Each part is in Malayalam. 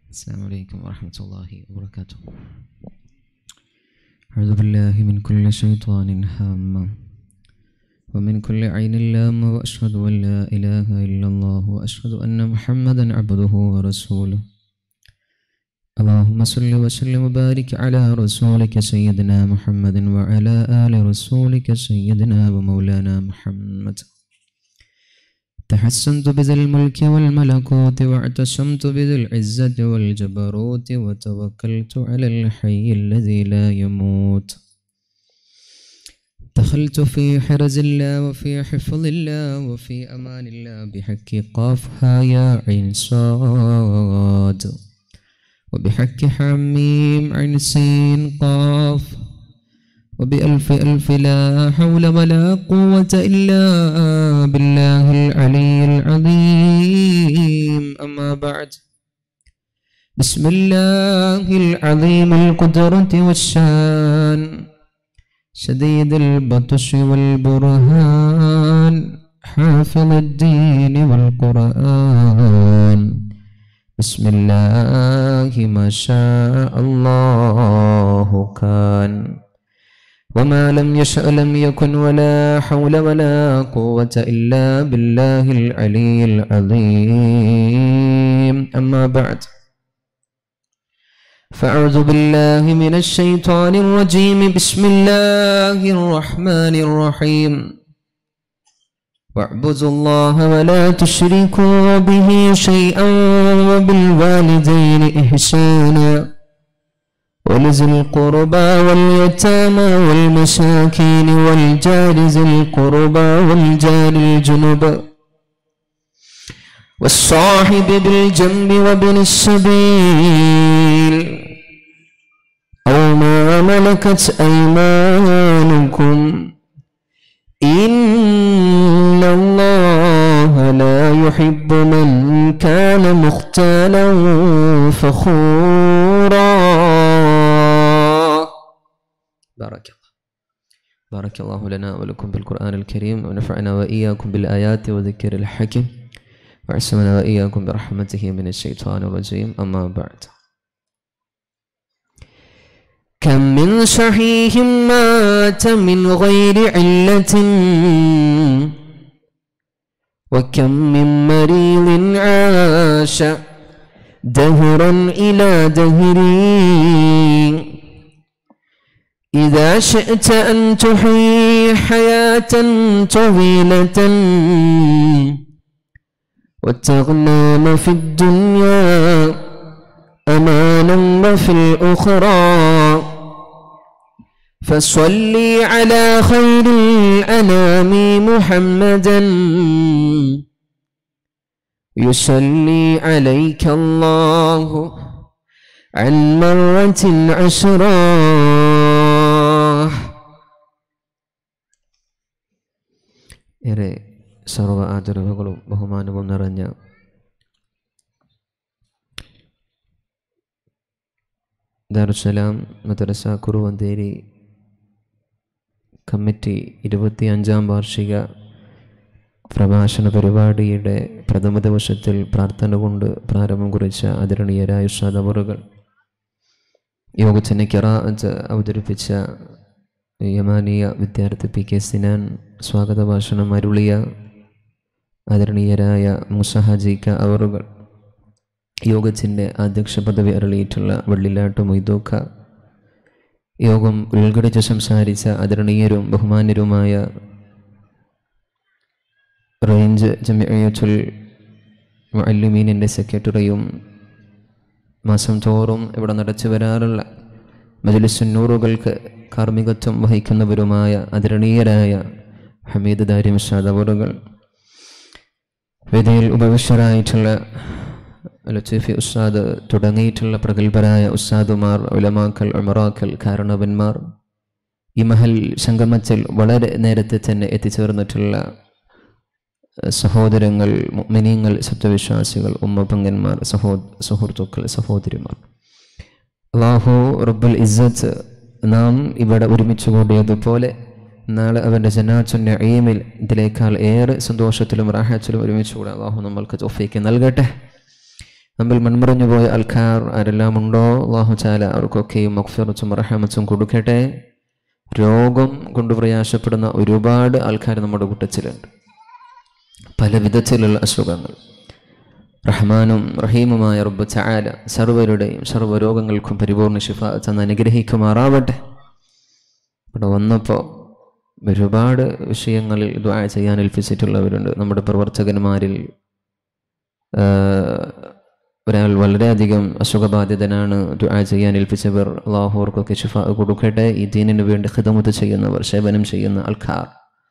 السلام عليكم ورحمة الله وبركاته أعوذ بالله من كل شيطان هامة ومن كل عين لامة وأشهد أن لا إله إلا الله وأشهد أن محمدا عبده ورسوله اللهم صل وسلم وبارك على رسولك سيدنا محمد وعلى آل رسولك سيدنا ومولانا محمد تحسنت بذي الملك والملكوت واعتصمت بذي العزة والجبروت وتوكلت على الحي الذي لا يموت دخلت في حرز الله وفي حفظ الله وفي أمان الله بحق قافها يا عين صاد وبحق حميم عين سين قاف وبألف ألف لا حول ولا قوة إلا بالله العلي العظيم أما بعد بسم الله العظيم القدرة والشان شديد البطش والبرهان حافظ الدين والقرآن بسم الله ما شاء الله كان وما لم يشأ لم يكن ولا حول ولا قوة إلا بالله العلي العظيم أما بعد فأعوذ بالله من الشيطان الرجيم بسم الله الرحمن الرحيم واعبدوا الله ولا تشركوا به شيئا وبالوالدين إحسانا ولذي القربى واليتامى والمساكين والجار ذي القربى والجار الجنب والصاحب بالجنب وابن السبيل أو ما ملكت أيمانكم إن الله لا يحب من كان مختالا فخورا بارك الله بارك الله لنا ولكم بالقرآن الكريم ونفعنا وإياكم بالآيات وذكر الحكيم وعصمنا وإياكم برحمته من الشيطان الرجيم أما بعد كم من صحيح مات من غير علة وكم من مريض عاش دهرا إلى دهري إذا شئت أن تحيي حياة طويلة والتغنام في الدنيا أمانا وفي الأخرى فصلي على خير الأنام محمدا يصلي عليك الله عن مرة عشرا ഏറെ സർവ ആദരവുകളും ബഹുമാനവും നിറഞ്ഞ ദാറുസലാം മദ്രസ കുറുവന്തേരി കമ്മിറ്റി ഇരുപത്തി അഞ്ചാം വാർഷിക പ്രഭാഷണ പരിപാടിയുടെ പ്രഥമ ദിവസത്തിൽ പ്രാർത്ഥന കൊണ്ട് പ്രാരംഭം കുറിച്ച ആദരണീയരായ ഉഷാദവറുകൾ യോഗത്തിന് കിറാത്ത് അവതരിപ്പിച്ച യമാനീയ വിദ്യാർത്ഥി പി കെ സിനാൻ സ്വാഗത ഭാഷണം അരുളിയ ആദരണീയരായ മുസഹാജിക്ക അവറുകൾ യോഗത്തിൻ്റെ അധ്യക്ഷ പദവി അരളിയിട്ടുള്ള വള്ളിലാട്ട് മൊയ്തോക്ക യോഗം ഉൾഘടിച്ച് സംസാരിച്ച ആദരണീയരും ബഹുമാന്യരുമായ റേഞ്ച് ജമിയത്തുൽ മുഅല്ലിമീനിൻ്റെ സെക്രട്ടറിയും മാസം തോറും ഇവിടെ നടച്ചു വരാറുള്ള മജലിസുന്നൂറുകൾക്ക് കാർമ്മികത്വം വഹിക്കുന്നവരുമായ അതിരണീയരായ ഹമീദ് ദാരിം ഷാദവറുകൾ വേദിയിൽ ഉപവിഷ്ടരായിട്ടുള്ള ലത്തീഫി ഉസ്താദ് തുടങ്ങിയിട്ടുള്ള പ്രഗത്ഭരായ ഉസ്താദുമാർ ഉലമാക്കൽ ഉമറാക്കൽ കാരണവന്മാർ ഈ മഹൽ സംഗമത്തിൽ വളരെ നേരത്തെ തന്നെ എത്തിച്ചേർന്നിട്ടുള്ള സഹോദരങ്ങൾ മിനിയങ്ങൾ സത്യവിശ്വാസികൾ ഉമ്മപങ്കന്മാർ സഹോ സുഹൃത്തുക്കൾ സഹോദരിമാർ അള്ളാഹു റബ്ബുൽ ഇസ്സത്ത് നാം ഇവിടെ ഒരുമിച്ച് കൂടിയതുപോലെ നാളെ അവൻ്റെ ജനാച്ചുൻ്റെ എയിമിൽ ഇതിനേക്കാൾ ഏറെ സന്തോഷത്തിലും റാഹത്തിലും ഒരുമിച്ച് കൂടെ അള്ളാഹു നമ്മൾക്ക് തോഫയ്ക്ക് നൽകട്ടെ നമ്മിൽ മൺമറഞ്ഞു പോയ ആൾക്കാർ ആരെല്ലാം ഉണ്ടോ അള്ളാഹു ചാല അവർക്കൊക്കെയും മക്ഫിറച്ചും റഹമച്ചും കൊടുക്കട്ടെ രോഗം കൊണ്ട് പ്രയാസപ്പെടുന്ന ഒരുപാട് ആൾക്കാർ നമ്മുടെ കൂട്ടത്തിലുണ്ട് പല വിധത്തിലുള്ള അസുഖങ്ങൾ റഹ്മാനും റഹീമുമായ റബ്ബ് ചാല സർവരുടെയും സർവ്വ രോഗങ്ങൾക്കും പരിപൂർണ ശിഫ തന്ന് അനുഗ്രഹിക്കുമാറാവട്ടെ ഇവിടെ വന്നപ്പോൾ ഒരുപാട് വിഷയങ്ങളിൽ ദ്വാ ചെയ്യാൻ ഏൽപ്പിച്ചിട്ടുള്ളവരുണ്ട് നമ്മുടെ പ്രവർത്തകന്മാരിൽ ഒരാൾ വളരെയധികം അസുഖബാധിതനാണ് ദുആ ചെയ്യാൻ ഏൽപ്പിച്ചവർ അള്ളാഹുവർക്കൊക്കെ ഷിഫ കൊടുക്കട്ടെ ഈ ദീനിനു വേണ്ടി ഹിതമുത്ത് ചെയ്യുന്നവർ സേവനം ചെയ്യുന്ന ആൾക്കാർ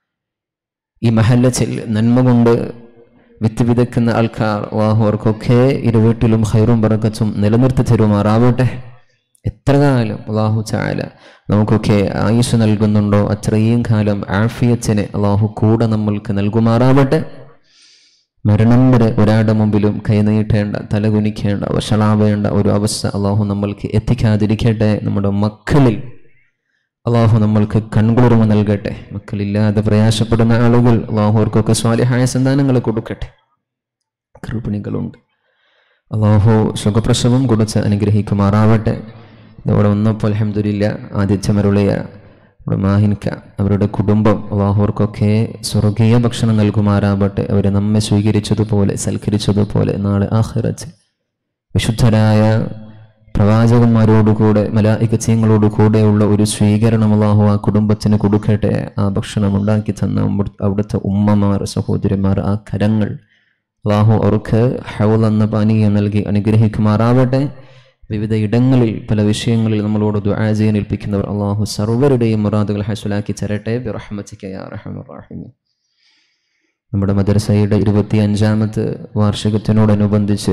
ഈ മഹല്ലച്ചിൽ നന്മ കൊണ്ട് വിത്ത് വിതയ്ക്കുന്ന ആൾക്കാർ അള്ളാഹുവർക്കൊക്കെ ഇരുവീട്ടിലും ഹൈറും പറക്കച്ചും നിലനിർത്തി തരുമാറാവട്ടെ എത്ര കാലം അള്ളാഹു ചാല നമുക്കൊക്കെ ആയുസ് നൽകുന്നുണ്ടോ അത്രയും കാലം ആഫിയത്തിനെ അള്ളാഹു കൂടെ നമ്മൾക്ക് നൽകുമാറാവട്ടെ മരണം വരെ ഒരാളുടെ മുമ്പിലും കൈനീട്ടേണ്ട തലകുനിക്കേണ്ട വഷളാവേണ്ട ഒരു അവസ്ഥ അള്ളാഹു നമ്മൾക്ക് എത്തിക്കാതിരിക്കട്ടെ നമ്മുടെ മക്കളിൽ അള്ളാഹു നമ്മൾക്ക് കൺകുളിർമ നൽകട്ടെ മക്കളില്ലാതെ പ്രയാസപ്പെടുന്ന ആളുകൾ അള്ളാഹുവർക്കൊക്കെ സ്വാലിഹായ സന്താനങ്ങൾ കൊടുക്കട്ടെ ഗർഭിണികളുണ്ട് അള്ളാഹു സുഖപ്രസവം കൊടുത്ത് അനുഗ്രഹിക്കുമാറാവട്ടെ ഇതോടെ വന്നപ്പോൾ അലഹമില്ല ആദിത്യമരുളിയ നമ്മുടെ മാഹിൻക അവരുടെ കുടുംബം അള്ളാഹുവർക്കൊക്കെ സ്വർഗീയ ഭക്ഷണം നൽകുമാറാവട്ടെ അവരെ നമ്മെ സ്വീകരിച്ചതുപോലെ സൽക്കരിച്ചതുപോലെ നാളെ ആഹ്റച്ച് വിശുദ്ധരായ പ്രവാചകന്മാരോടുകൂടെ മലായികച്ചയങ്ങളോട് കൂടെയുള്ള ഒരു സ്വീകരണം അള്ളാഹു ആ കുടുംബത്തിന് കൊടുക്കട്ടെ ആ ഭക്ഷണം ഉണ്ടാക്കി തന്ന അവിടുത്തെ ഉമ്മമാർ സഹോദരിമാർ ആ കരങ്ങൾ അള്ളാഹു അവർക്ക് ഹൗൽ എന്ന പാനീയം നൽകി അനുഗ്രഹിക്കുമാറാവട്ടെ വിവിധ ഇടങ്ങളിൽ പല വിഷയങ്ങളിൽ നമ്മളോട് ദുആ ചെയ്യാൻ ഏൽപ്പിക്കുന്നവർ അള്ളാഹു സർവരുടെയും മുറാദുകൾ ഹസുലാക്കി തരട്ടെ ബിറഹ്മത്തിക്കയാറഹമുറാഹിമി നമ്മുടെ മദ്രസയുടെ ഇരുപത്തി അഞ്ചാമത്തെ വാർഷികത്തിനോടനുബന്ധിച്ച്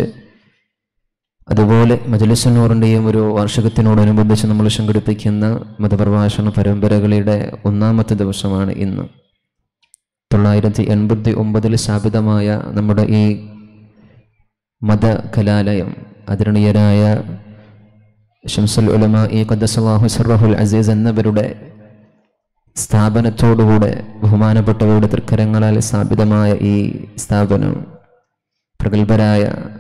അതുപോലെ മജലിസനൂറിൻ്റെയും ഒരു വാർഷികത്തിനോടനുബന്ധിച്ച് നമ്മൾ സംഘടിപ്പിക്കുന്ന മതപ്രഭാഷണ പരമ്പരകളുടെ ഒന്നാമത്തെ ദിവസമാണ് ഇന്ന് തൊള്ളായിരത്തി എൺപത്തി ഒമ്പതിൽ സ്ഥാപിതമായ നമ്മുടെ ഈ മത കലാലയം ആദരണീയരായ ഷംസുൽ ഉലമ ഈ ഖദ്ദസലാഹു സർറഹുൽ അസീസ് എന്നവരുടെ സ്ഥാപനത്തോടുകൂടെ ബഹുമാനപ്പെട്ടവരുടെ തൃക്കരങ്ങളാൽ സ്ഥാപിതമായ ഈ സ്ഥാപനം പ്രഗത്ഭരായ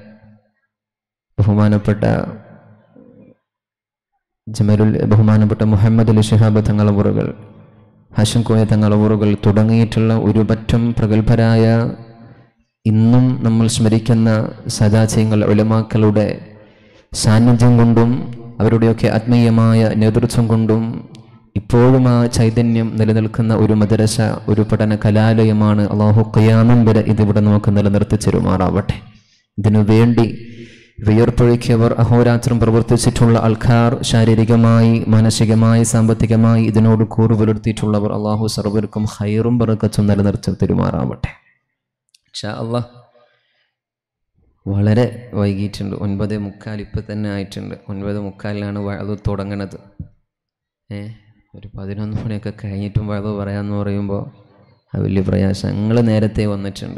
ബഹുമാനപ്പെട്ട ജമലുൽ ബഹുമാനപ്പെട്ട മുഹമ്മദ് അലി ഷിഹാബ് തങ്ങളവുറുകൾ ഹഷൻ കോയ തങ്ങളവുറുകൾ തുടങ്ങിയിട്ടുള്ള ഒരു പറ്റം പ്രഗത്ഭരായ ഇന്നും നമ്മൾ സ്മരിക്കുന്ന സദാചയങ്ങൾ ഉലമാക്കളുടെ സാന്നിധ്യം കൊണ്ടും അവരുടെയൊക്കെ ആത്മീയമായ നേതൃത്വം കൊണ്ടും ഇപ്പോഴും ആ ചൈതന്യം നിലനിൽക്കുന്ന ഒരു മദ്രസ ഒരു പഠന കലാലയമാണ് അള്ളാഹു ഖയാമം വരെ ഇതിവിടെ നമുക്ക് നിലനിർത്തി തരുമാറാവട്ടെ ഇതിനു വേണ്ടി വിയർപ്പൊഴുക്കിയവർ അഹോരാത്രം പ്രവർത്തിച്ചിട്ടുള്ള ആൾക്കാർ ശാരീരികമായി മാനസികമായി സാമ്പത്തികമായി ഇതിനോട് കൂറ് പുലർത്തിയിട്ടുള്ളവർ അള്ളാഹു സർവർക്കും ഹൈറും ബറക്കത്തും നിലനിർത്തി തരുമാറാവട്ടെ ഷാ അള്ളാഹ് വളരെ വൈകിയിട്ടുണ്ട് ഒൻപത് മുക്കാൽ ഇപ്പം തന്നെ ആയിട്ടുണ്ട് ഒൻപത് മുക്കാലിലാണ് വഴത് തുടങ്ങണത് ഏ ഒരു പതിനൊന്ന് മണിയൊക്കെ കഴിഞ്ഞിട്ടും വഴത് പറയാമെന്ന് പറയുമ്പോൾ അത് വലിയ പ്രയാസം ഞങ്ങൾ നേരത്തെ വന്നിട്ടുണ്ട്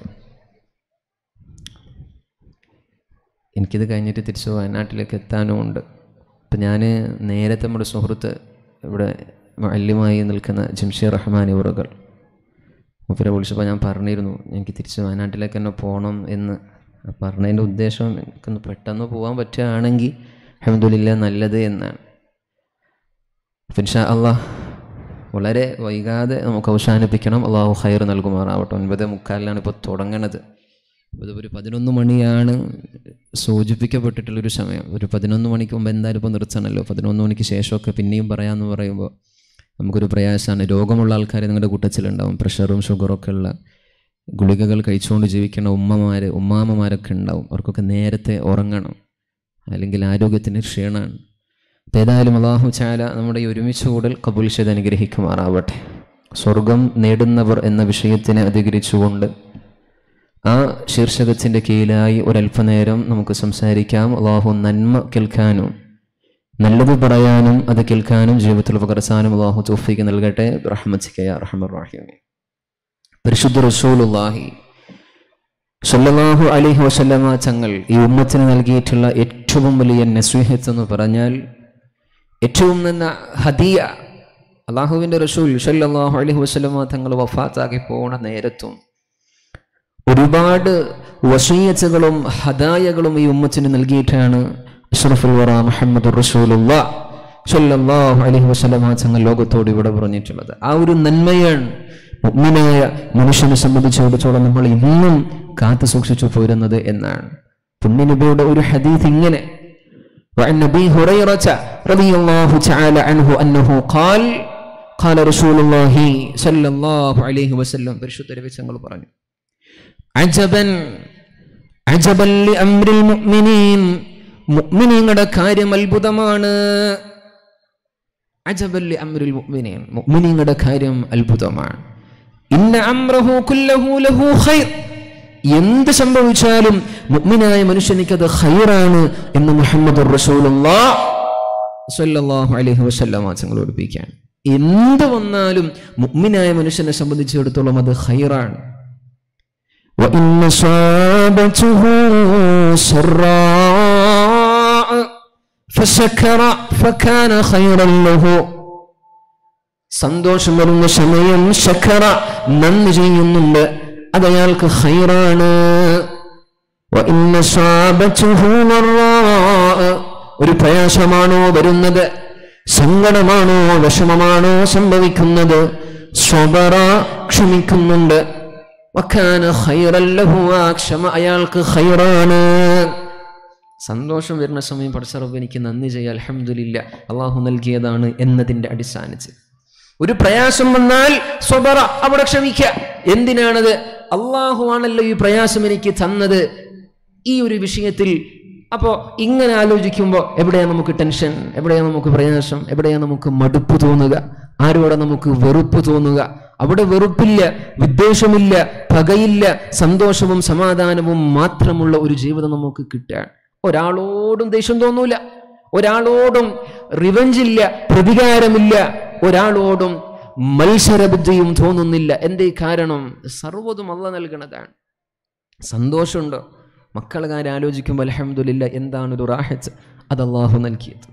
എനിക്കിത് കഴിഞ്ഞിട്ട് തിരിച്ച് വയനാട്ടിലേക്ക് എത്താനും ഉണ്ട് അപ്പം ഞാൻ നേരത്തെ നമ്മുടെ സുഹൃത്ത് ഇവിടെ മല്യമായി നിൽക്കുന്ന ജംഷീർ റഹ്മാൻ ഇവറുകൾ മൂപ്പരെ വിളിച്ചപ്പോൾ ഞാൻ പറഞ്ഞിരുന്നു എനിക്ക് തിരിച്ച് വയനാട്ടിലേക്ക് തന്നെ പോകണം എന്ന് പറഞ്ഞതിൻ്റെ ഉദ്ദേശം എനിക്കൊന്ന് പെട്ടെന്ന് പോകാൻ പറ്റുകയാണെങ്കിൽ അഹമ്മദില്ല നല്ലത് എന്നാണ് ഫിൻഷാ അള്ളാഹ് വളരെ വൈകാതെ നമുക്ക് അവസാനിപ്പിക്കണം അള്ളാഹു ഹൈർ നൽകുമാറാവട്ടെ ഒൻപത് മുക്കാലിലാണ് ഇപ്പോൾ തുടങ്ങണത് ഇത് ഒരു പതിനൊന്ന് മണിയാണ് സൂചിപ്പിക്കപ്പെട്ടിട്ടുള്ളൊരു സമയം ഒരു പതിനൊന്ന് മണിക്ക് മുമ്പ് എന്തായാലും ഇപ്പോൾ നിർത്തണമല്ലോ പതിനൊന്ന് മണിക്ക് ശേഷമൊക്കെ പിന്നെയും പറയാമെന്ന് പറയുമ്പോൾ നമുക്കൊരു പ്രയാസമാണ് രോഗമുള്ള ആൾക്കാർ നിങ്ങളുടെ കൂട്ടത്തിലുണ്ടാവും പ്രഷറും ഷുഗറൊക്കെ ഉള്ള ഗുളികകൾ കഴിച്ചുകൊണ്ട് ജീവിക്കുന്ന ഉമ്മമാർ ഉമ്മാമ്മമാരൊക്കെ ഉണ്ടാവും അവർക്കൊക്കെ നേരത്തെ ഉറങ്ങണം അല്ലെങ്കിൽ ആരോഗ്യത്തിന് ക്ഷീണമാണ് അപ്പോൾ ഏതായാലും അള്ളാഹു ചാല നമ്മുടെ ഈ ഒരുമിച്ച് കൂടൽ കബൂൽ ചെയ്ത് അനുഗ്രഹിക്കുമാറാവട്ടെ സ്വർഗം നേടുന്നവർ എന്ന വിഷയത്തിനെ അധികരിച്ചുകൊണ്ട് ആ ശീർഷകത്തിൻ്റെ കീഴിലായി ഒരല്പനേരം നമുക്ക് സംസാരിക്കാം അള്ളാഹു നന്മ കേൾക്കാനും നല്ലത് പറയാനും അത് കേൾക്കാനും ജീവിതത്തിൽ പകർത്താനും അള്ളാഹു തോഫിക്ക് നൽകട്ടെ റഹ്മത്തിക്കയ റഹ്മറാഹിമി പരിശുദ്ധ റസൂലുല്ലാഹി സല്ലല്ലാഹു അലൈഹി വസല്ലമ തങ്ങൾ ഈ ഉമ്മത്തിന് നൽകിയിട്ടുള്ള ഏറ്റവും വലിയ നസ്വീഹത്ത് എന്ന് പറഞ്ഞാൽ ഏറ്റവും നിന്ന ഹദിയ അള്ളാഹുവിൻ്റെ റസൂൽ സല്ലല്ലാഹു അലൈഹി വസല്ലമ തങ്ങൾ വഫാത്താക്കി പോണ നേരത്തും ഒരുപാട് വസീയത്തുകളും ഹദായകളും ഈ ഉമ്മത്തിന് നൽകിയിട്ടാണ് അഷ്റഫുൽ വറ മുഹമ്മദ് റസൂലുള്ള സല്ലല്ലാഹു അലൈഹി വസല്ലമ തങ്ങൾ ലോകത്തോട് ഇവിടെ പറഞ്ഞിട്ടുള്ളത് ആ ഒരു നന്മയാണ് മുഅ്മിനായ മനുഷ്യനെ സംബന്ധിച്ചിടത്തോളം നമ്മൾ ഇന്നും കാത്തു സൂക്ഷിച്ചു പോരുന്നത് എന്നാണ് പുണ്യനബിയുടെ ഒരു ഹദീസ് ഇങ്ങനെ وعن ابي هريره رضي الله تعالى عنه انه قال قال رسول الله صلى الله عليه وسلم പരിശുദ്ധ രവിചങ്ങൾ പറഞ്ഞു അജബൻ അജബൻ ലിഅംരിൽ മുഅ്മിനീൻ മുഅ്മിനീങ്ങളുടെ കാര്യം അത്ഭുതമാണ് അജബൻ ലിഅംരിൽ മുഅ്മിനീൻ മുഅ്മിനീങ്ങളുടെ കാര്യം അത്ഭുതമാണ് ഇന്ന അംറഹു കുല്ലഹു ലഹു ഖൈർ എന്ത് സംഭവിച്ചാലും മുഅ്മിനായ മനുഷ്യനിക്ക് അത് ഖൈറാണ് എന്ന് മുഹമ്മദ് റസൂലുള്ളാഹു അലൈഹി വസല്ലമ തങ്ങൾ പഠിപ്പിക്കുകയാണ് എന്ത് വന്നാലും മുഅ്മിനായ മനുഷ്യനെ സംബന്ധിച്ചിടത്തോളം അത് ഖൈറാണ് وإن صابته سراء فسكر فكان خيرا له സന്തോഷം വരുന്ന സമയം ശക്കറ നന്ദി ചെയ്യുന്നുണ്ട് അത് അയാൾക്ക് ഹൈറാണ് وإن صابته ضراء ഒരു പ്രയാസമാണോ വരുന്നത് സങ്കടമാണോ വിഷമമാണോ സംഭവിക്കുന്നത് സ്വബറ ക്ഷമിക്കുന്നുണ്ട് വക്കാന ഖൈറൻ ലഹു ആ ക്ഷമ അയാൾക്ക് ഖൈറാണ് സന്തോഷം വരുന്ന സമയം പഠിച്ചറബ് എനിക്ക് നന്ദി ചെയ്യാം അലഹമില്ല അള്ളാഹു നൽകിയതാണ് എന്നതിൻ്റെ അടിസ്ഥാനത്തിൽ ഒരു പ്രയാസം വന്നാൽ സ്വബറ അവിടെ ക്ഷമിക്കുക എന്തിനാണത് അള്ളാഹു ആണല്ലോ ഈ പ്രയാസം എനിക്ക് തന്നത് ഈ ഒരു വിഷയത്തിൽ അപ്പോൾ ഇങ്ങനെ ആലോചിക്കുമ്പോൾ എവിടെയാണ് നമുക്ക് ടെൻഷൻ എവിടെയാണ് നമുക്ക് പ്രയാസം എവിടെയാണ് നമുക്ക് മടുപ്പ് തോന്നുക ആരോടെ നമുക്ക് വെറുപ്പ് തോന്നുക അവിടെ വെറുപ്പില്ല വിദ്വേഷമില്ല പകയില്ല സന്തോഷവും സമാധാനവും മാത്രമുള്ള ഒരു ജീവിതം നമുക്ക് കിട്ടാൻ ഒരാളോടും ദേഷ്യം തോന്നൂല ഒരാളോടും റിവഞ്ചില്ല പ്രതികാരമില്ല ഒരാളോടും മത്സരബുദ്ധിയും തോന്നുന്നില്ല എന്തേ കാരണം സർവ്വതും അല്ല നൽകണതാണ് സന്തോഷമുണ്ടോ മക്കളെ കാര്യം ആലോചിക്കുമ്പോൾ അലഹമില്ല എന്താണ് ഒരു റാഹത്ത് അത് അള്ളാഹു നൽകിയത്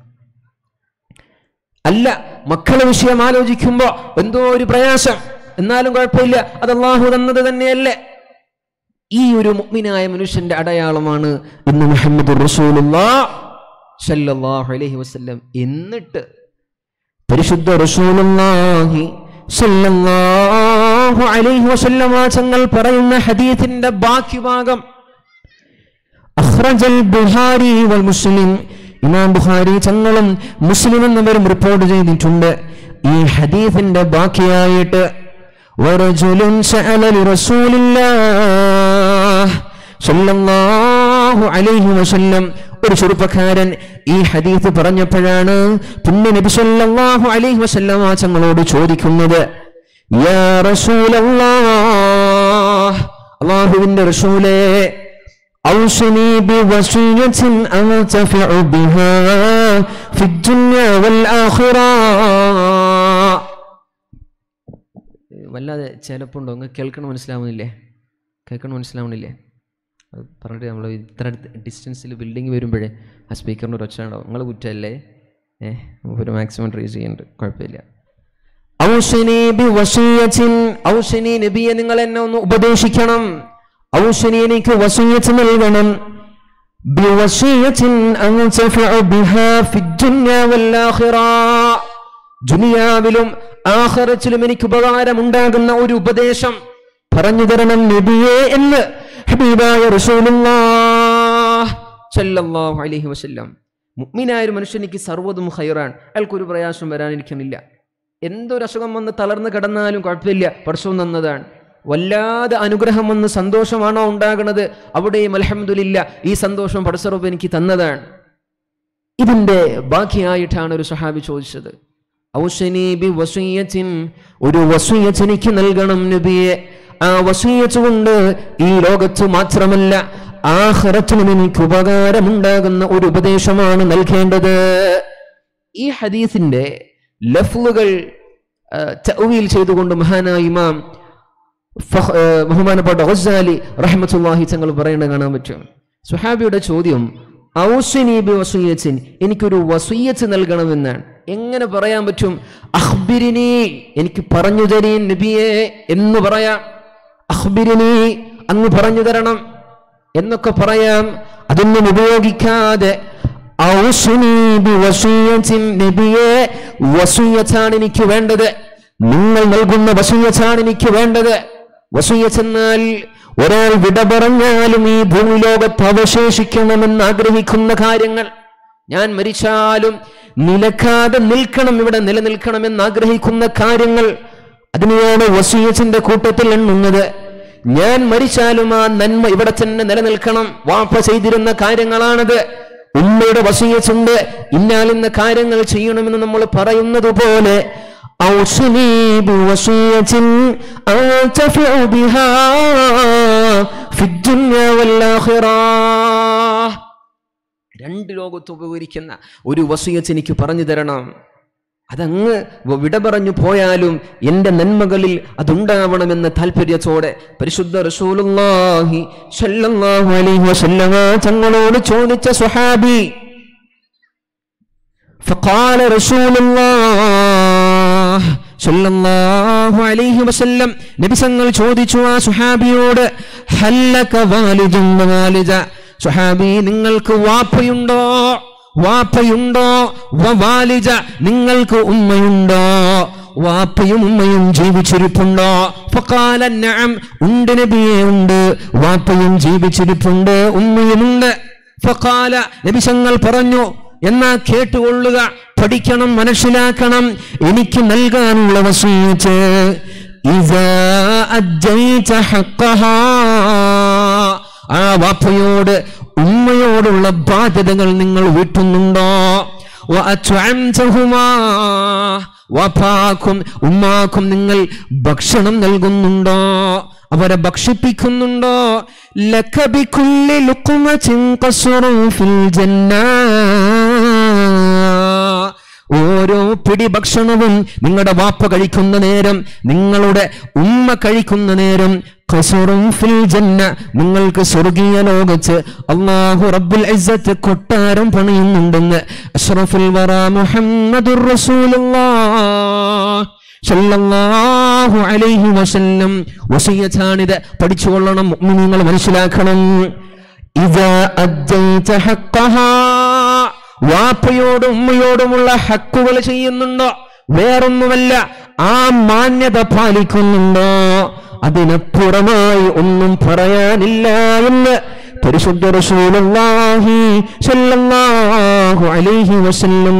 അല്ല മക്കളെ വിഷയം ആലോചിക്കുമ്പോൾ എന്തോ ഒരു പ്രയാസം എന്നാലും കുഴപ്പമില്ല അത് അള്ളാഹു തന്നത് തന്നെയല്ലേ ഈ ഒരു മുഗ്മിനായ മനുഷ്യന്റെ അടയാളമാണ് ഇന്ന് മുഹമ്മദ് റസൂലുള്ളാഹി അലൈഹി വസല്ലം എന്നിട്ട് പരിശുദ്ധ റസൂലുള്ളാഹി സല്ലല്ലാഹു അലൈഹി വസല്ലമ തങ്ങൾ പറയുന്ന ഹദീസിന്റെ ബാക്കി ഭാഗം അഖ്റജൽ ബുഹാരി വൽ മുസ്ലിം ഇമാം ബുഖാരി തങ്ങളും മുസ്ലിം എന്നിവരും റിപ്പോർട്ട് ചെയ്തിട്ടുണ്ട് ഈ ഹദീസിന്റെ ബാക്കിയായിട്ട് ورجل سأل لرسول الله صلى الله عليه وسلم ഒരു ചെറുപ്പക്കാരൻ ഈ ഹദീസ് പറഞ്ഞപ്പോഴാണ് പുണ്യ നബി സല്ലല്ലാഹു അലൈഹി വസല്ലം തങ്ങളോട് ചോദിക്കുന്നത് യാ റസൂലല്ലാഹ് അല്ലാഹുവിന്റെ റസൂലേ أوصني بوصية أنتفع بها في الدنيا والآخرة വല്ലാതെ ചിലപ്പുണ്ടോ അങ്ങ് കേൾക്കണം മനസ്സിലാവുന്നില്ലേ കേൾക്കണം മനസ്സിലാവണില്ലേ അത് പറഞ്ഞിട്ട് നമ്മൾ ഇത്ര ഡിസ്റ്റൻസിൽ ബിൽഡിംഗ് വരുമ്പോഴേ ആ സ്പീക്കറിന് ഒരു ഒച്ച ഉണ്ടാവും നിങ്ങൾ കുറ്റമല്ലേ ഏഹ് നമുക്കൊരു മാക്സിമം ട്രൈ ചെയ്യുന്നുണ്ട് കുഴപ്പമില്ല ഔഷനി ബി വസീയത്തിൻ ഔഷനി നബിയെ നിങ്ങൾ എന്നെ ഒന്ന് ഉപദേശിക്കണം ഔഷനി എനിക്ക് വസീയത്ത് നൽകണം ബിവസീയത്തിൻ അൻതഫഉ ബിഹാ ഫിദ്ദുനിയ വല്ലാഖിറ ദുനിയാവിലും ആഖിറത്തിലും എനിക്ക് ഉപകാരമുണ്ടാകുന്ന ഒരു ഉപദേശം പറഞ്ഞു തരണം നബിയെ എന്ന് ഹബീബായ റസൂലുള്ളാഹ് സല്ലല്ലാഹു അലൈഹി വസല്ലം മുഅ്മിനായ ഒരു മനുഷ്യനിക്ക് സർവ്വതും ഖൈറാണ് അയാൾക്കൊരു പ്രയാസം വരാനിരിക്കുന്നില്ല എന്തൊരു അസുഖം വന്ന് തളർന്ന് കിടന്നാലും കുഴപ്പമില്ല പടച്ചവും നന്നതാണ് വല്ലാതെ അനുഗ്രഹം വന്ന് സന്തോഷമാണോ ഉണ്ടാകുന്നത് അവിടെയും അലഹമുല്ല ഈ സന്തോഷം പടസറബ് എനിക്ക് തന്നതാണ് ഇതിന്റെ ബാക്കിയായിട്ടാണ് ഒരു സഹാബി ചോദിച്ചത് ഔഷനി ബി വസീയത്തിൻ ഒരു വസീയത്ത് എനിക്ക് നൽകണം നബിയെ ആ വസീയത്ത് കൊണ്ട് ഈ ലോകത്ത് മാത്രമല്ല ആഹ്റത്തിനും എനിക്ക് ഉപകാരമുണ്ടാകുന്ന ഒരു ഉപദേശമാണ് നൽകേണ്ടത് ഈ ഹദീസിന്റെ ലഫ്ലുകൾ തഅവീൽ ചെയ്തുകൊണ്ട് മഹാനായ ഇമാം ഫഹ്- ഏർ ബഹുമാനപ്പെട്ട ഗസാലി റഹ്മത്തുള്ളാഹി തങ്ങൾ പറയുന്നത് കാണാൻ പറ്റും സുഹാബിയുടെ ചോദ്യം ഔസിനി ബി വസീയത്തിൻ എനിക്കൊരു വസീയത്ത് നൽകണമെന്നാണ് എങ്ങനെ പറയാൻ പറ്റും അഖ്ബിരിനി എനിക്ക് പറഞ്ഞു തരീൻ നബിയെ എന്ന് പറയാം അഖ്ബിരിനി അങ്ങ് പറഞ്ഞു തരണം എന്നൊക്കെ പറയാം അതൊന്നും ഉപയോഗിക്കാതെ ഔസുനി ബിവസിയ്യത്തിൻ നബിയെ വസിയ്യത്താണ് എനിക്ക് വേണ്ടത് നിങ്ങൾ നൽകുന്ന വസിയ്യത്താണ് എനിക്ക് വേണ്ടത് വസിയ്യത്ത് എന്നാൽ ഒരാൾ വിട പറഞ്ഞാലും ഈ ഭൂമിലോകത്ത് അവശേഷിക്കണമെന്ന് ആഗ്രഹിക്കുന്ന കാര്യങ്ങൾ ഞാൻ മരിച്ചാലും നിലക്കാതെ നിൽക്കണം ഇവിടെ നിലനിൽക്കണമെന്ന് ആഗ്രഹിക്കുന്ന കാര്യങ്ങൾ അതിനെയാണ് വസീയത്തിന്റെ കൂട്ടത്തിൽ എണ്ണുന്നത് ഞാൻ മരിച്ചാലും ആ നന്മ ഇവിടെ തന്നെ നിലനിൽക്കണം വാപ്പ ചെയ്തിരുന്ന കാര്യങ്ങളാണത് ഉമ്മയുടെ വസീയച്ചുണ്ട് ഇന്നാലിന്ന കാര്യങ്ങൾ ചെയ്യണമെന്ന് നമ്മൾ പറയുന്നത് പോലെ أوصني بوصية أنتفع بها في الدنيا والآخرة രണ്ട് ലോകത്ത് ഉപകരിക്കുന്ന ഒരു വസീയത്ത് എനിക്ക് പറഞ്ഞു തരണം അതങ്ങ് വ- വിട പറഞ്ഞു പോയാലും എൻ്റെ നന്മകളിൽ അതുണ്ടാവണമെന്ന താല്പര്യത്തോടെ പരിശുദ്ധ റസൂലുള്ളാഹി സ്വല്ലല്ലാഹു അലൈഹി വസല്ലമ തങ്ങളോട് ചോദിച്ച സ്വഹാബി فقال رسول الله സല്ലല്ലാഹു അലൈഹി വസല്ലം നബി സങ്ങൾ ചോദിച്ചു ആ സുഹാബിയോട് ഹല്ലക വാലിദുൻ വാലിദ സുഹാബി നിങ്ങൾക്ക് വാപ്പയുണ്ടോ വാപ്പയുണ്ടോ വവാലിജ നിങ്ങൾക്ക് ഉമ്മയുണ്ടോ വാപ്പയും ഉമ്മയും ജീവിച്ചിരിപ്പുണ്ടോ ഫഖാല നഅം ഉണ്ട് നബിയെ ഉണ്ട് വാപ്പയും ജീവിച്ചിരിപ്പുണ്ട് ഉമ്മയുമുണ്ട് ഫഖാല നബി സങ്ങൾ പറഞ്ഞു എന്നാ കേട്ടുകൊള്ളുക പഠിക്കണം മനസ്സിലാക്കണം എനിക്ക് നൽകാനുള്ള വസീയത്ത് ഇസാ അദ്ദൈത ഹഖഹാ. ആ വാപ്പയോട് ഉമ്മയോടുള്ള ബാധ്യതകൾ നിങ്ങൾ വീട്ടുന്നുണ്ടോ വഅത്അംതഹുമാ. വാപ്പാക്കും ഉമ്മാക്കും നിങ്ങൾ ഭക്ഷണം നൽകുന്നുണ്ടോ അവരെ ഭക്ഷിപ്പിക്കുന്നുണ്ടോ ലക്കബിക്കുല്ലി ലുഖ്മത്തിൻ ഖസ്റുൻ ഫിൽ ജന്ന ഓരോ പിടി ഭക്ഷണവും നിങ്ങളുടെ വാപ്പ കഴിക്കുന്ന നേരം നിങ്ങളുടെ ഉമ്മ കഴിക്കുന്ന നേരം ഖസ്റുൻ ഫിൽ ജന്ന നിങ്ങൾക്ക് സ്വർഗീയ ലോകത്ത് അല്ലാഹു റബ്ബുൽ ഇസ്സത്ത് കൊട്ടാരം പണിയുന്നുണ്ടെന്ന് അഷ്റഫുൽ വറ മുഹമ്മദുർ റസൂലുള്ളാഹ് സല്ലല്ലാഹു അലൈഹി വസല്ലം വസിയത്താണിത് പഠിച്ചുകൊള്ളണം നിങ്ങൾ മനസ്സിലാക്കണം ഇതാ അദ്ദൈത ഹഖഹാ വാപ്പയോടും ഉമ്മയോടുമുള്ള ഹക്കുകൾ ചെയ്യുന്നുണ്ടോ വേറൊന്നുമല്ല ആ മാന്യത പാലിക്കുന്നുണ്ടോ അതിനപ്പുറമായി ഒന്നും പറയാനില്ല എന്ന് പരിശുദ്ധ റസൂലുള്ളാഹി സല്ലല്ലാഹു അലൈഹി വസല്ലം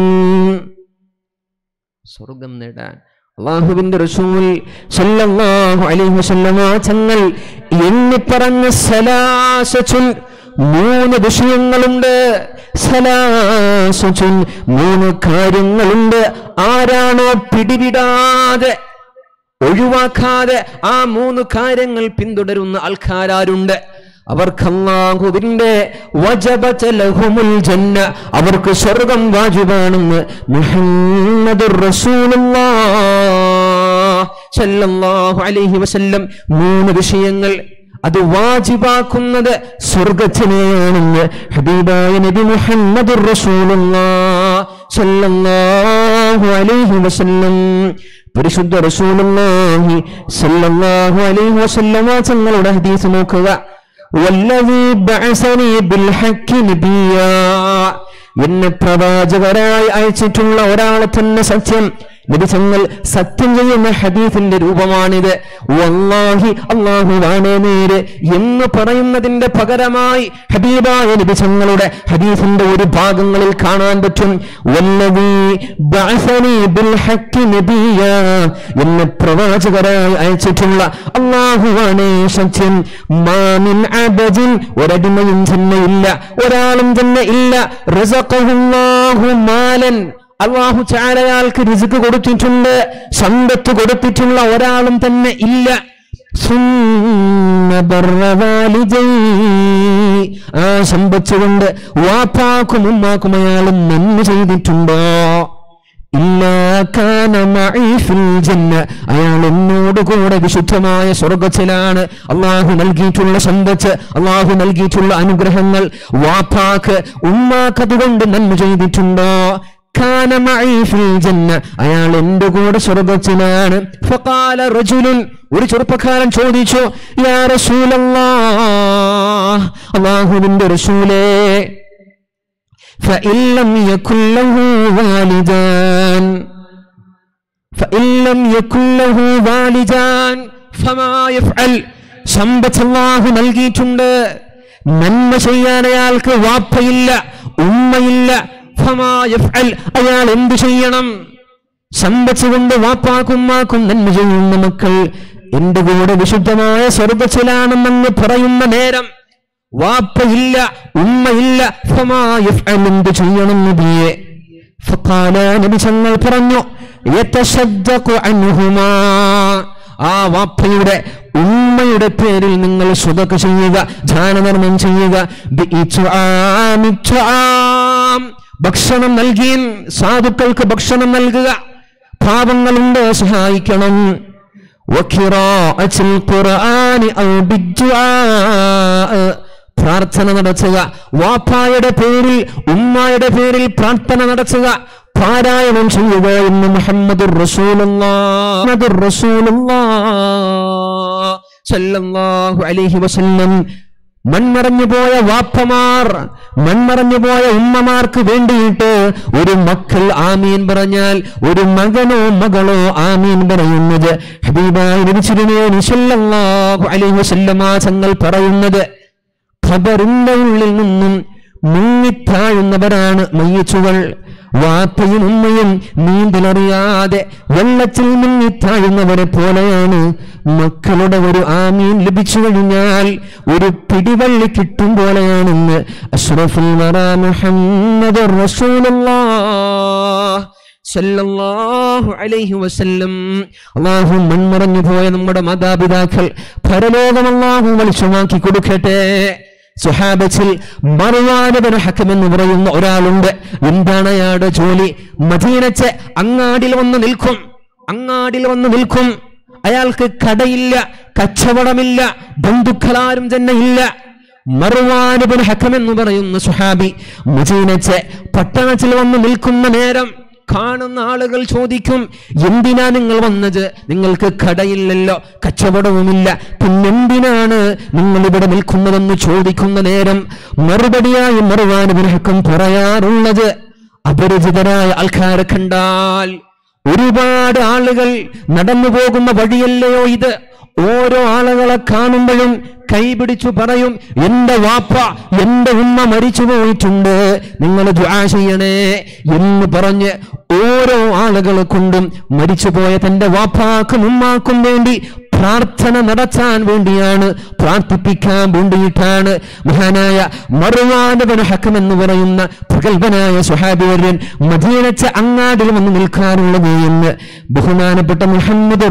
സ്വർഗം നേടാൻ അള്ളാഹുവിന്റെ റസൂൽ സല്ലല്ലാഹു അലൈഹി വസല്ലമ തങ്ങൾ എണ്ണി പറഞ്ഞ സലാസച്ചുൻ മൂന്ന് വിഷയങ്ങളുണ്ട് സലാസച്ചുൻ മൂന്ന് കാര്യങ്ങളുണ്ട് ആരാണോ പിടിവിടാതെ ഒഴിവാക്കാതെ ആ മൂന്ന് കാര്യങ്ങൾ പിന്തുടരുന്ന ആൾക്കാരുണ്ട് അവർക്ക് അള്ളാഹുവിന്റെ വജബത ലഹുമുൽ ജന്ന അവർക്ക് സ്വർഗം വാജിബാണെന്ന് മുഹമ്മദുർ റസൂലുള്ളാഹ് സല്ലല്ലാഹു അലൈഹി വസല്ലം മൂന്ന് വിഷയങ്ങൾ അത് വാജിബാക്കുന്നത് സ്വർഗത്തിനെയാണെന്ന് ഹബീബായ നബി മുഹമ്മദുർ റസൂലുള്ളാഹ് സല്ലല്ലാഹു അലൈഹി വസല്ലം പരിശുദ്ധ റസൂലുള്ളാഹി സല്ലല്ലാഹു അലൈഹി വസല്ലമ തങ്ങളുടെ ഹദീസ് നോക്കുക വല്ലദീ ബഅസനി ബിൽ ഹഖ് നബിയാ എന്നെ പ്രവാചകരായി അയച്ചിട്ടുള്ള ഒരാളെ തന്നെ സത്യം നബി തങ്ങൾ സത്യം ചെയ്യുന്ന ഹദീസിന്റെ രൂപമാണിത് വല്ലാഹി അള്ളാഹുവാണേ നേര് എന്ന് പറയുന്നതിന്റെ പകരമായി ഹബീബായ നബി തങ്ങളുടെ ഹദീസിന്റെ ഒരു ഭാഗങ്ങളിൽ കാണാൻ പറ്റും വല്ലദീ ബഅസനി ബിൽ ഹഖ് നബിയാ എന്നെ പ്രവാചകരായി അയച്ചിട്ടുള്ള അള്ളാഹുവാണേ സത്യം മാമിൻ അബദിൻ ഒരടിമയും തന്നെ ഇല്ല ഒരാളും തന്നെ ഇല്ല റസഖഹുല്ലാഹു മാലൻ അള്ളാഹു ചാരയാൾക്ക് രിസുക്ക് കൊടുത്തിട്ടുണ്ട് സമ്പത്ത് കൊടുത്തിട്ടുള്ള ഒരാളും തന്നെ ഇല്ല സുമ്മ ബർറ വാലിദൈ. ആ സമ്പത്ത് കൊണ്ട് വാപ്പാക്കും ഉമ്മാക്കും അയാളും നന്മ ചെയ്തിട്ടുണ്ടോ ഇല്ലാ കാന മഈ ഫിൽ ജന്ന. അയാൾ എന്നോട് കൂടെ വിശുദ്ധമായ സ്വർഗത്തിലാണ് അള്ളാഹു നൽകിയിട്ടുള്ള സമ്പത്ത് അള്ളാഹു നൽകിയിട്ടുള്ള അനുഗ്രഹങ്ങൾ വാപ്പാക്ക് ഉമ്മാക്ക് അതുകൊണ്ട് നന്മ ചെയ്തിട്ടുണ്ടോ കാന മഈ ഫിൽ ജന്ന അയാൾ എന്റെ കൂടെ സ്വർഗത്തിലാണ് ഫഖാല റജുലുൻ ഒരു ചെറുപ്പക്കാരൻ ചോദിച്ചു യാ റസൂലല്ലാഹ് അല്ലാഹുവിന്റെ റസൂലേ فإن لم يكن له والدان فإن لم يكن له والدان فما يفعل സമ്പത്ത് അല്ലാഹു നൽകിയിട്ടുണ്ട് നന്മ ചെയ്യാൻ അയാൾക്ക് വാപ്പയില്ല ഉമ്മയില്ല ഫമാ യഫ്അൽ അയാൾ എന്തു ചെയ്യണം സമ്പത്ത് കൊണ്ട് വാപ്പാക്കും ഉമ്മാക്കും നന്മ ചെയ്യുന്ന മക്കൾ എന്റെ കൂടെ വിശുദ്ധമായ സ്വർഗത്തിലാണെന്നങ്ങ് പറയുന്ന നേരം വാപ്പയില്ല ഉമ്മയില്ല ഫമാ യഫ്അൽ എന്ത് ചെയ്യണം നബിയെ ഫഖാല നബി തങ്ങൾ പറഞ്ഞു യതശദ്ദഖു അൻഹുമാ ആ വാപ്പയുടെ ഉമ്മയുടെ പേരിൽ നിങ്ങൾ സ്വതക്ക ചെയ്യുക ദാനധർമ്മം ചെയ്യുക ബിഇത്ആമി ത്വാം. ഭക്ഷണം നൽകി സാധുക്കൾക്ക് ഭക്ഷണം നൽകുക പാപങ്ങളുണ്ട് സഹായിക്കണം വഖിറാഅത്തിൽ ഖുർആനി ഔ ബിദ്ദുആ പ്രാർത്ഥന നടത്തുക വാപ്പായുടെ പേരിൽ ഉമ്മായുടെ പേരിൽ പ്രാർത്ഥന നടത്തുക പാരായണം ചെയ്യുക എന്ന് മുഹമ്മദ് അലൈഹി വസല്ലം മൺമറഞ്ഞു പോയ വാപ്പമാർ മൺമറഞ്ഞു പോയ ഉമ്മമാർക്ക് വേണ്ടിയിട്ട് ഒരു മക്കൾ ആമീൻ പറഞ്ഞാൽ ഒരു മകനോ മകളോ ആമീൻ പറയുന്നത് ഹബീബായി നബിച്ചിരുന്നേ സല്ലല്ലാഹു അലൈഹി വസല്ലമ തങ്ങൾ പറയുന്നത് ഖബറിന്റെ ഉള്ളിൽ നിന്നും മുങ്ങിത്താഴുന്നവരാണ് മയ്യച്ചുകൾ വാപ്പയും ഉമ്മയും നീന്തലറിയാതെ വെള്ളത്തിൽ മുങ്ങിത്താഴുന്നവരെ പോലെയാണ് മക്കളുടെ ഒരു ആമീൻ ലഭിച്ചു കഴിഞ്ഞാൽ ഒരു പിടിവള്ളി കിട്ടും പോലെയാണെന്ന് അഷ്റഫുൽ വറാ മുഹമ്മദ് റസൂലുള്ളാഹ് സല്ലല്ലാഹു അലൈഹി വസല്ലം അള്ളാഹു മൺമറഞ്ഞു പോയ നമ്മുടെ മാതാപിതാക്കൾ പരലോകം അള്ളാഹു വെളിച്ചമാക്കി കൊടുക്കട്ടെ സുഹാബത്തിൽ മറുവാനബൻ ഹക്കം എന്ന് പറയുന്ന ഒരാളുണ്ട് എന്താണ് അയാളുടെ ജോലി മദീനച്ച് അങ്ങാടിൽ വന്ന് നിൽക്കും അങ്ങാടിൽ വന്ന് നിൽക്കും അയാൾക്ക് കടയില്ല കച്ചവടമില്ല ബന്ധുക്കളാരും തന്നെ ഇല്ല മറുവാനുബൻ ഹക്കം എന്ന് പറയുന്ന സുഹാബി മദീനച്ച് പട്ടണത്തിൽ വന്ന് നിൽക്കുന്ന നേരം കാണുന്ന ആളുകൾ ചോദിക്കും എന്തിനാ നിങ്ങൾ വന്നത് നിങ്ങൾക്ക് കടയില്ലല്ലോ കച്ചവടവുമില്ല പിന്നെന്തിനാണ് നിങ്ങൾ ഇവിടെ നിൽക്കുന്നതെന്ന് ചോദിക്കുന്ന നേരം മറുപടിയായി മറുവാനുബിനഹക്കം പറയാറുള്ളത് അപരിചിതരായ ആൾക്കാരെ കണ്ടാൽ ഒരുപാട് ആളുകൾ നടന്നു പോകുന്ന വഴിയല്ലയോ ഇത് ഓരോ ആളുകളെ കാണുമ്പോഴും കൈപിടിച്ചു പറയും എന്റെ വാപ്പ എന്റെ ഉമ്മ മരിച്ചു പോയിട്ടുണ്ട് നിങ്ങൾ ദ്വാ ചെയ്യണേ എന്ന് പറഞ്ഞ് ഓരോ ആളുകളെ കൊണ്ടും മരിച്ചുപോയ തന്റെ വാപ്പാക്കും ഉമ്മാക്കും വേണ്ടി പ്രാർത്ഥന നടത്താൻ വേണ്ടിയാണ് പ്രാർത്ഥിപ്പിക്കാൻ വേണ്ടിയിട്ടാണ് മഹാനായ മറുവാനവന ഹക്കം എന്ന് പറയുന്ന പ്രഗത്ഭനായ സുഹാബിവര്യൻ മദീനച്ച അങ്ങാടിൽ വന്ന് നിൽക്കാറുള്ളത് എന്ന് ബഹുമാനപ്പെട്ട മുഹമ്മദ്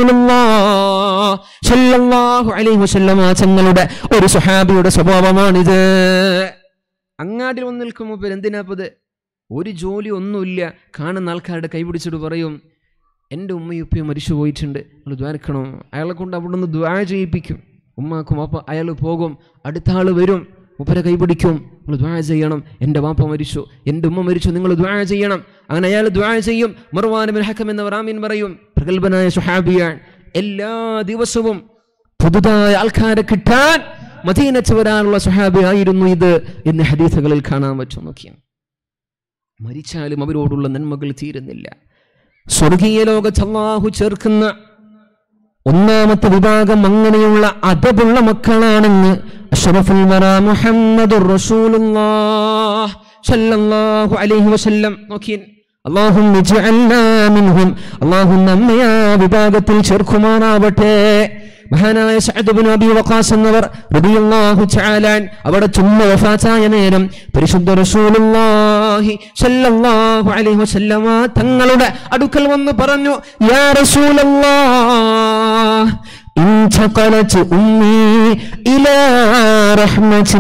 റസൂലുള്ളാഹു അലൈഹി വസല്ലമ തങ്ങളുടെ ഒരു സുഹാബിയുടെ സ്വഭാവമാണിത് അങ്ങാടിൽ വന്ന് നിൽക്കുമ്പോൾ പേര് എന്തിനാപ്പത് ഒരു ജോലി ഒന്നുമില്ല കാണുന്ന ആൾക്കാരുടെ കൈപിടിച്ചിട്ട് പറയും എൻ്റെ ഉമ്മയും ഉപ്പയും മരിച്ചു പോയിട്ടുണ്ട് നിങ്ങൾ ദ്വാരക്കണം അയാളെ കൊണ്ട് അവിടെ നിന്ന് ദ്വാ ചെയ്യിപ്പിക്കും ഉമ്മാക്കും വാപ്പ അയാൾ പോകും അടുത്ത ആൾ വരും ഉപ്പരെ കൈപിടിക്കും നിങ്ങൾ ദ്വാ ചെയ്യണം എൻ്റെ വാപ്പ മരിച്ചു എൻ്റെ ഉമ്മ മരിച്ചു നിങ്ങൾ ദ്വാ ചെയ്യണം അങ്ങനെ അയാൾ ദ്വാ ചെയ്യും മറുവാനുബിൻ ഹക്കം എന്നവർ ആമീൻ പറയും പ്രഗത്ഭനായ സുഹാബിയാൻ എല്ലാ ദിവസവും പുതുതായ ആൾക്കാരെ കിട്ടാൻ മദീനച്ച് വരാനുള്ള സുഹാബി ആയിരുന്നു ഇത് എന്ന് ഹദീസുകളിൽ കാണാൻ പറ്റും നോക്കിയാണ് മരിച്ചാലും അവരോടുള്ള നന്മകൾ തീരുന്നില്ല സ്വർഗീയ ലോകത്ത് അല്ലാഹു ചേർക്കുന്ന ഒന്നാമത്തെ വിഭാഗം അങ്ങനെയുള്ള അതബുള്ള മക്കളാണെന്ന് അഷ്റഫുൽ വറാ മുഹമ്മദുർ റസൂലുള്ളാഹ് സല്ലല്ലാഹു അലൈഹി വസല്ലം നോക്കിയൻ അല്ലാഹും ഇജ്അൽനാ മിൻഹും അല്ലാഹു നമ്മെ ആ വിഭാഗത്തിൽ ചേർക്കുമാറാവട്ടെ മഹാനായ സഅദ് ഇബ്നു അബി വഖാസ് എന്നവർ റളിയല്ലാഹു തആലാൻ അവിടെ ചുമ്മ വഫാത്തായ നേരം പരിശുദ്ധ റസൂലുള്ളാഹി സല്ലല്ലാഹു അലൈഹി വസല്ലമ തങ്ങളുടെ അടുക്കൽ വന്ന് പറഞ്ഞു യാ റസൂലല്ലാഹ് انتقلت أمي إلى رحمة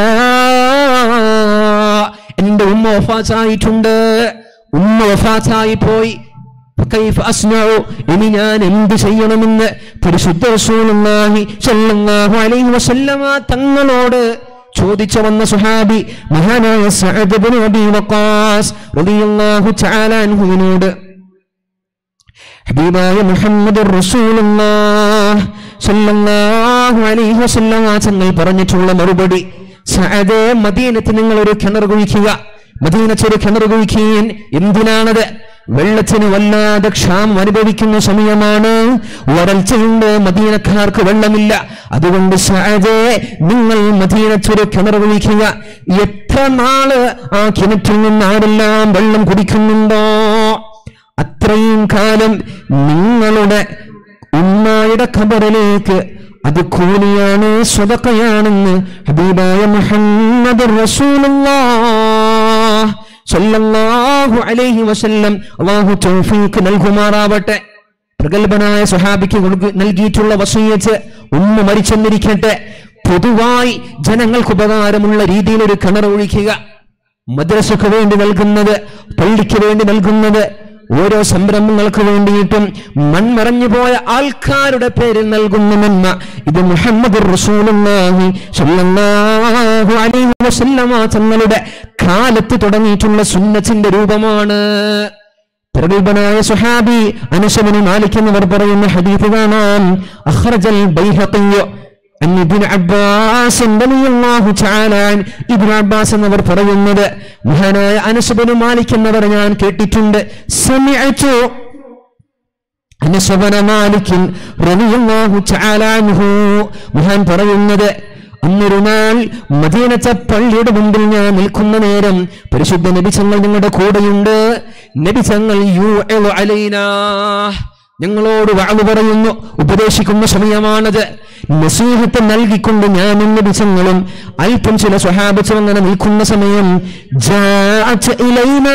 الله എൻ്റെ ഉമ്മ വഫാത്തായിട്ടുണ്ട് ഉമ്മ വഫാത്തായി പോയി فكيف أصنع ഇനി ഞാൻ എന്ത് ചെയ്യണമെന്ന് പരിശുദ്ധ റസൂലുള്ളാഹി സ്വല്ലല്ലാഹു അലൈഹി വസല്ലമ തങ്ങളോട് ചോദിച്ചു വന്ന സുഹാബി മഹാനായ സഅദ് ഇബ്നു അബീ വഖാസ് റളിയല്ലാഹു തആല അൻഹുവിനോട് ഹബീബായ മുഹമ്മദ് റസൂലുള്ളാഹ് സല്ലല്ലാഹു അലൈഹി വസല്ലം തങ്ങൾ പറഞ്ഞിട്ടുള്ള മറുപടി സഅദേ മദീനത്ത് നിങ്ങൾ ഒരു കിണർ കുഴിക്കുക മദീനത്ത് ഒരു കിണർ കുഴിക്കുകയും എന്തിനാണത് വെള്ളത്തിന് വല്ലാതെ ക്ഷാമം അനുഭവിക്കുന്ന സമയമാണ് വരൾച്ചയുണ്ട് മദീനക്കാർക്ക് വെള്ളമില്ല അതുകൊണ്ട് സഅദേ നിങ്ങൾ മദീനത്തൊരു കിണർ കുഴിക്കുക എത്ര നാള് ആ കിണറ്റിൽ നിന്ന് ആരെല്ലാം വെള്ളം കുടിക്കുന്നുണ്ടോ അത്രയും കാലം നിങ്ങളുടെ ഉമ്മായുടെ ഖബറിലേക്ക് അത് കൂലിയാണ് സ്വതക്കയാണെന്ന് ഹബീബായ മുഹമ്മദ് റസൂലുള്ളാഹ് സ്വല്ലല്ലാഹു അലൈഹി വസല്ലം അല്ലാഹു തൗഫീഖ് നൽകുമാറാവട്ടെ പ്രഗത്ഭനായ സ്വഹാബിക്ക് കൊടുക്ക- നൽകിയിട്ടുള്ള വസീയത്ത് ഉമ്മ മരിച്ചെന്നിരിക്കട്ടെ പൊതുവായി ജനങ്ങൾക്ക് ഉപകാരമുള്ള രീതിയിൽ ഒരു കിണർ ഒഴിക്കുക മദ്രസക്ക് വേണ്ടി നൽകുന്നത് പള്ളിക്ക് വേണ്ടി നൽകുന്നത് ഓരോ സംരംഭങ്ങൾക്ക് വേണ്ടിയിട്ടും മൺമറഞ്ഞു പോയ ആൾക്കാരുടെ പേരിൽ നൽകുന്ന നന്മ ഇത് മുഹമ്മദ് റസൂലുള്ളാഹി സ്വല്ലല്ലാഹു അലൈഹി വസല്ലമ തങ്ങളുടെ കാലത്ത് തുടങ്ങിയിട്ടുള്ള സുന്നത്തിന്റെ രൂപമാണ് പ്രഗത്ഭനായ സുഹാബി അനശബിന് മാലിക്കുന്നവർ പറയുന്ന ഹദീഫ് കാണാം അഖ്റജൽ ബൈഹഖിയ്യു അൻ ഇബ്നു അബ്ബാസ് റളിയല്ലാഹു തആല അൻ ഇബ്നു അബ്ബാസ് എന്നവർ പറയുന്നത് മഹാനായ അനസ് ഇബ്നു മാലിക് എന്നവർ ഞാൻ കേട്ടിട്ടുണ്ട് സമിഅതു അനസ് ഇബ്നു മാലിക് റളിയല്ലാഹു തആല അൻഹു മഹാൻ പറയുന്നത് അന്നൊരു നാൾ മദീനത്തെ പള്ളിയുടെ മുമ്പിൽ ഞാൻ നിൽക്കുന്ന നേരം പരിശുദ്ധ നബിച്ചങ്ങൾ നിങ്ങളുടെ കൂടെയുണ്ട് നബിച്ചങ്ങൾ യു അലൈനാ ഞങ്ങളോട് വാഴ് പറയുന്നു ഉപദേശിക്കുന്ന സമയമാണത് നസീഹത്ത് നൽകിക്കൊണ്ട് ഞാനും നബിച്ചങ്ങളും അല്പം ചില സ്വഹാബിച്ചും അങ്ങനെ നിൽക്കുന്ന സമയം ജാഅത്ത് ഇലൈനാ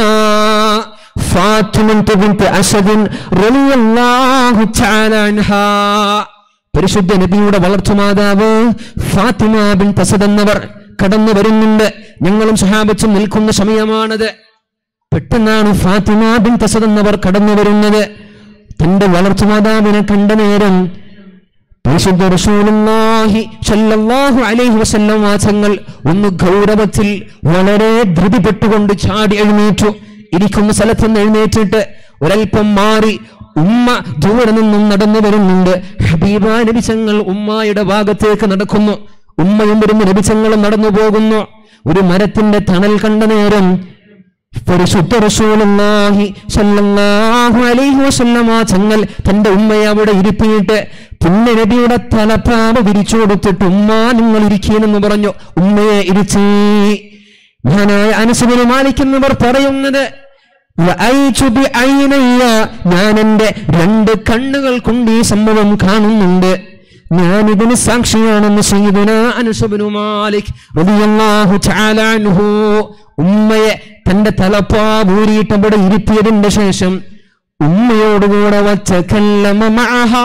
ഫാത്തിമത്ത് ബിൻത് അസദ് റളിയല്ലാഹു തആല അൻഹാ പരിശുദ്ധ നബിയുടെ വളർത്തുമാതാവ് ഫാത്തിമ ബിൻ തസദ് എന്നവർ കടന്നു വരുന്നുണ്ട് ഞങ്ങളും സഹാബത്തും നിൽക്കുന്ന സമയമാണത് പെട്ടെന്നാണ് ഫാത്തിമ ബിൻ തസദ് എന്നവർ കടന്നു വരുന്നത് തന്റെ വളർത്തുമാതാവിനെ കണ്ട നേരം പരിശുദ്ധ റസൂലുള്ളാഹി സ്വല്ലല്ലാഹു അലൈഹി വസല്ലം വാചങ്ങൾ ഒന്ന് ഗൗരവത്തിൽ വളരെ ധൃതിപ്പെട്ടുകൊണ്ട് ചാടി എഴുന്നേറ്റു ഇരിക്കുന്ന സ്ഥലത്ത് നിന്ന് എഴുന്നേറ്റിട്ട് ഒരൽപ്പം മാറി ഉമ്മ ദൂരെ നിന്നും നടന്നു വരുന്നുണ്ട് ഹബീബ നബിച്ചങ്ങൾ ഉമ്മായുടെ ഭാഗത്തേക്ക് നടക്കുന്നു ഉമ്മയും വരുന്ന നബിച്ചങ്ങളും നടന്നു പോകുന്നു ഒരു മരത്തിന്റെ തണൽ കണ്ട നേരം പരിശുദ്ധ റസൂലുള്ളാഹി സ്വല്ലല്ലാഹു അലൈഹി വസല്ലമ തങ്ങൾ തന്റെ ഉമ്മയെ അവിടെ ഇരുത്തിയിട്ട് പുണ്യ നബിയുടെ തലപ്പാവ് വിരിച്ചു കൊടുത്തിട്ട് ഉമ്മ നിങ്ങൾ ഇരിക്കീനെന്ന് പറഞ്ഞു ഉമ്മയെ ഇരുത്തി മഹാനായ അനസുബിന് മാലിക്കുന്നവർ പറയുന്നത് "റഅയ്തു ബിഐനയ്യ", ഞാൻ എന്റെ രണ്ട് കണ്ണുകൾ കൊണ്ട് ഈ സംഭവം കാണുന്നുണ്ട് ഞാൻ ഇതിന് സാക്ഷിയാണെന്ന് സയ്യിദുന അനസുബിനു മാലിക് റളിയല്ലാഹു തആല അൻഹു ഉമ്മയെ തന്റെ തലപ്പാവൂരിയിട്ട് അവിടെ ഇരുത്തിയതിന്റെ ശേഷം ഉമ്മയോടുകൂടെ വച്ച കല്ലമ മഅഹാ.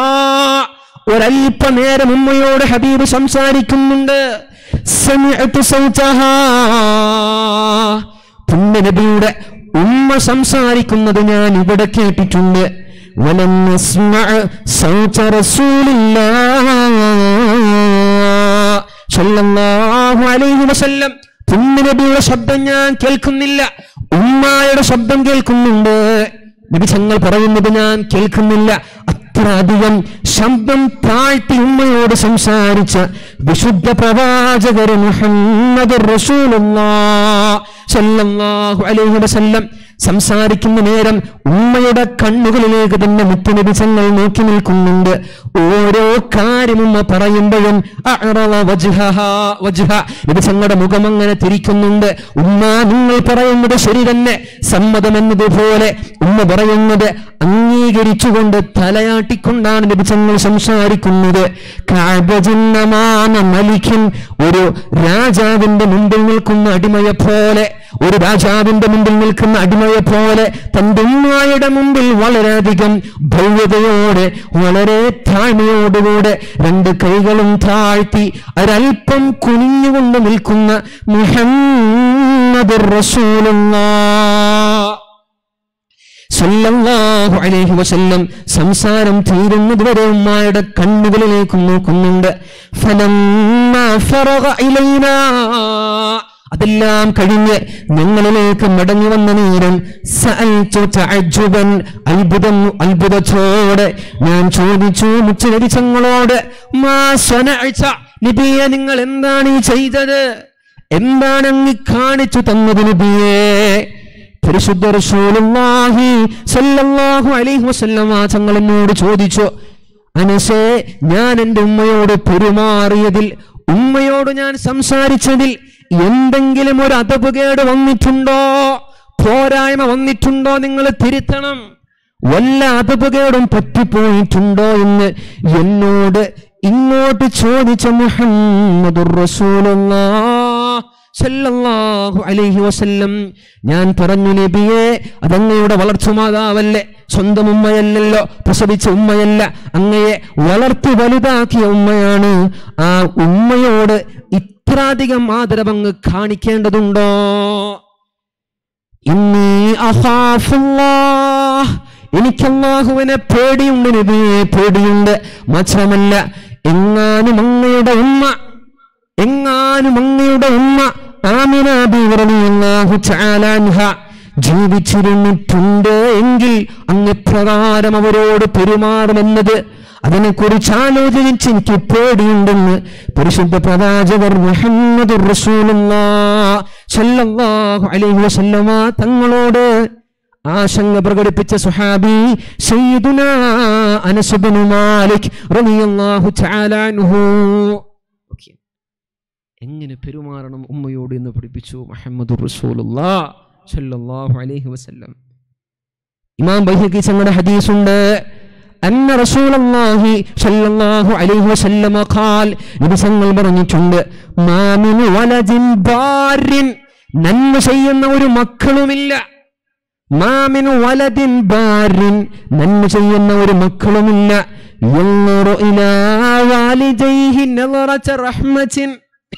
ഒരല്പനേരം ഉമ്മയോട് ഹബീബ് സംസാരിക്കുന്നുണ്ട് സമിഅതു സൗതഹാ. പുണ്യ നബിയുടെ ഉമ്മ സംസാരിക്കുന്നത് ഞാൻ ഇവിടെ കേട്ടിട്ടുണ്ട് വലം യസ്മഅ സൗത റസൂലില്ലാഹ് സല്ലല്ലാഹു അലൈഹി വസല്ലം പുണ്യ നബിയുടെ ശബ്ദം ഞാൻ കേൾക്കുന്നില്ല ഉമ്മായുടെ ശബ്ദം കേൾക്കുന്നുണ്ട് നബി തങ്ങൾ പറയുന്നത് ഞാൻ കേൾക്കുന്നില്ല അത്ര അധികം ശബ്ദം താഴ്ത്തി ഉമ്മയോട് സംസാരിച്ച വിശുദ്ധ പ്രവാചകർ മുഹമ്മദ് റസൂലുള്ളാഹ് സല്ലല്ലാഹു അലൈഹി വസല്ലം സംസാരിക്കുന്ന നേരം ഉമ്മയുടെ കണ്ണുകളിലേക്ക് തന്നെ മുത്തുനബിച്ചങ്ങൾ നോക്കി നിൽക്കുന്നുണ്ട് ഓരോ കാര്യം ഉമ്മ പറയുമ്പോഴും അഅറള വജ്ഹഹാ വജ്ഹ നബിച്ചങ്ങളുടെ മുഖം അങ്ങനെ തിരിക്കുന്നുണ്ട് ഉമ്മ നിങ്ങൾ പറയുന്നത് ശരി തന്നെ സമ്മതം എന്നതുപോലെ ഉമ്മ പറയുന്നത് അംഗീകരിച്ചുകൊണ്ട് തലയാട്ടിക്കൊണ്ടാണ് നബിച്ചങ്ങൾ സംസാരിക്കുന്നത് കാബജന്നമാന മലിക്കൻ ഒരു രാജാവിന്റെ മുമ്പിൽ നിൽക്കുന്ന അടിമയെ പോലെ ഒരു രാജാവിന്റെ മുമ്പിൽ നിൽക്കുന്ന അടിമയെ പോലെ തന്റെ ഉമ്മായുടെ മുമ്പിൽ വളരെയധികം ഭവ്യതയോടെ വളരെ താഴ്മയോടുകൂടെ രണ്ട് കൈകളും താഴ്ത്തി ഒരൽപ്പം കുനിഞ്ഞുകൊണ്ട് നിൽക്കുന്ന മുഹമ്മദ് റസൂലുള്ളാഹ് സല്ലല്ലാഹു അലൈഹി വസല്ലം സംസാരം തീരുന്നതുവരെ ഉമ്മായുടെ കണ്ണുകളിലേക്ക് നോക്കുന്നുണ്ട് ഫലമ്മാ ഫറഗ ഇലൈനാ അതെല്ലാം കഴിഞ്ഞ് ഞങ്ങളിലേക്ക് മടങ്ങി വന്ന നേരം സഅൽതു തഅജ്ജുബൻ അത്ഭുതം അത്ഭുതത്തോടെ ഞാൻ ചോദിച്ചു മുച്ചരിച്ചങ്ങളോട് മാ സ്വനഅ്ത നബിയെ നിങ്ങൾ എന്താണ് ഈ ചെയ്തത് എന്താണ് അങ്ങ് കാണിച്ചു തന്നത് നബിയേ പരിശുദ്ധ റസൂലുള്ളാഹി സല്ലല്ലാഹു അലൈഹി വസല്ലമ തങ്ങൾ എന്നോട് ചോദിച്ചു അനസേ ഞാൻ എൻ്റെ ഉമ്മയോട് പെരുമാറിയതിൽ ഉമ്മയോട് ഞാൻ സംസാരിച്ചതിൽ എന്തെങ്കിലും ഒരു അതപുകേട് വന്നിട്ടുണ്ടോ പോരായ്മ വന്നിട്ടുണ്ടോ നിങ്ങൾ തിരുത്തണം വല്ല അതപുകേടും പറ്റിപ്പോയിട്ടുണ്ടോ എന്ന് എന്നോട് ഇങ്ങോട്ട് ചോദിച്ച മുഹമ്മദുർ റസൂലുള്ളാഹ് സല്ലല്ലാഹു അലൈഹി വസല്ലം ഞാൻ പറഞ്ഞു നബിയെ അതങ്ങയുടെ വളർത്തുമാതാവല്ലേ സ്വന്തം ഉമ്മയല്ലല്ലോ പ്രസവിച്ച ഉമ്മയല്ല അങ്ങയെ വളർത്തി വലുതാക്കിയ ഉമ്മയാണ് ആ ഉമ്മയോട് ഇത്രാധികം ആദരവങ്ങ് കാണിക്കേണ്ടതുണ്ടോ ഇന്നീ അഹാഫുല്ലാഹ് എനിക്ക് അള്ളാഹുവിനെ പേടിയുണ്ട് നബിയെ പേടിയുണ്ട് മാത്രമല്ല എങ്ങാനും അങ്ങയുടെ ഉമ്മ എങ്ങാനും അങ്ങയുടെ ഉമ്മ ആമിന ബിറളിയല്ലാഹു തആല അൻഹ ജീവിച്ചിരുന്നിട്ടുണ്ട് എങ്കിൽ അങ്ങ് പ്രകാരം അവരോട് പെരുമാറുമെന്നത് അതിനെക്കുറിച്ച് ആലോചിച്ച് എനിക്ക് പേടിയുണ്ടെന്ന് പരിശുദ്ധ പ്രവാചകർ മുഹമ്മദ് സല്ലല്ലാഹു അലൈഹി വസല്ലമ തങ്ങളോട് ആശങ്ക പ്രകടിപ്പിച്ച സുഹാബി സയ്യിദുന അനസ് ഇബ്നു മാലിക് റളിയല്ലാഹു തആല അൻഹു ഓക്കേ എങ്ങനെ പെരുമാറണം ഉമ്മയോട് എന്ന് പഠിപ്പിച്ചു മുഹമ്മദ് സല്ലല്ലാഹു അലൈഹി വസല്ലം ഇമാം ബൈഹഖി സംഗത ഹദീസുണ്ട് അന്ന റസൂലുള്ളാഹി സല്ലല്ലാഹു അലൈഹി വസല്ലമ ഖാൽ നബി തങ്ങൾ പറഞ്ഞിട്ടുണ്ട് മാമിൻ വലദിൻ ബാരിൻ നന്മ ചെയ്യുന്ന ഒരു മക്കളുമില്ല മാമിൻ വലദിൻ ബാരിൻ നന്മ ചെയ്യുന്ന ഒരു മക്കളുമില്ല യൻദുറു ഇലാ വാലിദൈഹി നളറത റഹ്മത്തിൻ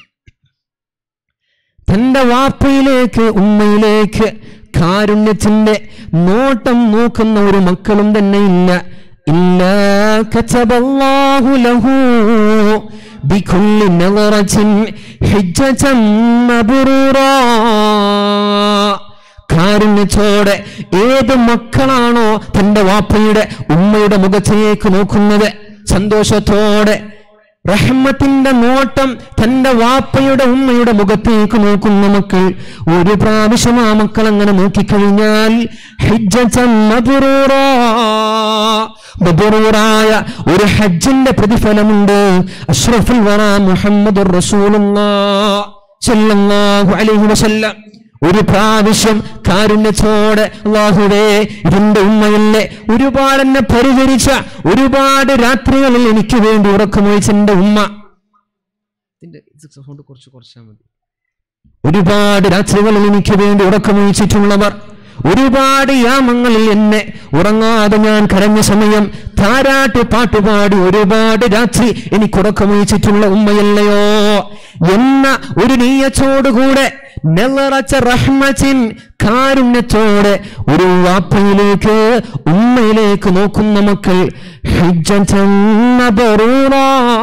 തന്റെ വാപ്പയിലേക്ക് ഉമ്മയിലേക്ക് കാരുണ്യത്തിന്റെ നോട്ടം നോക്കുന്ന ഒരു മക്കളും തന്നെ ഇല്ല ഇല്ല കതബല്ലാഹു ലഹു ബികുല്ലി നളറത്തിൻ ഹിജ്ജതൻ മബ്റൂറാ കാരുണ്യത്തോടെ ഏത് മക്കളാണോ തന്റെ വാപ്പയുടെ ഉമ്മയുടെ മുഖത്തേക്ക് നോക്കുന്നത് സന്തോഷത്തോടെ റഹ്മത്തിന്റെ നോട്ടം തന്റെ വാപ്പയുടെ ഉമ്മയുടെ മുഖത്തേക്ക് നോക്കുന്ന മക്കൾ ഒരു പ്രാവശ്യം ആ മക്കൾ അങ്ങനെ നോക്കിക്കഴിഞ്ഞാൽ ഹിജ്ജത്തൻ മബ്റൂറാ. മബ്റൂറായ ഒരു ഹജ്ജിന്റെ പ്രതിഫലമുണ്ട് അഷ്റഫുൽ വറ മുഹമ്മദുർ റസൂലുള്ളാഹ് സല്ലല്ലാഹു അലൈഹി വസല്ലം ഒരു പ്രാവശ്യം കാരുണ്യത്തോടെ അള്ളാഹുവേ ഇതിന്റെ ഉമ്മയല്ലേ ഒരുപാട് എന്നെ പരിചരിച്ച ഒരുപാട് രാത്രികളിൽ എനിക്ക് വേണ്ടി ഉറക്കമൊഴിച്ച എന്റെ ഉമ്മ ഇതിന്റെ സൗണ്ട് കുറച്ച് കുറച്ചാൽ മതി ഒരുപാട് രാത്രികളിൽ എനിക്ക് വേണ്ടി ഉറക്കമൊഴിച്ചിട്ടുള്ളവർ ഒരുപാട് യാമങ്ങളിൽ എന്നെ ഉറങ്ങാതെ ഞാൻ കരഞ്ഞ സമയം താരാട്ട് പാട്ടുപാടി ഒരുപാട് രാത്രി എനിക്ക് ഉറക്കമൊഴിച്ചിട്ടുള്ള ഉമ്മയല്ലയോ എന്ന ഒരു നീയച്ചോടുകൂടെ നെല്ലറച്ച റഹ്മത്തിൻ കാരുണ്യത്തോടെ ഒരു വാപ്പയിലേക്ക് ഉമ്മയിലേക്ക് നോക്കുന്ന മക്കൾ ഹിജ്ജത്തൻ മബ്റൂറാ.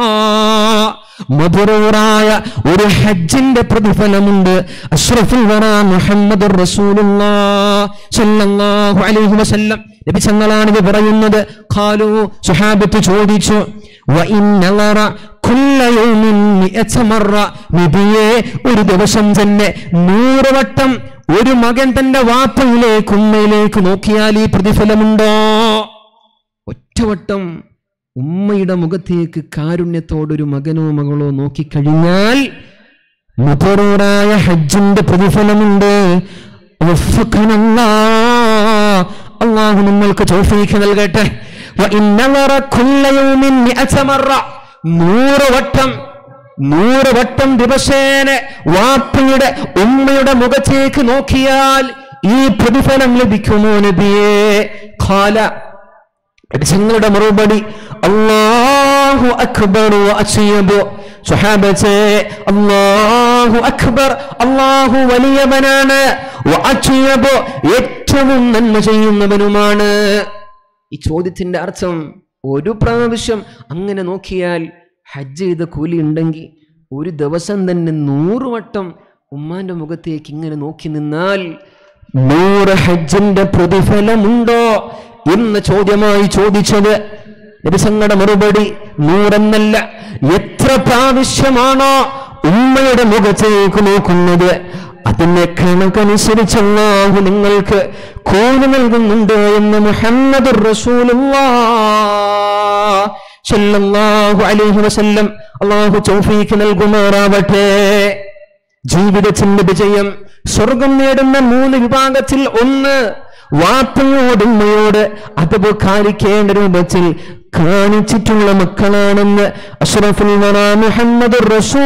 മബ്റൂറായ ഒരു ഹജ്ജിന്റെ പ്രതിഫലമുണ്ട് അഷ്റഫുൽ വറ മുഹമ്മദ് സല്ലല്ലാഹു അലൈഹി വസല്ലം നബി തങ്ങളാണ് ഇത് പറയുന്നത് ഖാലു സുഹാബത്ത് ചോദിച്ചു വഇൻ നളറ കുല്ല യൗമിൻ മിഅത മറ നബിയെ ഒരു ദിവസം തന്നെ നൂറ് വട്ടം ഒരു മകൻ തന്റെ വാപ്പയിലേക്ക് ഉമ്മയിലേക്ക് നോക്കിയാൽ ഈ പ്രതിഫലമുണ്ടോ ഒറ്റവട്ടം ഉമ്മയുടെ മുഖത്തേക്ക് കാരുണ്യത്തോടൊരു മകനോ മകളോ നോക്കിക്കഴിഞ്ഞാൽ മബറൂറായ ഹജ്ജിന്റെ പ്രതിഫലമുണ്ട് വഫഖനല്ലാ. അള്ളാഹു നമ്മൾക്ക് തോഫീക്ക് നൽകട്ടെ വഇൻ നളറ കുല്ല യൗമിൻ മിഅത മറ. നൂറ് വട്ടം നൂറ് വട്ടം ദിവസേന വാപ്പയുടെ ഉമ്മയുടെ മുഖത്തേക്ക് നോക്കിയാൽ ഈ പ്രതിഫലം ലഭിക്കുമോ നബിയേ ഖാല ഞങ്ങളുടെ മറുപടി അള്ളാഹു അക്ബർ അച്ഛയബു സുഹാബത്തെ അള്ളാഹു അല്ലാഹു അക്ബർ അല്ലാഹു വലിയവനാണ് വഅജ്യബ് ഏറ്റവും നന്മ ചെയ്യുന്നവനുമാണ് ഈ ചോദ്യത്തിന്റെ അർത്ഥം ഒരു പ്രാവശ്യം അങ്ങനെ നോക്കിയാൽ ഹജ്ജ് ചെയ്ത കൂലി ഉണ്ടെങ്കിൽ ഒരു ദിവസം തന്നെ നൂറ് വട്ടം ഉമ്മാന്റെ മുഖത്തേക്ക് ഇങ്ങനെ നോക്കി നിന്നാൽ നൂറ് ഹജ്ജിന്റെ പ്രതിഫലമുണ്ടോ എന്ന ചോദ്യമായി ചോദിച്ചത് നബിസങ്ങളുടെ മറുപടി നൂറെന്നല്ല എത്ര പ്രാവശ്യമാണോ ഉമ്മയുടെ മുഖത്തേക്ക് നോക്കുന്നത് അതിന്റെ കണക്കനുസരിച്ച് അല്ലാഹു നിങ്ങൾക്ക് കൂലി നൽകുന്നുണ്ട് എന്ന് മുഹമ്മദ് സല്ലല്ലാഹു അലൈഹി വസല്ലം അള്ളാഹു ചൗഫീക്ക് നൽകുമാറാവട്ടെ ജീവിതത്തിന്റെ വിജയം സ്വർഗം നേടുന്ന മൂന്ന് വിഭാഗത്തിൽ ഒന്ന് വാപ്പയോട് ഉമ്മയോട് അതവ് കാണിക്കേണ്ട രൂപത്തിൽ കാണിച്ചിട്ടുള്ള മക്കളാണെന്ന് അഷ്റഫുൽ വറാ മുഹമ്മദ്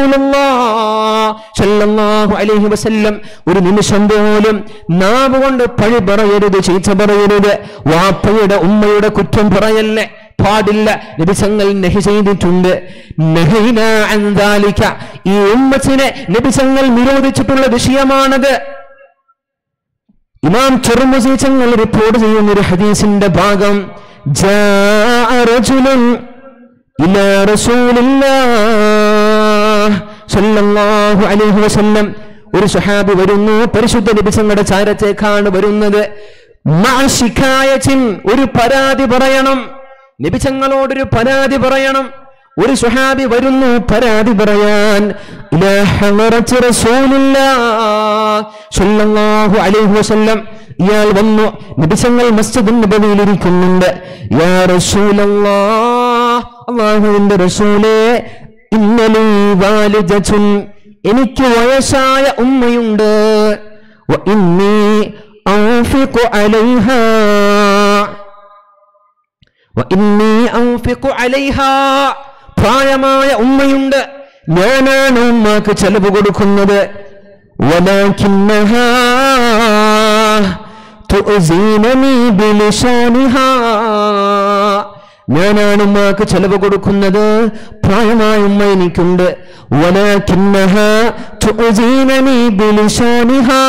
സല്ലല്ലാഹു അലൈഹി വസല്ലം ഒരു നിമിഷം പോലും നാവ് കൊണ്ട് പഴി പറയരുത് ചീത്ത പറയരുത് വാപ്പയുടെ ഉമ്മയുടെ കുറ്റം പറയല്ലേ പാടില്ല നബിസങ്ങൾ നഹി ചെയ്തിട്ടുണ്ട് നഹീന അൻ ദാലിക. ഈ ഉമ്മത്തിനെ നബിസങ്ങൾ നിരോധിച്ചിട്ടുള്ള വിഷയമാണത് ഇമാം ചെറുമുസി ചങ്ങൾ റിപ്പോർട്ട് ചെയ്യുന്ന ഒരു ഹദീസിന്റെ ഭാഗം ജാഅ റജുലുൻ ഇലാ റസൂലില്ലാഹ് സല്ലല്ലാഹു അലൈഹി വസല്ലം ഒരു സ്വഹാബി വരുന്നു പരിശുദ്ധ നബിസങ്ങളുടെ ചാരത്തേക്കാണ് വരുന്നത് മഅ ശികായത്തിൻ ഒരു പരാതി പറയണം നബിച്ചങ്ങളോടൊരു പരാതി പറയണം ഒരു സുഹാബി വരുന്നു പരാതി പറയാൻ ഇലാ ഹളറത്തി റസൂലില്ലാഹ് സ്വല്ലല്ലാഹു അലൈഹി വസല്ലം ഇയാൾ വന്നു നബിച്ചങ്ങൾ മസ്ജിദ് നബവിയിൽ ഇരിക്കുന്നുണ്ട് യാ റസൂലല്ലാഹ് അല്ലാഹുവിന്റെ റസൂലേ ഇന്നലീ വാലിദത്തുൻ എനിക്ക് വയസ്സായ ഉമ്മയുണ്ട് വ ഇന്നി അൻഫിഖു അലൈഹാ വഇന്നീ അൻഫിഖു അലൈഹാ പ്രായമായ ഉമ്മയുണ്ട് ഞാനാണ് ഉമ്മക്ക് ചെലവ് കൊടുക്കുന്നത് വലാകിന്നഹാ തുഅ്സീനനീ ബിലിസാനിഹാ ഞാനാണ് ഉമ്മക്ക് ചെലവ് കൊടുക്കുന്നത് പ്രായമായ ഉമ്മ എനിക്കുണ്ട് വലാകിന്നഹാ തുഅ്സീനനീ ബിലിസാനിഹാ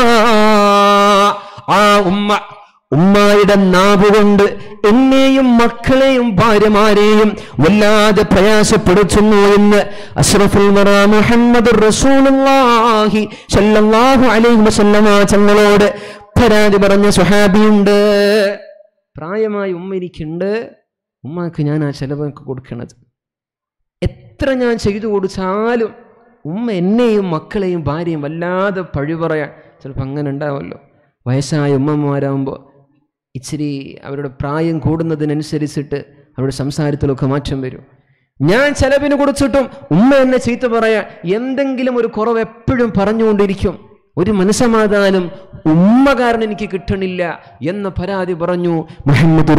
ആ ഉമ്മ ഉമ്മായുടെ നാവ് കൊണ്ട് എന്നെയും മക്കളെയും ഭാര്യമാരെയും വല്ലാതെ പ്രയാസപ്പെടുത്തുന്നു എന്ന് അഷ്റഫുൽ വറ മുഹമ്മദ് റസൂലുള്ളാഹി സല്ലല്ലാഹു അലൈഹി വസല്ലമ തങ്ങളോട് പരാതി പറഞ്ഞ സുഹാബിയുണ്ട് പ്രായമായ ഉമ്മ എനിക്കുണ്ട് ഉമ്മക്ക് ഞാൻ ആ ചെലവൊക്കെ കൊടുക്കണത് എത്ര ഞാൻ ചെയ്തു കൊടുത്താലും ഉമ്മ എന്നെയും മക്കളെയും ഭാര്യയും വല്ലാതെ പഴി പറയാൻ ചിലപ്പോൾ അങ്ങനെ ഉണ്ടാവുമല്ലോ വയസ്സായ ഉമ്മമാരാകുമ്പോൾ ഇച്ചിരി അവരുടെ പ്രായം കൂടുന്നതിനനുസരിച്ചിട്ട് അവരുടെ സംസാരത്തിലൊക്കെ മാറ്റം വരും ഞാൻ ചെലവിന് കൊടുത്തിട്ടും ഉമ്മ എന്നെ ചീത്ത പറയാൻ എന്തെങ്കിലും ഒരു കുറവ് എപ്പോഴും പറഞ്ഞുകൊണ്ടിരിക്കും ഒരു മനസമാധാനം ഉമ്മ കാരണം എനിക്ക് കിട്ടണില്ല എന്ന പരാതി പറഞ്ഞു മുഹമ്മദ്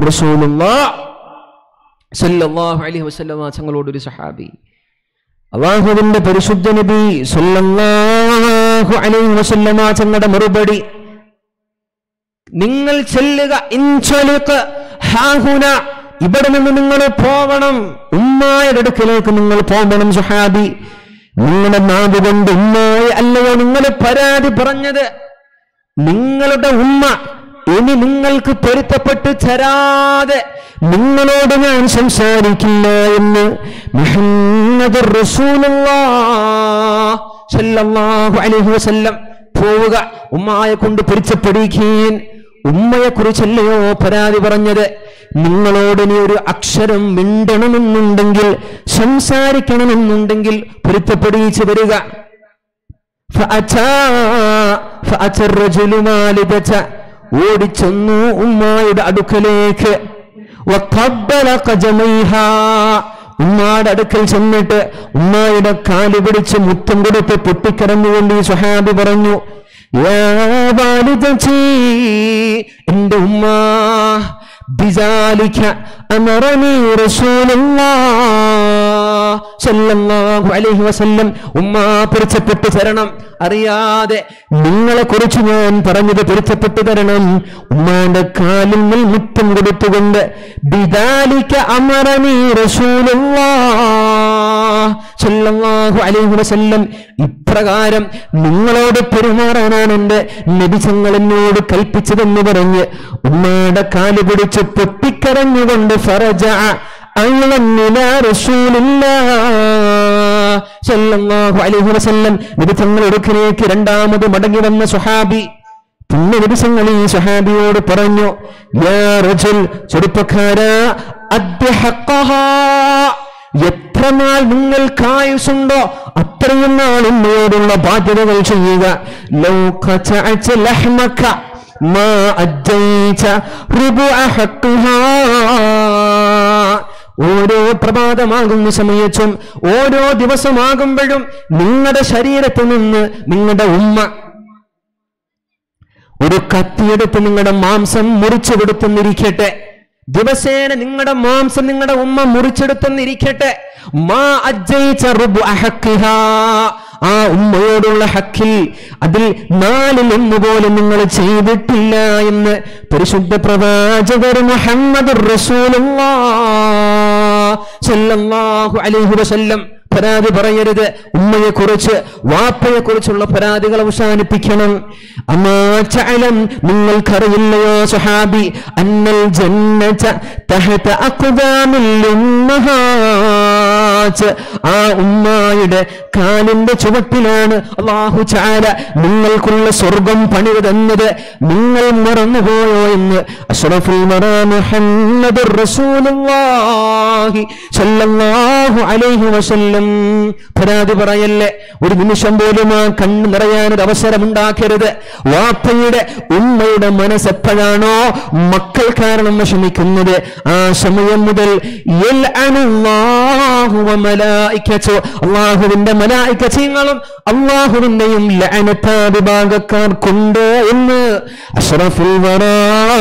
സല്ലല്ലാഹു അലൈഹി വസല്ലമ തങ്ങളോടൊരു സഹാബി അള്ളാഹുവിന്റെ പരിശുദ്ധ നബി സല്ലല്ലാഹു അലൈഹി വസല്ലമ തങ്ങളുടെ മറുപടി നിങ്ങൾ ചെല്ലുക ഇൻചൊലുക്ക് ഹാഹുന ഇവിടെ നിന്ന് നിങ്ങൾ പോവണം ഉമ്മായുടെ അടുക്കലേക്ക് നിങ്ങൾ പോകണം സുഹാബി നിങ്ങളുടെ നാവ് കൊണ്ട് ഉമ്മായ അല്ലയോ നിങ്ങൾ പരാതി പറഞ്ഞത് നിങ്ങളുടെ ഉമ്മ ഇനി നിങ്ങൾക്ക് പൊരുത്തപ്പെട്ട് തരാതെ നിങ്ങളോട് ഞാൻ സംസാരിക്കില്ല എന്ന് മുഹമ്മദ് റസൂലുള്ളാഹ് സല്ലല്ലാഹു അലൈഹി വസല്ലം പോവുക ഉമ്മായെ കൊണ്ട് പൊരുത്തപ്പെടുകയും ഉമ്മയെ കുറിച്ചല്ലയോ പരാതി പറഞ്ഞത് നിങ്ങളോട് ഇനി ഒരു അക്ഷരം മിണ്ടണമെന്നുണ്ടെങ്കിൽ സംസാരിക്കണമെന്നുണ്ടെങ്കിൽ പൊരുത്തപ്പെടിയിച്ച് വരിക فأتى فأتى الرجل والدته ഓടിച്ചെന്നു ഉമ്മായുടെ അടുക്കലേക്ക് وقبل قدميها ഉമ്മായുടെ അടുക്കൽ ചെന്നിട്ട് ഉമ്മായുടെ കാല് പിടിച്ച് മുത്തം കൊടുത്ത് പൊട്ടിക്കരഞ്ഞുകൊണ്ട് ഈ സുഹാബി പറഞ്ഞു "യാ വാലിദതീ, എന്റെ ഉമ്മ ബിസാലിക അമറനീ റസൂലുള്ളാഹ് സല്ലല്ലാഹു അലൈഹി വസല്ലം ഉമ്മ പൊരുത്തപ്പെട്ടു തരണം അറിയാതെ നിങ്ങളെ കുറിച്ച് ഞാൻ പറഞ്ഞത് പൊരുത്തപ്പെട്ടു തരണം ഉമ്മാന്റെ കാലിൽ മേൽ മുത്തം കൊടുത്തുകൊണ്ട് ബിദാലിക അമറനീ റസൂലുള്ളാഹ് സല്ലല്ലാഹു അലൈഹി വസല്ലം ഇപ്രകാരം നിങ്ങളോട് പെരുമാറാനാണ് എന്റെ നബിസങ്ങൾ എന്നോട് കൽപ്പിച്ചതെന്ന് പറഞ്ഞ് ഉമ്മയുടെ കാല് പിടിച്ച് പൊട്ടിക്കരഞ്ഞുകൊണ്ട് ഫറജ നബി തങ്ങളുടെ അടുക്കിലേക്ക് രണ്ടാമത് മടങ്ങി വന്ന സുഹാബി പിന്നെ നബിസങ്ങൾ ഈ സഹാബിയോട് പറഞ്ഞു യാ റജുൽ ചെറുപ്പക്കാരാ അദ്ഹഖഹാ എത്ര നാൾ നിങ്ങൾക്ക് ആയുസുണ്ടോ അത്രയും നാൾ ഉമ്മയോടുള്ള ബാധ്യതകൾ ചെയ്യുക ലൗ ഖതഅത ലഹ്മക മാ അദ്ദൈത റുബുഅ ഹഖ്ഹാ ഓരോ പ്രഭാതമാകുന്ന സമയത്തും ഓരോ ദിവസമാകുമ്പോഴും നിങ്ങളുടെ ശരീരത്തിൽ നിന്ന് നിങ്ങളുടെ ഉമ്മ ഒരു കത്തിയെടുത്ത് നിങ്ങളുടെ മാംസം മുറിച്ചു കൊടുത്തെന്നിരിക്കട്ടെ ദിവസേന നിങ്ങളുടെ മാംസം നിങ്ങളുടെ ഉമ്മ മുറിച്ചെടുത്തെന്നിരിക്കട്ടെ മാ അജ്ജയിച്ച റുബു അഹക്കിഹാ ആ ഉമ്മയോടുള്ള ഹക്കിൽ അതിൽ നാലിൽ ഒന്ന് പോലും നിങ്ങൾ ചെയ്തിട്ടില്ല എന്ന് പരിശുദ്ധ പ്രവാചകർ മുഹമ്മദ് റസൂലുള്ളാഹു അലൈഹി വസല്ലം പരാതി പറയരുത് ഉമ്മയെ കുറിച്ച് വാപ്പയെ കുറിച്ചുള്ള പരാതികൾ അവസാനിപ്പിക്കണം അമാചലം നിങ്ങൾക്കറിയില്ലയോ സഹാബി അന്നൽ ജന്നത തഹത അഖ്ദാമിൽ ഉമ്മഹാത്ത് ആ ഉമ്മായുടെ കാലിന്റെ ചുവട്ടിലാണ് അള്ളാഹു ചാല നിങ്ങൾക്കുള്ള സ്വർഗം പണിതെന്നത് നിങ്ങൾ മറന്നുപോയോ എന്ന് അഷ്റഫുൽ വറാ മുഹമ്മദുർ റസൂലുള്ളാഹി സ്വല്ലല്ലാഹു അലൈഹി വസല്ലം പരാതി പറയല്ലേ ഒരു നിമിഷം പോലും ആ കണ്ണ് നിറയാൻ ഒരു അവസരമുണ്ടാക്കരുത് വാപ്പയുടെ ഉമ്മയുടെ മനസ്സെപ്പോഴാണോ മക്കൾ കാരണം വിഷമിക്കുന്നത് ആ സമയം മുതൽ യൽഅനുല്ലാഹു വമലായികതു അള്ളാഹുവിന്റെ മലായികങ്ങളും അള്ളാഹുവിന്റെയും ലഅനത്ത വിഭാഗക്കാർക്കുണ്ട് എന്ന് അഷ്റഫുൽ വറാ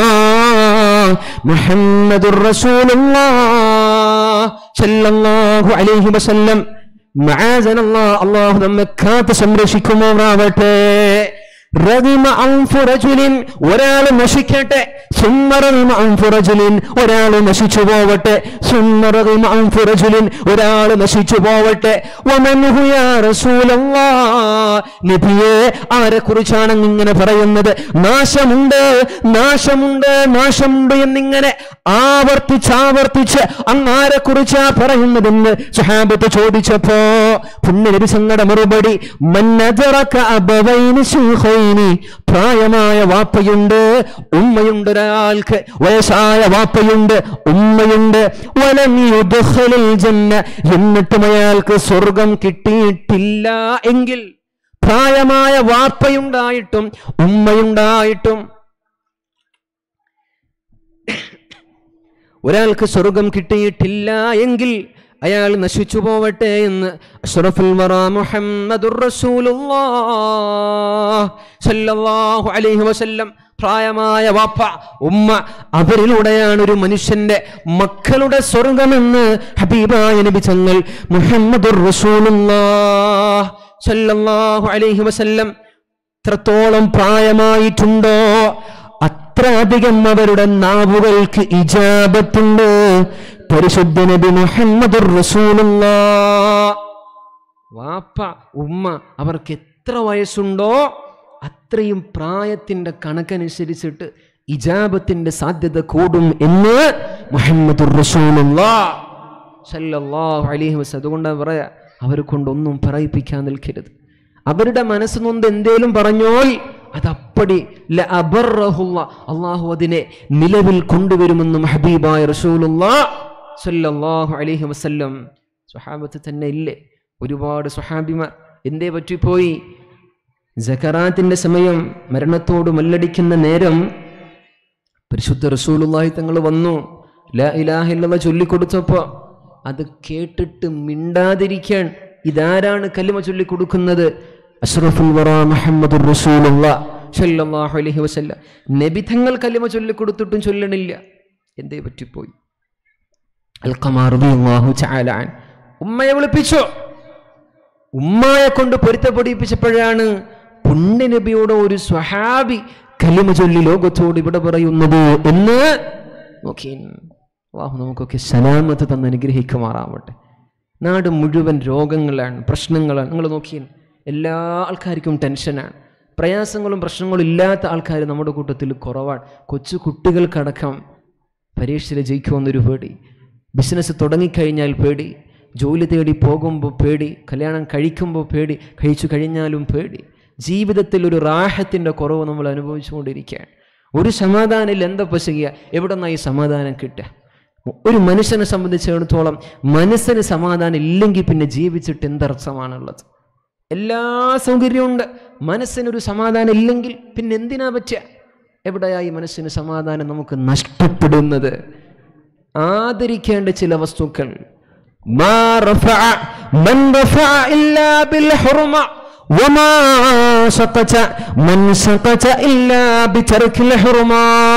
മുഹമ്മദുർ റസൂലുള്ളാഹ് സല്ലല്ലാഹു അലൈഹി വസല്ലം മആസനല്ലാ അള്ളാഹു നമ്മെ കാത്ത് സംരക്ഷിക്കുമാറാവട്ടെ റഗിമ അൻഫു റജുലിൻ ഒരാൾ നശിക്കട്ടെ സുമ്മ റഗിമ അൻഫു റജുലിൻ ഒരാൾ നശിച്ചു പോവട്ടെ സുമ്മ റഗിമ അൻഫു റജുലിൻ ഒരാൾ നശിച്ചു പോവട്ടെ വമൻഹു യാ റസൂലല്ലാഹ് നബിയെ ആരെ കുറിച്ചാണ് ഇങ്ങനെ പറയുന്നത് നാശമുണ്ട് നാശമുണ്ട് നാശമുണ്ട് എന്നിങ്ങനെ ആവർത്തിച്ച് ആവർത്തിച്ച് അങ്ങ് ആരെ കുറിച്ചാ പറയുന്നതെന്ന് സുഹാബത്ത് ചോദിച്ചപ്പോ പുണ്യനബി സംഘട മറുപടി മന്നജറക അബവൈനി ശൈഖൈനി പ്രായമായ വാപ്പയുണ്ട് ഉമ്മയുണ്ട് ഒരാൾക്ക് വയസ്സായ വാപ്പയുണ്ട് ഉമ്മയുണ്ട് വലം യുദ്ഖലിൽ ജന്ന എന്നിട്ടും അയാൾക്ക് സ്വർഗം കിട്ടിയിട്ടില്ല എങ്കിൽ പ്രായമായ വാപ്പയുണ്ടായിട്ടും ഉമ്മയുണ്ടായിട്ടും ഒരാൾക്ക് സ്വർഗം കിട്ടിയിട്ടില്ല എങ്കിൽ അയാൾ നശിച്ചു പോവട്ടെ എന്ന് അഷ്റഫുൽ വറ മുഹമ്മദുർ റസൂലുള്ളാഹ് സല്ലല്ലാഹു അലൈഹി വസല്ലം പ്രായമായ വാപ്പ ഉമ്മ അവരിലൂടെയാണ് ഒരു മനുഷ്യന്റെ മക്കളുടെ സ്വർഗമെന്ന് ഹബീബായ നബി തങ്ങൾ മുഹമ്മദുർ റസൂലുള്ളാഹ് സല്ലല്ലാഹു അലൈഹി വസല്ലം എത്രത്തോളം പ്രായമായിട്ടുണ്ടോ അത്ര അധികം അവരുടെ നാവുകൾക്ക് ഇജാബത്തുണ്ട് പരിശുദ്ധ നബി മുഹമ്മദുർ റസൂലുള്ളാഹ് വാപ്പ ഉമ്മ അവർക്ക് എത്ര വയസ്സുണ്ടോ അത്രയും പ്രായത്തിന്റെ കണക്കനുസരിച്ചിട്ട് ഇജാബത്തിന്റെ സാധ്യത കൂടും എന്ന് മുഹമ്മദുർ റസൂലുള്ളാഹ് സല്ലല്ലാഹു അലൈഹി വസല്ലം അതുകൊണ്ടാണ് പറയാ അവരെ കൊണ്ടൊന്നും പറയിപ്പിക്കാൻ നിൽക്കരുത് അവരുടെ മനസ്സ് നൊന്ത് എന്തേലും പറഞ്ഞോൽ അതപ്പടി അള്ളാഹു അതിനെ നിലവിൽ കൊണ്ടുവരുമെന്നും ഹബീബായ റസൂലുള്ളാഹ് സല്ലല്ലാഹു അലൈഹി വസല്ലം സ്വഹാബത്ത് തന്നെ ഇല്ലേ ഒരുപാട് സ്വഹാബിമാർ എന്തേ പറ്റിപ്പോയി ജക്കറാത്തിന്റെ സമയം മരണത്തോട് മല്ലടിക്കുന്ന നേരം പരിശുദ്ധ റസൂലുള്ളാഹി തങ്ങൾ വന്നു ലാ ഇലാഹ ഇല്ലല്ലാഹ് ചൊല്ലിക്കൊടുത്തപ്പോ അത് കേട്ടിട്ട് മിണ്ടാതിരിക്കാൻ ഇതാരാണ് കലിമ ചൊല്ലിക്കൊടുക്കുന്നത് അഷ്റഫുൽ വറ മുഹമ്മദുർ റസൂലുള്ളാഹ് സ്വല്ലല്ലാഹു അലൈഹി വസല്ലം നബി തങ്ങൾ കലിമ ചൊല്ലിക്കൊടുത്തിട്ടും ചൊല്ലണില്ല എന്തേ പറ്റിപ്പോയി അൽഖമാർ റളിയല്ലാഹു തആല അൻ ഉമ്മയെ വിളിപ്പിച്ചു ഉമ്മയെ കൊണ്ട് പൊരുത്തപ്പെടിപ്പിച്ചപ്പോഴാണ് പുണ്യ നബിയോട് ഒരു സ്വഹാബി കലിമ ചൊല്ലി ലോകത്തോട് ഇവിടെ പറയുന്നത് എന്ന് നോക്കി അള്ളാഹു നമുക്കൊക്കെ സലാമത്ത് തന്ന് അനുഗ്രഹിക്കുമാറാവട്ടെ നാട് മുഴുവൻ രോഗങ്ങളാണ് പ്രശ്നങ്ങളാണ് നിങ്ങൾ നോക്കിയാൽ എല്ലാ ആൾക്കാർക്കും ടെൻഷനാണ് പ്രയാസങ്ങളും പ്രശ്നങ്ങളും ഇല്ലാത്ത ആൾക്കാർ നമ്മുടെ കൂട്ടത്തിൽ കുറവാണ് കൊച്ചു കുട്ടികൾക്കടക്കം പരീക്ഷയിൽ ജയിക്കുമെന്നൊരു പേടി ബിസിനസ് തുടങ്ങിക്കഴിഞ്ഞാൽ പേടി ജോലി തേടി പോകുമ്പോൾ പേടി കല്യാണം കഴിക്കുമ്പോൾ പേടി കഴിച്ചു കഴിഞ്ഞാലും പേടി ജീവിതത്തിൽ ഒരു റാഹത്തിൻ്റെ കുറവ് നമ്മൾ അനുഭവിച്ചുകൊണ്ടിരിക്കുകയാണ് ഒരു സമാധാനമില്ല എന്താ ഇപ്പം ചെയ്യുക എവിടെ നിന്നാണ് ഈ സമാധാനം കിട്ടുക ഒരു മനുഷ്യനെ സംബന്ധിച്ചിടത്തോളം മനസ്സിന് സമാധാനം ഇല്ലെങ്കിൽ പിന്നെ ജീവിച്ചിട്ട് എന്തർത്ഥമാണുള്ളത് എല്ലാ സൗകര്യവും ഉണ്ട് മനസ്സിനൊരു സമാധാനം ഇല്ലെങ്കിൽ പിന്നെ എന്തിനാ പറ്റുക എവിടെയായി മനസ്സിന് സമാധാനം നമുക്ക് നഷ്ടപ്പെടുന്നത് ആദരിക്കേണ്ട ചില വസ്തുക്കൾ മാ റഫഅ മൻ റഫഅ ഇല്ലാ ബിൽ ഹുർമ വമാ സഖത മൻ സഖത ഇല്ലാ ബിതർക്കിൽ ഹുർമ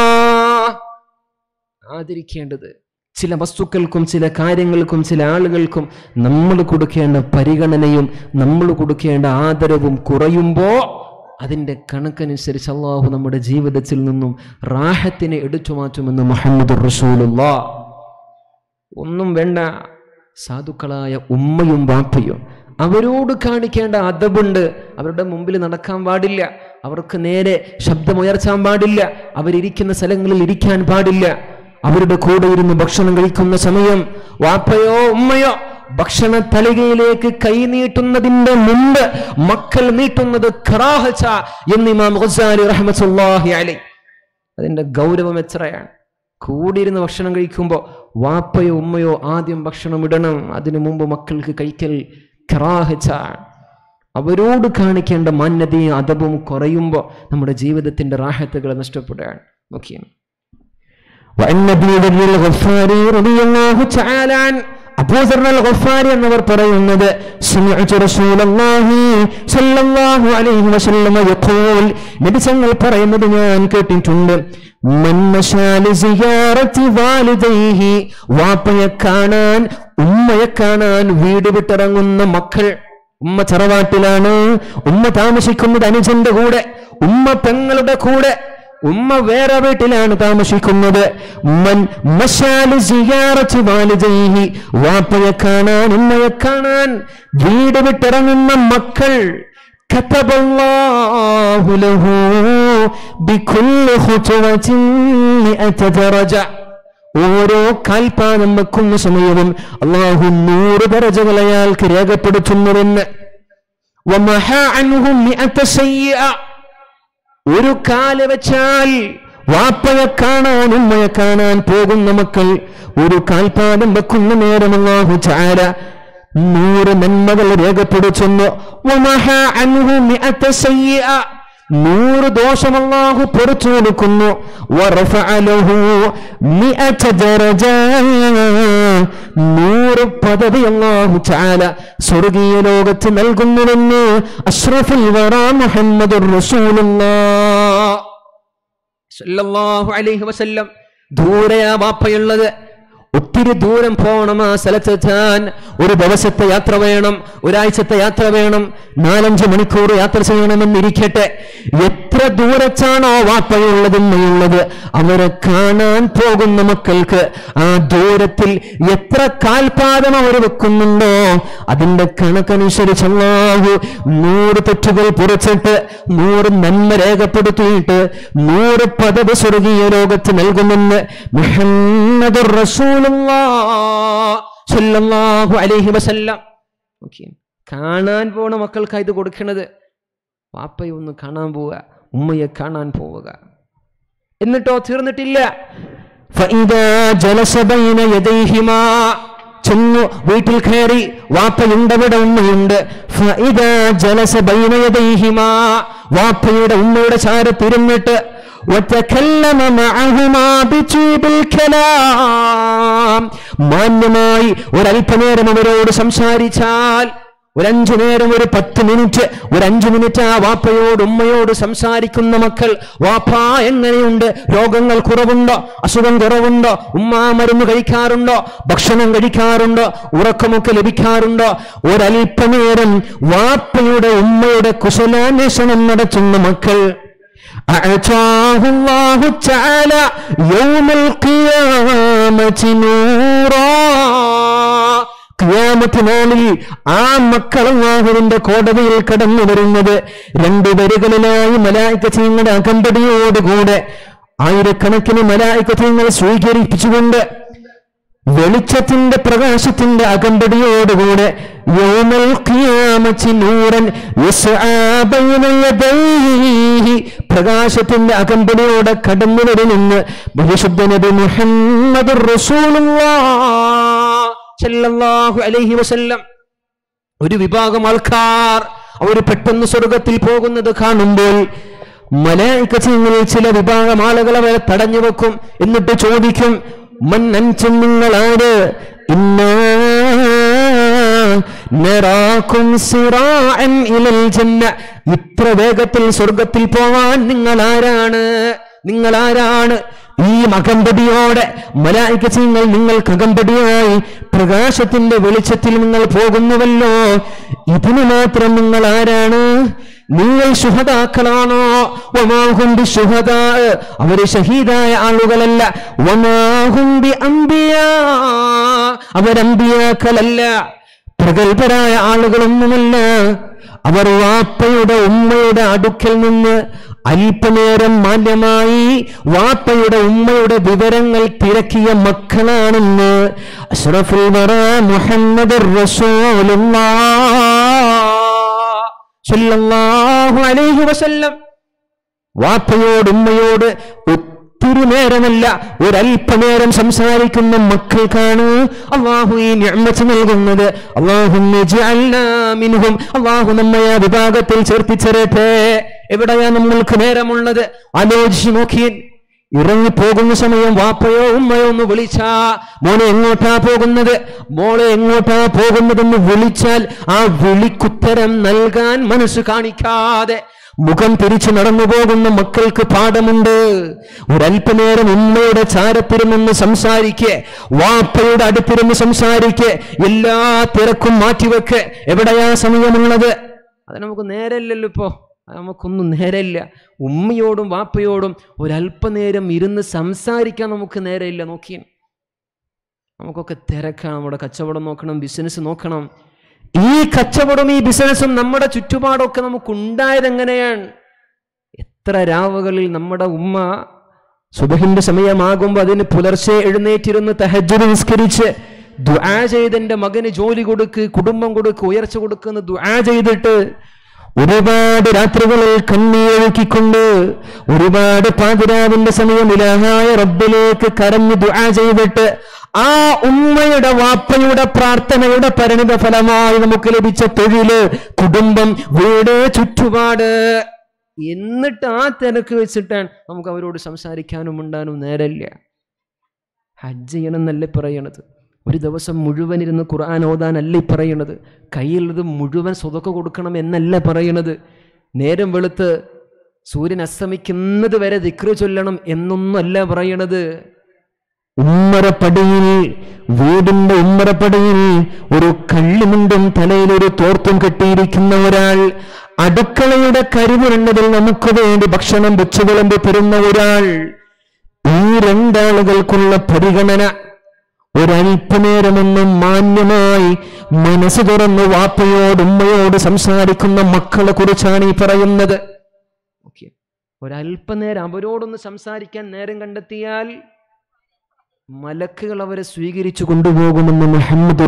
ആദരിക്കേണ്ടത് ചില വസ്തുക്കൾക്കും ചില കാര്യങ്ങൾക്കും ചില ആളുകൾക്കും നമ്മൾ കൊടുക്കേണ്ട പരിഗണനയും നമ്മൾ കൊടുക്കേണ്ട ആദരവും കുറയുമ്പോൾ അതിൻ്റെ കണക്കനുസരിച്ച് അള്ളാഹു നമ്മുടെ ജീവിതത്തിൽ നിന്നും റാഹത്തിനെ എടുത്തു മാറ്റുമെന്ന് മുഹമ്മദ് റസൂലുള്ള ഒന്നും വേണ്ട സാധുക്കളായ ഉമ്മയും വാപ്പയും അവരോട് കാണിക്കേണ്ട അതബുണ്ട് അവരുടെ മുമ്പിൽ നടക്കാൻ പാടില്ല അവർക്ക് നേരെ ശബ്ദമുയർച്ചാൻ പാടില്ല അവരിയ്ക്കുന്ന സ്ഥലങ്ങളിൽ ഇരിക്കാൻ പാടില്ല അവരുടെ കൂടെ ഇരുന്ന് ഭക്ഷണം കഴിക്കുന്ന സമയം വാപ്പയോ ഉമ്മയോ ഭക്ഷണ തലികയിലേക്ക് കൈ നീട്ടുന്നതിന്റെ മുമ്പ് മക്കൾ നീട്ടുന്നത് ഖറാഹച്ച എന്ന് ഇമാം ഖസാലി റഹ്മത്തുള്ളാഹി അലൈ അതിന്റെ ഗൗരവം എത്രയാണ് കൂടിയിരുന്ന് ഭക്ഷണം കഴിക്കുമ്പോൾ വാപ്പയോ ഉമ്മയോ ആദ്യം ഭക്ഷണം ഇടണം അതിനു മുമ്പ് മക്കൾക്ക് കഴിക്കൽ ഖറാഹച്ച അവരോട് കാണിക്കേണ്ട മാന്യതയും അതവും കുറയുമ്പോൾ നമ്മുടെ ജീവിതത്തിന്റെ റാഹത്തുകൾ നഷ്ടപ്പെടുകയാണ് നോക്കിയാണ് وأن ابن ذر الغفاري رضي الله تعالى عنه അബൂസർ ഗഫാരി എന്നവർ പറയുന്നത് സമിഅ്തു റസൂലല്ലാഹി സ്വല്ലല്ലാഹു അലൈഹി വസല്ലമ യഖൂൽ നബി തങ്ങൾ പറയുന്നത് ഞാൻ കേട്ടിട്ടുണ്ട് മൻ മശാലി സിയാറത്തി വാലിദൈഹി വാപ്പയെ കാണാൻ ഉമ്മയെ കാണാൻ വീട് വിട്ടിറങ്ങുന്ന മക്കൾ ഉമ്മ തറവാട്ടിലാണ് ഉമ്മ താമസിക്കുന്നത് അനുജന്റെ കൂടെ ഉമ്മ പെങ്ങളുടെ കൂടെ ഉമ്മ വേറെ വീട്ടിലാണ് താമസിക്കുന്നത് മൻ മശാലി സിയാറത്തി വാലിദൈഹി വാപ്പയെ കാണാൻ ഉമ്മയെ കാണാൻ വീട് വിട്ടിറങ്ങുന്ന മക്കൾ كتب الله له بكل خطوة مئة درجة ഓരോ കാൽപ്പാനം വെക്കുന്ന സമയവും അള്ളാഹു നൂറ് ദരജകൾ അയാൾക്ക് രേഖപ്പെടുത്തുന്നുവെന്ന് ومحى عنه مئة سيئة ഒരു കാല് വെച്ചാൽ വാപ്പയെ കാണാൻ ഉമ്മയെ കാണാൻ പോകുന്ന മക്കൾ ഒരു കാൽപാദം വെക്കുന്ന നേരം അല്ലാഹു ചാര നൂറ് നന്മകൾ രേഖപ്പെടുത്തുന്നു വമഹ അൻഹു മിഅത സയ്യിഅ. നൂറ് ദോഷം അല്ലാഹു പുറത്തു കൊടുക്കുന്നു വറഫഅ ലഹു മിഅത ദറജ. നൂറ് പദവി അല്ലാഹു ചാല സ്വർഗീയ ലോകത്ത് നൽകുന്നുവെന്ന് അഷ്റഫുൽ വറ മുഹമ്മദുർ റസൂലുള്ളാഹ് സല്ലല്ലാഹു അലൈഹി വസല്ലം ദൂരെയാ വാപ്പയുള്ളത് ഒത്തിരി ദൂരം പോകണം ആ സ്ഥലത്തെത്താൻ ഒരു ദിവസത്തെ യാത്ര വേണം ഒരാഴ്ചത്തെ യാത്ര വേണം നാലഞ്ച് മണിക്കൂർ യാത്ര ചെയ്യണമെന്നിരിക്കട്ടെ എത്ര ദൂരത്താണോ വാപ്പയുള്ളതെന്നുള്ളത് അവരെ കാണാൻ പോകുന്ന മക്കൾക്ക് ആ ദൂരത്തിൽ എത്ര കാൽപാദം അവർ വെക്കുന്നുണ്ടോ അതിന്റെ കണക്കനുസരിച്ച് അല്ലാഹു നൂറ് തെറ്റുകൾ പുറച്ചിട്ട് നൂറ് നന്മ രേഖപ്പെടുത്തിയിട്ട് നൂറ് പദവി സ്വർഗീയ ലോകത്ത് നൽകുമെന്ന് മുഹമ്മദ് റസൂലുള്ളാഹു അലൈഹി വസല്ലം ഓക്കെ കാണാൻ പോണ മക്കൾക്കാ ഇത് കൊടുക്കണത് വാപ്പയെ ഒന്ന് കാണാൻ പോവുക ഉമ്മയെ കാണാൻ പോവുക എന്നിട്ടോ തീർന്നിട്ടില്ല فإذا جلس بين يديهما ചെന്നു വീട്ടിൽ കയറി വാപ്പയുണ്ടവിടെ ഉമ്മയുണ്ട് فإذا جلس بين يديهما വാപ്പയുടെ ഉമ്മയുടെ ചാരത്തിരുന്നിട്ട് وتكلم معهما بطيب الكلام മാന്യമായി ഒരല്പനേരം അവരോട് സംസാരിച്ചാൽ ഒരഞ്ചു നേരം ഒരു പത്ത് മിനിറ്റ് ഒരു അഞ്ചു മിനിറ്റ് ആ വാപ്പയോട് ഉമ്മയോട് സംസാരിക്കുന്ന മക്കൾ വാപ്പ എങ്ങനെയുണ്ട് രോഗങ്ങൾ കുറവുണ്ടോ അസുഖം കുറവുണ്ടോ ഉമ്മ മരുന്ന് കഴിക്കാറുണ്ടോ ഭക്ഷണം കഴിക്കാറുണ്ടോ ഉറക്കമൊക്കെ ലഭിക്കാറുണ്ടോ ഒരല്പനേരം വാപ്പയുടെ ഉമ്മയുടെ കുശലാന്വേഷണം നടത്തുന്ന മക്കൾ أعطاه الله تعالى يوم القيامة نورا ഖിയാമത്ത് നാളിൽ ആ മക്കൾ അള്ളാഹുവിന്റെ കോടതിയിൽ കടന്നു വരുന്നത് രണ്ട് വരികളിലായി മലായിക്കച്ചങ്ങളുടെ അകമ്പടിയോടുകൂടെ ആയിരക്കണക്കിന് മലായിക്കച്ചങ്ങൾ സ്വീകരിപ്പിച്ചുകൊണ്ട് വെളിച്ചത്തിന്റെ പ്രകാശത്തിന്റെ അകമ്പടിയോടുകൂടെ യൗമൽ ഖിയാമത്തി നൂറൻ യസ്ആ ബൈന യദൈഹി പ്രകാശത്തിന്റെ അകമ്പടിയോടെ കടന്നു വരുമെന്ന് പരിശുദ്ധ നബി മുഹമ്മദ് റസൂലുള്ളാഹു അലൈഹി വസല്ലം ഒരു വിഭാഗം ആൾക്കാർ അവർ പെട്ടെന്ന് സ്വർഗത്തിൽ പോകുന്നത് കാണുമ്പോൾ മലയാളിക്കച്ചങ്ങളിൽ ചില വിഭാഗം ആളുകൾ അവരെ തടഞ്ഞു വെക്കും എന്നിട്ട് ചോദിക്കും മൻ അൻചും നിങ്ങൾ ആര് ഇന്നാ നറാക്കും സിറാഅൻ ഇലൽ ജന്ന ഇത്ര വേഗത്തിൽ സ്വർഗത്തിൽ പോവാൻ നിങ്ങൾ ആരാണ് നിങ്ങൾ ആരാണ് ഈ അകമ്പടിയോടെ മലായിക്കച്ചിങ്ങൾ നിങ്ങൾക്ക് അകമ്പടിയായി പ്രകാശത്തിന്റെ വെളിച്ചത്തിൽ നിങ്ങൾ പോകുന്നുവല്ലോ ഇതിന് മാത്രം നിങ്ങൾ ആരാണ് നിങ്ങൾ ശുഹതാക്കളാണോ ഒമാഹുംബി ശുഹദ അവര് ഷഹീദായ ആളുകളല്ല ഒമാഹുംബി അമ്പിയ അവരമ്പിയാക്കളല്ല പ്രഗത്ഭരായ ആളുകളൊന്നുമല്ല അവർ വാപ്പയുടെ ഉമ്മയുടെ അടുക്കൽ നിന്ന് അല്പനേരം മാന്യമായി വാപ്പയുടെ ഉമ്മയുടെ വിവരങ്ങൾ തിരക്കിയ മക്കളാണെന്ന് അഷ്റഫുൽ വറ മുഹമ്മദ് റസൂലുള്ളാഹു അലൈഹി വസല്ലം വാപ്പയോട് ഉമ്മയോട് ഒത്തിരി നേരമല്ല ഒരല്പനേരം സംസാരിക്കുന്ന മക്കൾക്കാണ് അള്ളാഹു ഈ ഞമ്മച്ച് നൽകുന്നത് അള്ളാഹു മിൻഹും അള്ളാഹു നമ്മെ ആ വിഭാഗത്തിൽ ചേർത്തിച്ചേരട്ടെ എവിടെയാ നമ്മൾക്ക് നേരമുള്ളത് ആലോചിച്ച് നോക്കിയൻ ഇറങ്ങി പോകുന്ന സമയം വാപ്പയോ ഉമ്മയോ ഒന്ന് വിളിച്ചാ മോനെ എങ്ങോട്ടാ പോകുന്നത് മോളെ എങ്ങോട്ടാ പോകുന്നതെന്ന് വിളിച്ചാൽ ആ വിളിക്കുത്തരം നൽകാൻ മനസ്സ് കാണിക്കാതെ മുഖം തിരിച്ചു നടന്നു പോകുന്ന മക്കൾക്ക് പാഠമുണ്ട് ഒരല്പനേരം ഉമ്മയുടെ ചാരത്തിരുന്ന് സംസാരിക്കെ വാപ്പയുടെ അടുത്തിരുന്ന് സംസാരിക്കെ എല്ലാ തിരക്കും മാറ്റിവെക്ക് എവിടെയാ സമയമുള്ളത് അത് നമുക്ക് നേരമില്ലല്ലോ ഇപ്പോ അത് നമുക്കൊന്നും നേരമില്ല ഉമ്മയോടും വാപ്പയോടും ഒരല്പനേരം ഇരുന്ന് സംസാരിക്കാൻ നമുക്ക് നേരമില്ല നോക്കിയേ നമുക്കൊക്കെ തിരക്കാണ് നമ്മുടെ കച്ചവടം നോക്കണം ബിസിനസ് നോക്കണം ഈ കച്ചവടം ഈ ബിസിനസ്സും നമ്മുടെ ചുറ്റുപാടൊക്കെ നമുക്ക് ഉണ്ടായത് എങ്ങനെയാണ് എത്ര രാവുകളിൽ നമ്മുടെ ഉമ്മ സുബഹിന്റെ സമയമാകുമ്പോൾ അതിന് പുലർച്ചെ എഴുന്നേറ്റിരുന്ന് തഹജ്ജുദ് നിസ്കരിച്ച് ദുആ ചെയ്ത് എൻ്റെ മകന് ജോലി കൊടുക്ക് കുടുംബം കൊടുക്ക് ഉയർച്ച കൊടുക്കുന്ന ദുആ ചെയ്തിട്ട് ഒരുപാട് രാത്രികളിൽ കണ്ണീരൊഴുക്കിക്കൊണ്ട് ഒരുപാട് പാതിരാവിന്റെ സമയം ഇലാഹായ റബ്ബിലേക്ക് കരഞ്ഞു ദുആ ചെയ്തിട്ട് ആ ഉമ്മയുടെ വാപ്പയുടെ പ്രാർത്ഥനയുടെ പരിണിത ഫലമായി നമുക്ക് ലഭിച്ച തൊഴില് കുടുംബം വീട് ചുറ്റുപാട് എന്നിട്ട് ആ തിരക്ക് വെച്ചിട്ടാണ് നമുക്ക് അവരോട് സംസാരിക്കാനും ഉണ്ടാനും നേരമില്ല ഹജ്ജ് ചെയ്യണം എന്നല്ലേ പറയണത് ഒരു ദിവസം മുഴുവൻ ഇരുന്ന് ഖുർആൻ ഓതാനല്ല ഈ പറയണത് കയ്യിലുള്ളത് മുഴുവൻ സ്വതക്ക കൊടുക്കണം എന്നല്ല പറയണത് നേരം വെളുത്ത് സൂര്യൻ അസ്തമിക്കുന്നത് വരെ ദിക്റ് ചൊല്ലണം എന്നൊന്നും അല്ല പറയണത് ഉമ്മറപ്പടിയിൽ വീടിന്റെ ഉമ്മറപ്പടിയിൽ ഒരു കള്ളിമുണ്ടും തലയിൽ ഒരു തോർത്തും കെട്ടിയിരിക്കുന്ന ഒരാൾ അടുക്കളയുടെ കരിവുരണ്ടതിൽ നമുക്ക് വേണ്ടി ഭക്ഷണം വെച്ചുവിളമ്പി തരുന്ന ഒരാൾ ഈ രണ്ടാളുകൾക്കുള്ള പരിഗണന ഒരല്പനേരമൊന്നും മാന്യമായി മനസ്സ് തുറന്ന് വാപ്പയോട് ഉമ്മയോട് സംസാരിക്കുന്ന മക്കളെ കുറിച്ചാണ് ഈ പറയുന്നത് ഓക്കെ ഒരല്പനേരം അവരോടൊന്ന് സംസാരിക്കാൻ നേരം കണ്ടെത്തിയാൽ മലക്കുകൾ അവരെ സ്വീകരിച്ചു കൊണ്ടുപോകുമെന്ന് മുഹമ്മദ്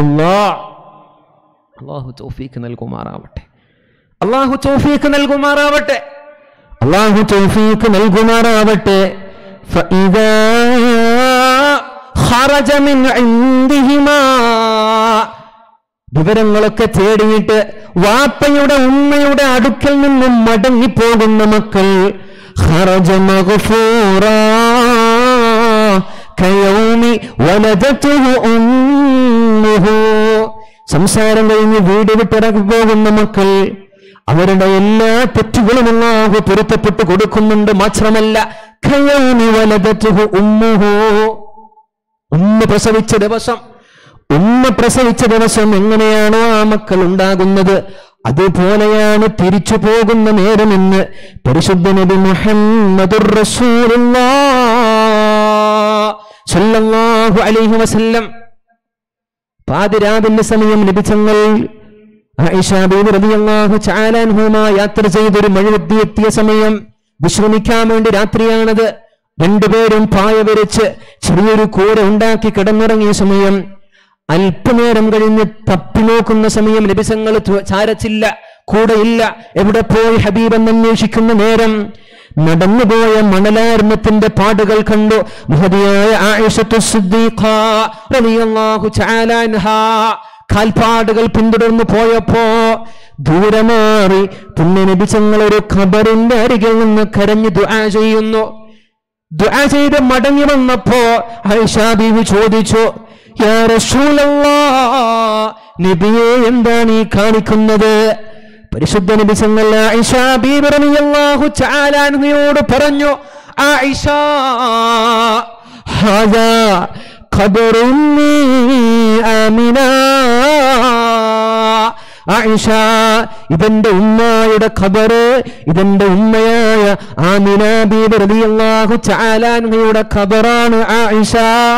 അള്ളാഹു തൗഫീക്ക് നൽകുമാറാവട്ടെ അള്ളാഹു തൗഫീക്ക് നൽകുമാറാവട്ടെ അള്ളാഹു തൗഫീക്ക് നൽകുമാറാവട്ടെ فإذا خرج من عندهما വിവരങ്ങളൊക്കെ തേടിയിട്ട് വാപ്പയുടെ ഉമ്മയുടെ അടുക്കൽ നിന്നും മടങ്ങിപ്പോകുന്ന മക്കൾ خرج مغفورا كيوم ولدته أمه സംസാരം കഴിഞ്ഞ് വീട് വിട്ടിറങ്ങി പോകുന്ന മക്കൾ അവരുടെ എല്ലാ തെറ്റുകളും അല്ലാഹു പൊരുത്തപ്പെട്ട് കൊടുക്കുന്നുണ്ട് മാത്രമല്ല ഖയൗമി വലദത്തുഹു ഉമ്മുഹു ഉമ്മ പ്രസവിച്ച ദിവസം ഉമ്മ പ്രസവിച്ച ദിവസം എങ്ങനെയാണോ ആ മക്കൾ ഉണ്ടാകുന്നത് അതുപോലെയാണ് തിരിച്ചു പോകുന്ന നേരമെന്ന് പരിശുദ്ധ നബി മുഹമ്മദുർ റസൂലുള്ളാഹ് സ്വല്ലല്ലാഹു അലൈഹി വസല്ലം പാതിരാവിന്റെ സമയം ലഭിച്ചങ്ങൾ യാത്ര ചെയ്തൊരു മഴവെത്തി എത്തിയ സമയം വിശ്രമിക്കാൻ വേണ്ടി രാത്രിയാണത് രണ്ടുപേരും പായ വരച്ച് ചെറിയൊരു കൂര ഉണ്ടാക്കി കിടന്നുറങ്ങിയ സമയം അല്പനേരം കഴിഞ്ഞ് തപ്പി നോക്കുന്ന സമയം ലഭിസങ്ങൾ ചാരച്ചില്ല കൂടെയില്ല എവിടെ പോയി ഹബീബ് എന്ന് അന്വേഷിക്കുന്ന നേരം നടന്നുപോയ മണലാരണ്യത്തിന്റെ പാടുകൾ കണ്ടു മഹതിയായ ആയിഷത്തു സിദ്ദീഖ റളിയല്ലാഹു തആല അൻഹാ കാൽപ്പാടുകൾ പിന്തുടർന്നു പോയപ്പോ ദൂരെ മാറി പുണ്യനബിച്ചങ്ങൾ ഒരു ഖബറിന്റെ അരികിൽ നിന്ന് കരഞ്ഞു ദുആ ചെയ്യുന്നു ദുആ ചെയ്ത് മടങ്ങി വന്നപ്പോ ആയിഷാ ബീവി ചോദിച്ചു യാ റസൂലല്ലാഹ് നബിയെ എന്താണ് ഈ കാണിക്കുന്നത് പരിശുദ്ധ നബി സല്ലല്ലാഹു ആയിഷാ ബീവി റളിയല്ലാഹു തആല അൻഹയോട് പറഞ്ഞു ആയിഷ ഹാദാ ഖബറുൻ ആമിന ആയിഷ ഇതെന്റെ ഉമ്മയുടെ ഖബറ് ഇതെന്റെ ഉമ്മയായ ആമിന ബീബി റളിയല്ലാഹു തആല അൻഹയുടെ ഖബറാണ് ആയിഷ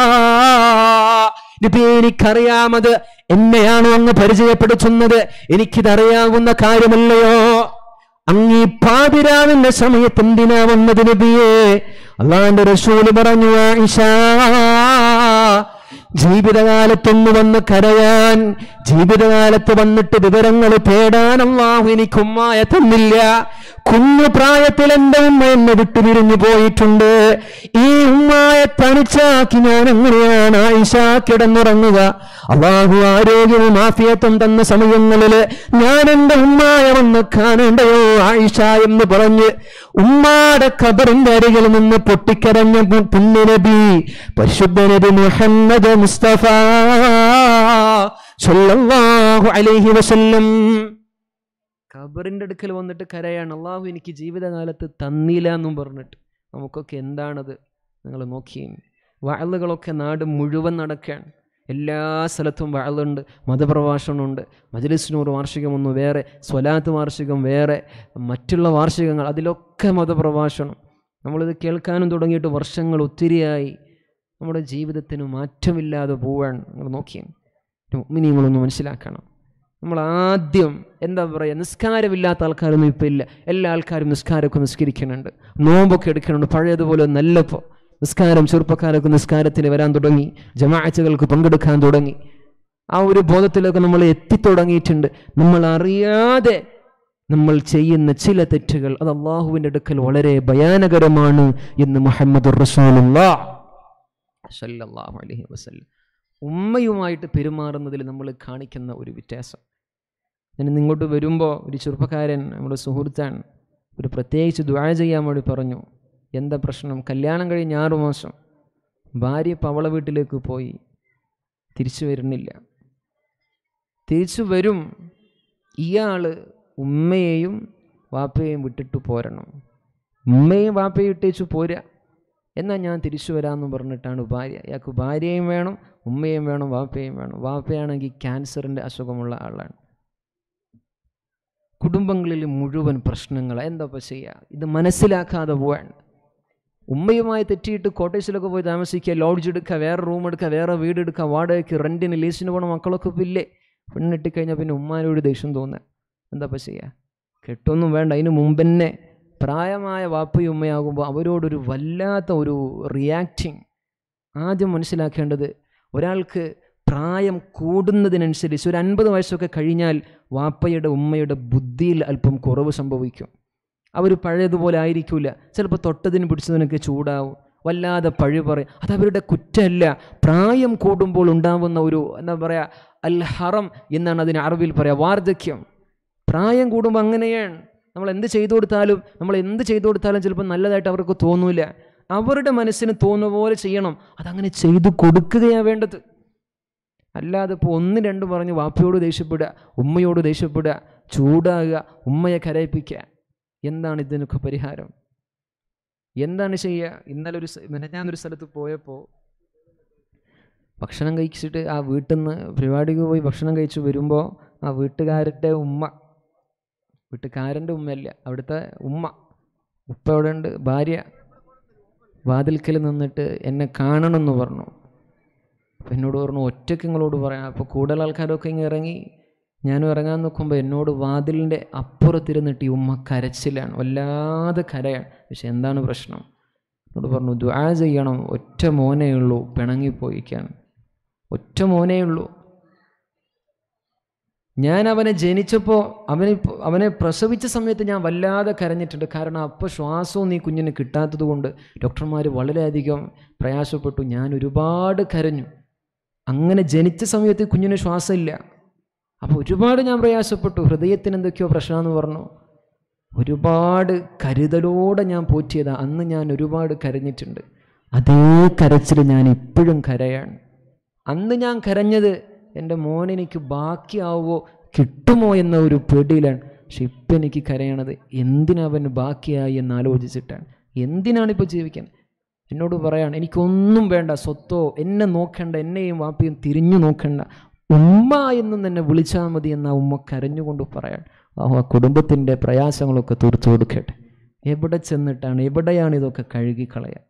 നബി എനിക്കറിയാമത് എന്നെയാണോ അങ്ങ് പരിചയപ്പെടുത്തുന്നത് എനിക്കിതറിയാവുന്ന കാര്യമല്ലയോ അങ്ങീ പാതിരാവിന്റെ സമയത്ത് എന്തിനാ വന്നത് നബിയെ അള്ളാന്റെ റസൂല് പറഞ്ഞു ആയിഷ ജീവിതകാലത്തൊന്ന് വന്ന് കരയാൻ ജീവിതകാലത്ത് വന്നിട്ട് വിവരങ്ങൾ തേടാൻ അള്ളാഹു എനിക്ക് ഉമ്മായ തന്നില്ല കുഞ്ഞു പ്രായത്തിൽ എന്റെ ഉമ്മ എന്നെ വിട്ടു പിരിഞ്ഞു പോയിട്ടുണ്ട് ഈ ഉമ്മായെ തനിച്ചാക്കി ഞാൻ എങ്ങനെയാണ് ആയിഷ കിടന്നുറങ്ങുക അള്ളാഹു ആരോഗ്യവും ആഫിയത്വം തന്ന സമയങ്ങളില് ഞാൻ എന്റെ ഉമ്മായ വന്ന് കാണേണ്ടയോ ആയിഷ എന്ന് പറഞ്ഞ് ഉമ്മാടെ ഖബറിന്റെ അരികിൽ നിന്ന് പൊട്ടിക്കരഞ്ഞ പുണ്യനബി പരിശുദ്ധ നബി മുഹമ്മദ് മുസ്തഫ സല്ലല്ലാഹു അലൈഹി വസല്ലം ഖബറിന്റെ അടുക്കൽ വന്നിട്ട് കരയാണ് അള്ളാഹു എനിക്ക് ജീവിതകാലത്ത് തന്നില്ല എന്നും പറഞ്ഞിട്ട് നമുക്കൊക്കെ എന്താണത് നിങ്ങൾ നോക്കിയും വയലുകളൊക്കെ നാട് മുഴുവൻ നടക്കുകയാണ് എല്ലാ സ്ഥലത്തും വയലുണ്ട് മതപ്രഭാഷണമുണ്ട് മജലിസിനൂർ വാർഷികമൊന്നും വേറെ സ്വലാത്ത് വാർഷികം വേറെ മറ്റുള്ള വാർഷികങ്ങൾ അതിലൊക്കെ മതപ്രഭാഷണം നമ്മളിത് കേൾക്കാനും തുടങ്ങിയിട്ട് വർഷങ്ങൾ ഒത്തിരിയായി നമ്മുടെ ജീവിതത്തിന് മാറ്റമില്ലാതെ പോവാൻ നിങ്ങൾ നോക്കിയും നിങ്ങളൊന്ന് മനസ്സിലാക്കണം നമ്മൾ ആദ്യം എന്താ പറയുക നിസ്കാരമില്ലാത്ത ആൾക്കാരൊന്നും ഇപ്പം ഇല്ല എല്ലാ ആൾക്കാരും നിസ്കാരമൊക്കെ നിസ്കരിക്കുന്നുണ്ട് നോമ്പൊക്കെ എടുക്കുന്നുണ്ട് പഴയതുപോലെ നല്ലപ്പോൾ നിസ്കാരം ചെറുപ്പക്കാരൊക്കെ നിസ്കാരത്തിന് വരാൻ തുടങ്ങി ജമാഅത്തുകൾക്ക് പങ്കെടുക്കാൻ തുടങ്ങി ആ ഒരു ബോധത്തിലൊക്കെ നമ്മൾ എത്തിത്തുടങ്ങിയിട്ടുണ്ട് നമ്മൾ അറിയാതെ നമ്മൾ ചെയ്യുന്ന ചില തെറ്റുകൾ അത് അള്ളാഹുവിൻ്റെ അടുക്കൽ വളരെ ഭയാനകരമാണ് എന്ന് മുഹമ്മദ് റസൂലുല്ലാഹു അലൈഹി വസല്ലം ഉമ്മയുമായിട്ട് പെരുമാറുന്നതിൽ നമ്മൾ കാണിക്കുന്ന ഒരു വ്യത്യാസം ഞാൻ ഇങ്ങോട്ട് വരുമ്പോൾ ഒരു ചെറുപ്പക്കാരൻ നമ്മുടെ സുഹൃത്താണ് ഒരു പ്രത്യേകിച്ച് ദ്വാ ചെയ്യാൻ വേണ്ടി പറഞ്ഞു എന്താ പ്രശ്നം കല്യാണം കഴിഞ്ഞ് ആറു മാസം ഭാര്യ പവള വീട്ടിലേക്ക് പോയി തിരിച്ചു വരുന്നില്ല തിരിച്ചു വരും ഇയാൾ ഉമ്മയെയും വാപ്പയെയും വിട്ടിട്ട് പോരണം ഉമ്മയും വാപ്പയും ഇട്ടേച്ചു പോരാ എന്നാൽ ഞാൻ തിരിച്ചു വരാമെന്ന് പറഞ്ഞിട്ടാണ് ഭാര്യ ഇയാൾക്ക് ഭാര്യയും വേണം ഉമ്മയും വേണം വാപ്പയും വേണം വാപ്പയാണെങ്കിൽ ക്യാൻസറിൻ്റെ അസുഖമുള്ള ആളാണ് കുടുംബങ്ങളിൽ മുഴുവൻ പ്രശ്നങ്ങൾ എന്താ ഇപ്പം ചെയ്യുക ഇത് മനസ്സിലാക്കാതെ പോവാൻ ഉമ്മയുമായി തെറ്റിയിട്ട് കോട്ടേഴ്സിലൊക്കെ പോയി താമസിക്കുക ലോഡ്ജ് എടുക്കുക വേറെ റൂം എടുക്കുക വേറെ വീട് എടുക്കുക വാടകയ്ക്ക് റെൻറ്റിന് ലീസിന് പോകണ മക്കളൊക്കെ ഇപ്പം ഇല്ലേ പെണ്ണിട്ട് കഴിഞ്ഞാൽ പിന്നെ ഉമ്മാനോട് ദേഷ്യം തോന്നുക എന്താ ഇപ്പം ചെയ്യുക കെട്ടൊന്നും വേണ്ട അതിന് മുമ്പ് തന്നെ പ്രായമായ വാപ്പയും ഉമ്മയാകുമ്പോൾ അവരോടൊരു വല്ലാത്ത ഒരു റിയാക്റ്റിങ് ആദ്യം മനസ്സിലാക്കേണ്ടത് ഒരാൾക്ക് പ്രായം കൂടുന്നതിനനുസരിച്ച് ഒരു അൻപത് വയസ്സൊക്കെ കഴിഞ്ഞാൽ വാപ്പയുടെ ഉമ്മയുടെ ബുദ്ധിയിൽ അല്പം കുറവ് സംഭവിക്കും അവർ പഴയതുപോലെ ആയിരിക്കില്ല ചിലപ്പോൾ തൊട്ടതിന് പിടിച്ചതിനൊക്കെ ചൂടാവും വല്ലാതെ പഴി പറയും അത് അവരുടെ കുറ്റമല്ല പ്രായം കൂടുമ്പോൾ ഉണ്ടാവുന്ന ഒരു എന്താ പറയുക അൽ ഹറം എന്നാണ് അതിന് അറബിൽ പറയുക വാർദ്ധക്യം പ്രായം കൂടുമ്പോൾ അങ്ങനെയാണ് നമ്മൾ എന്ത് ചെയ്തു കൊടുത്താലും നമ്മൾ എന്ത് ചെയ്തു കൊടുത്താലും ചിലപ്പോൾ നല്ലതായിട്ട് അവർക്ക് തോന്നൂല അവരുടെ മനസ്സിന് തോന്നുന്ന പോലെ ചെയ്യണം അതങ്ങനെ ചെയ്തു കൊടുക്കുകയാണ് വേണ്ടത് അല്ലാതെ ഇപ്പോൾ ഒന്ന് രണ്ട് പറഞ്ഞ് വാപ്പയോട് ദേഷ്യപ്പെടുക ഉമ്മയോട് ദേഷ്യപ്പെടുക ചൂടാകുക ഉമ്മയെ കരയിപ്പിക്കുക എന്താണ് ഇതിനൊക്കെ പരിഹാരം എന്താണ് ചെയ്യുക ഇന്നലെ ഒരു ഞാനൊരു സ്ഥലത്ത് പോയപ്പോൾ ഭക്ഷണം കഴിച്ചിട്ട് ആ വീട്ടിൽ നിന്ന് പരിപാടിക്ക് പോയി ഭക്ഷണം കഴിച്ച് വരുമ്പോൾ ആ വീട്ടുകാരുടെ ഉമ്മ വീട്ടുകാരൻ്റെ ഉമ്മയല്ല അവിടുത്തെ ഉമ്മ ഉപ്പ അവിടെ ഉണ്ട് ഭാര്യ വാതിൽക്കൽ നിന്നിട്ട് എന്നെ കാണണമെന്ന് പറഞ്ഞു അപ്പം എന്നോട് പറഞ്ഞു ഒറ്റയ്ക്ക് നിങ്ങളോട് പറയാം അപ്പോൾ കൂടുതൽ ആൾക്കാരൊക്കെ ഇങ്ങനെ ഇറങ്ങി ഞാനും ഇറങ്ങാൻ നോക്കുമ്പോൾ എന്നോട് വാതിലിൻ്റെ അപ്പുറത്തിരുന്നിട്ട് ഈ ഉമ്മ കരച്ചിലാണ് വല്ലാതെ കരയാണ് പക്ഷെ എന്താണ് പ്രശ്നം എന്നോട് പറഞ്ഞു ദ്വാ ചെയ്യണം ഒറ്റ മോനേ ഉള്ളൂ പിണങ്ങിപ്പോയിക്കാൻ ഒറ്റ മോനേ ഉള്ളൂ ഞാൻ അവനെ ജനിച്ചപ്പോൾ അവനെ അവനെ പ്രസവിച്ച സമയത്ത് ഞാൻ വല്ലാതെ കരഞ്ഞിട്ടുണ്ട് കാരണം അപ്പോൾ ശ്വാസവും നീ കുഞ്ഞിന് കിട്ടാത്തത് കൊണ്ട് ഡോക്ടർമാർ വളരെയധികം പ്രയാസപ്പെട്ടു ഞാൻ ഒരുപാട് കരഞ്ഞു അങ്ങനെ ജനിച്ച സമയത്ത് കുഞ്ഞിന് ശ്വാസമില്ല അപ്പോൾ ഒരുപാട് ഞാൻ പ്രയാസപ്പെട്ടു ഹൃദയത്തിന് എന്തൊക്കെയോ പ്രശ്നമെന്ന് പറഞ്ഞു ഒരുപാട് കരുതലോടെ ഞാൻ പോറ്റിയതാ അന്ന് ഞാൻ ഒരുപാട് കരഞ്ഞിട്ടുണ്ട് അതേ കരച്ചിൽ ഞാൻ ഇപ്പോഴും കരയാണ് അന്ന് ഞാൻ കരഞ്ഞത് എൻ്റെ മോനെനിക്ക് ബാക്കിയാവോ കിട്ടുമോ എന്ന ഒരു പേടിയിലാണ് പക്ഷെ ഇപ്പം എനിക്ക് കരയണത് എന്തിനവൻ ബാക്കിയായി എന്ന് ആലോചിച്ചിട്ടാണ് എന്തിനാണ് ഇപ്പോൾ ജീവിക്കാൻ എന്നോട് പറയാണ് എനിക്കൊന്നും വേണ്ട സ്വത്തോ എന്നെ നോക്കണ്ട എന്നെയും വാപ്പിയും തിരിഞ്ഞു നോക്കണ്ട ഉമ്മ എന്ന് തന്നെ വിളിച്ചാൽ മതി എന്ന ഉമ്മ കരഞ്ഞുകൊണ്ട് പറയാൻ ആ ആ കുടുംബത്തിൻ്റെ പ്രയാസങ്ങളൊക്കെ തീർത്തു കൊടുക്കട്ടെ എവിടെ ചെന്നിട്ടാണ് എവിടെയാണ് ഇതൊക്കെ കഴുകിക്കളയുക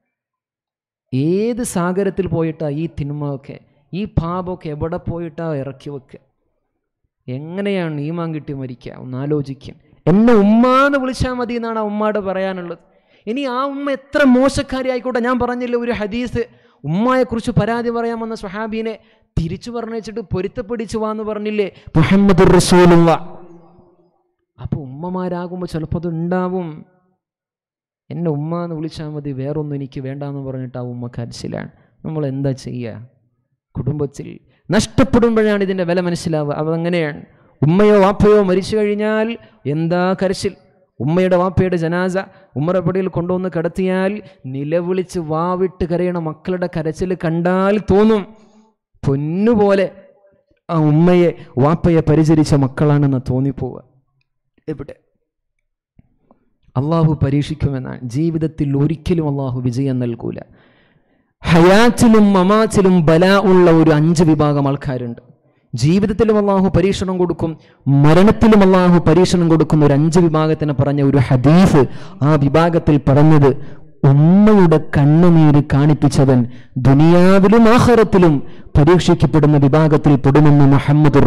ഏത് സാഗരത്തിൽ പോയിട്ടാ ഈ തിന്മയൊക്കെ ഈ പാപമൊക്കെ എവിടെ പോയിട്ടാ ഇറക്കി വെക്കുക എങ്ങനെയാണ് ഈമാൻ കിട്ടി മരിക്കുക ഒന്ന് ആലോചിക്കും എന്നെ ഉമ്മാന്ന് വിളിച്ചാൽ മതി എന്നാണ് ആ ഉമ്മയുടെ പറയാനുള്ളത് ഇനി ആ ഉമ്മ എത്ര മോശക്കാരി ആയിക്കോട്ടെ ഞാൻ പറഞ്ഞില്ല ഒരു ഹദീസ് ഉമ്മയെക്കുറിച്ച് പരാതി പറയാമെന്ന സ്വഹാബീനെ തിരിച്ചു പറഞ്ഞിട്ട് പൊരുത്തപ്പിടിച്ചു വാന്ന് പറഞ്ഞില്ലേ മുഹമ്മദ് റസൂലുള്ള അപ്പോൾ ഉമ്മമാരാകുമ്പോൾ ചിലപ്പോൾ അത് ഉണ്ടാവും എന്നെ ഉമ്മ എന്ന് വിളിച്ചാൽ മതി വേറൊന്നും എനിക്ക് വേണ്ടാന്ന് പറഞ്ഞിട്ട് ആ ഉമ്മ കരച്ചിലാണ് നമ്മൾ എന്താ ചെയ്യുക കുടുംബത്തിൽ നഷ്ടപ്പെടുമ്പോഴാണ് ഇതിൻ്റെ വില മനസ്സിലാവുക അതങ്ങനെയാണ് ഉമ്മയോ വാപ്പയോ മരിച്ചു കഴിഞ്ഞാൽ എന്താ കരച്ചിൽ ഉമ്മയുടെ വാപ്പയുടെ ജനാസ ഉമ്മറപ്പടിയിൽ കൊണ്ടുവന്ന് കിടത്തിയാൽ നിലവിളിച്ച് വാവിട്ട് കരയണ മക്കളുടെ കരച്ചിൽ കണ്ടാൽ തോന്നും പൊന്നുപോലെ ആ ഉമ്മയെ വാപ്പയെ പരിചരിച്ച മക്കളാണെന്ന് തോന്നിപ്പോവുക എവിടെ അള്ളാഹു പരീക്ഷിക്കുമെന്നാണ് ജീവിതത്തിൽ ഒരിക്കലും അള്ളാഹു വിജയം നൽകൂല ഹയാത്തിലും മമാത്തിലും ബല ഉള്ള ഒരു അഞ്ച് വിഭാഗം ആൾക്കാരുണ്ട് ജീവിതത്തിലും അള്ളാഹു പരീക്ഷണം കൊടുക്കും മരണത്തിലും അള്ളാഹു പരീക്ഷണം കൊടുക്കുന്ന ഒരു അഞ്ച് വിഭാഗത്തിനെ പറഞ്ഞ ഒരു ഹദീഫ് ആ വിഭാഗത്തിൽ പറഞ്ഞത് ഉമ്മയുടെ കണ്ണുനീര് കാണിപ്പിച്ചവൻ ദുനിയാവിലും ആഹാരത്തിലും പരീക്ഷിക്കപ്പെടുന്ന വിഭാഗത്തിൽ പെടുമെന്ന് മുഹമ്മദ്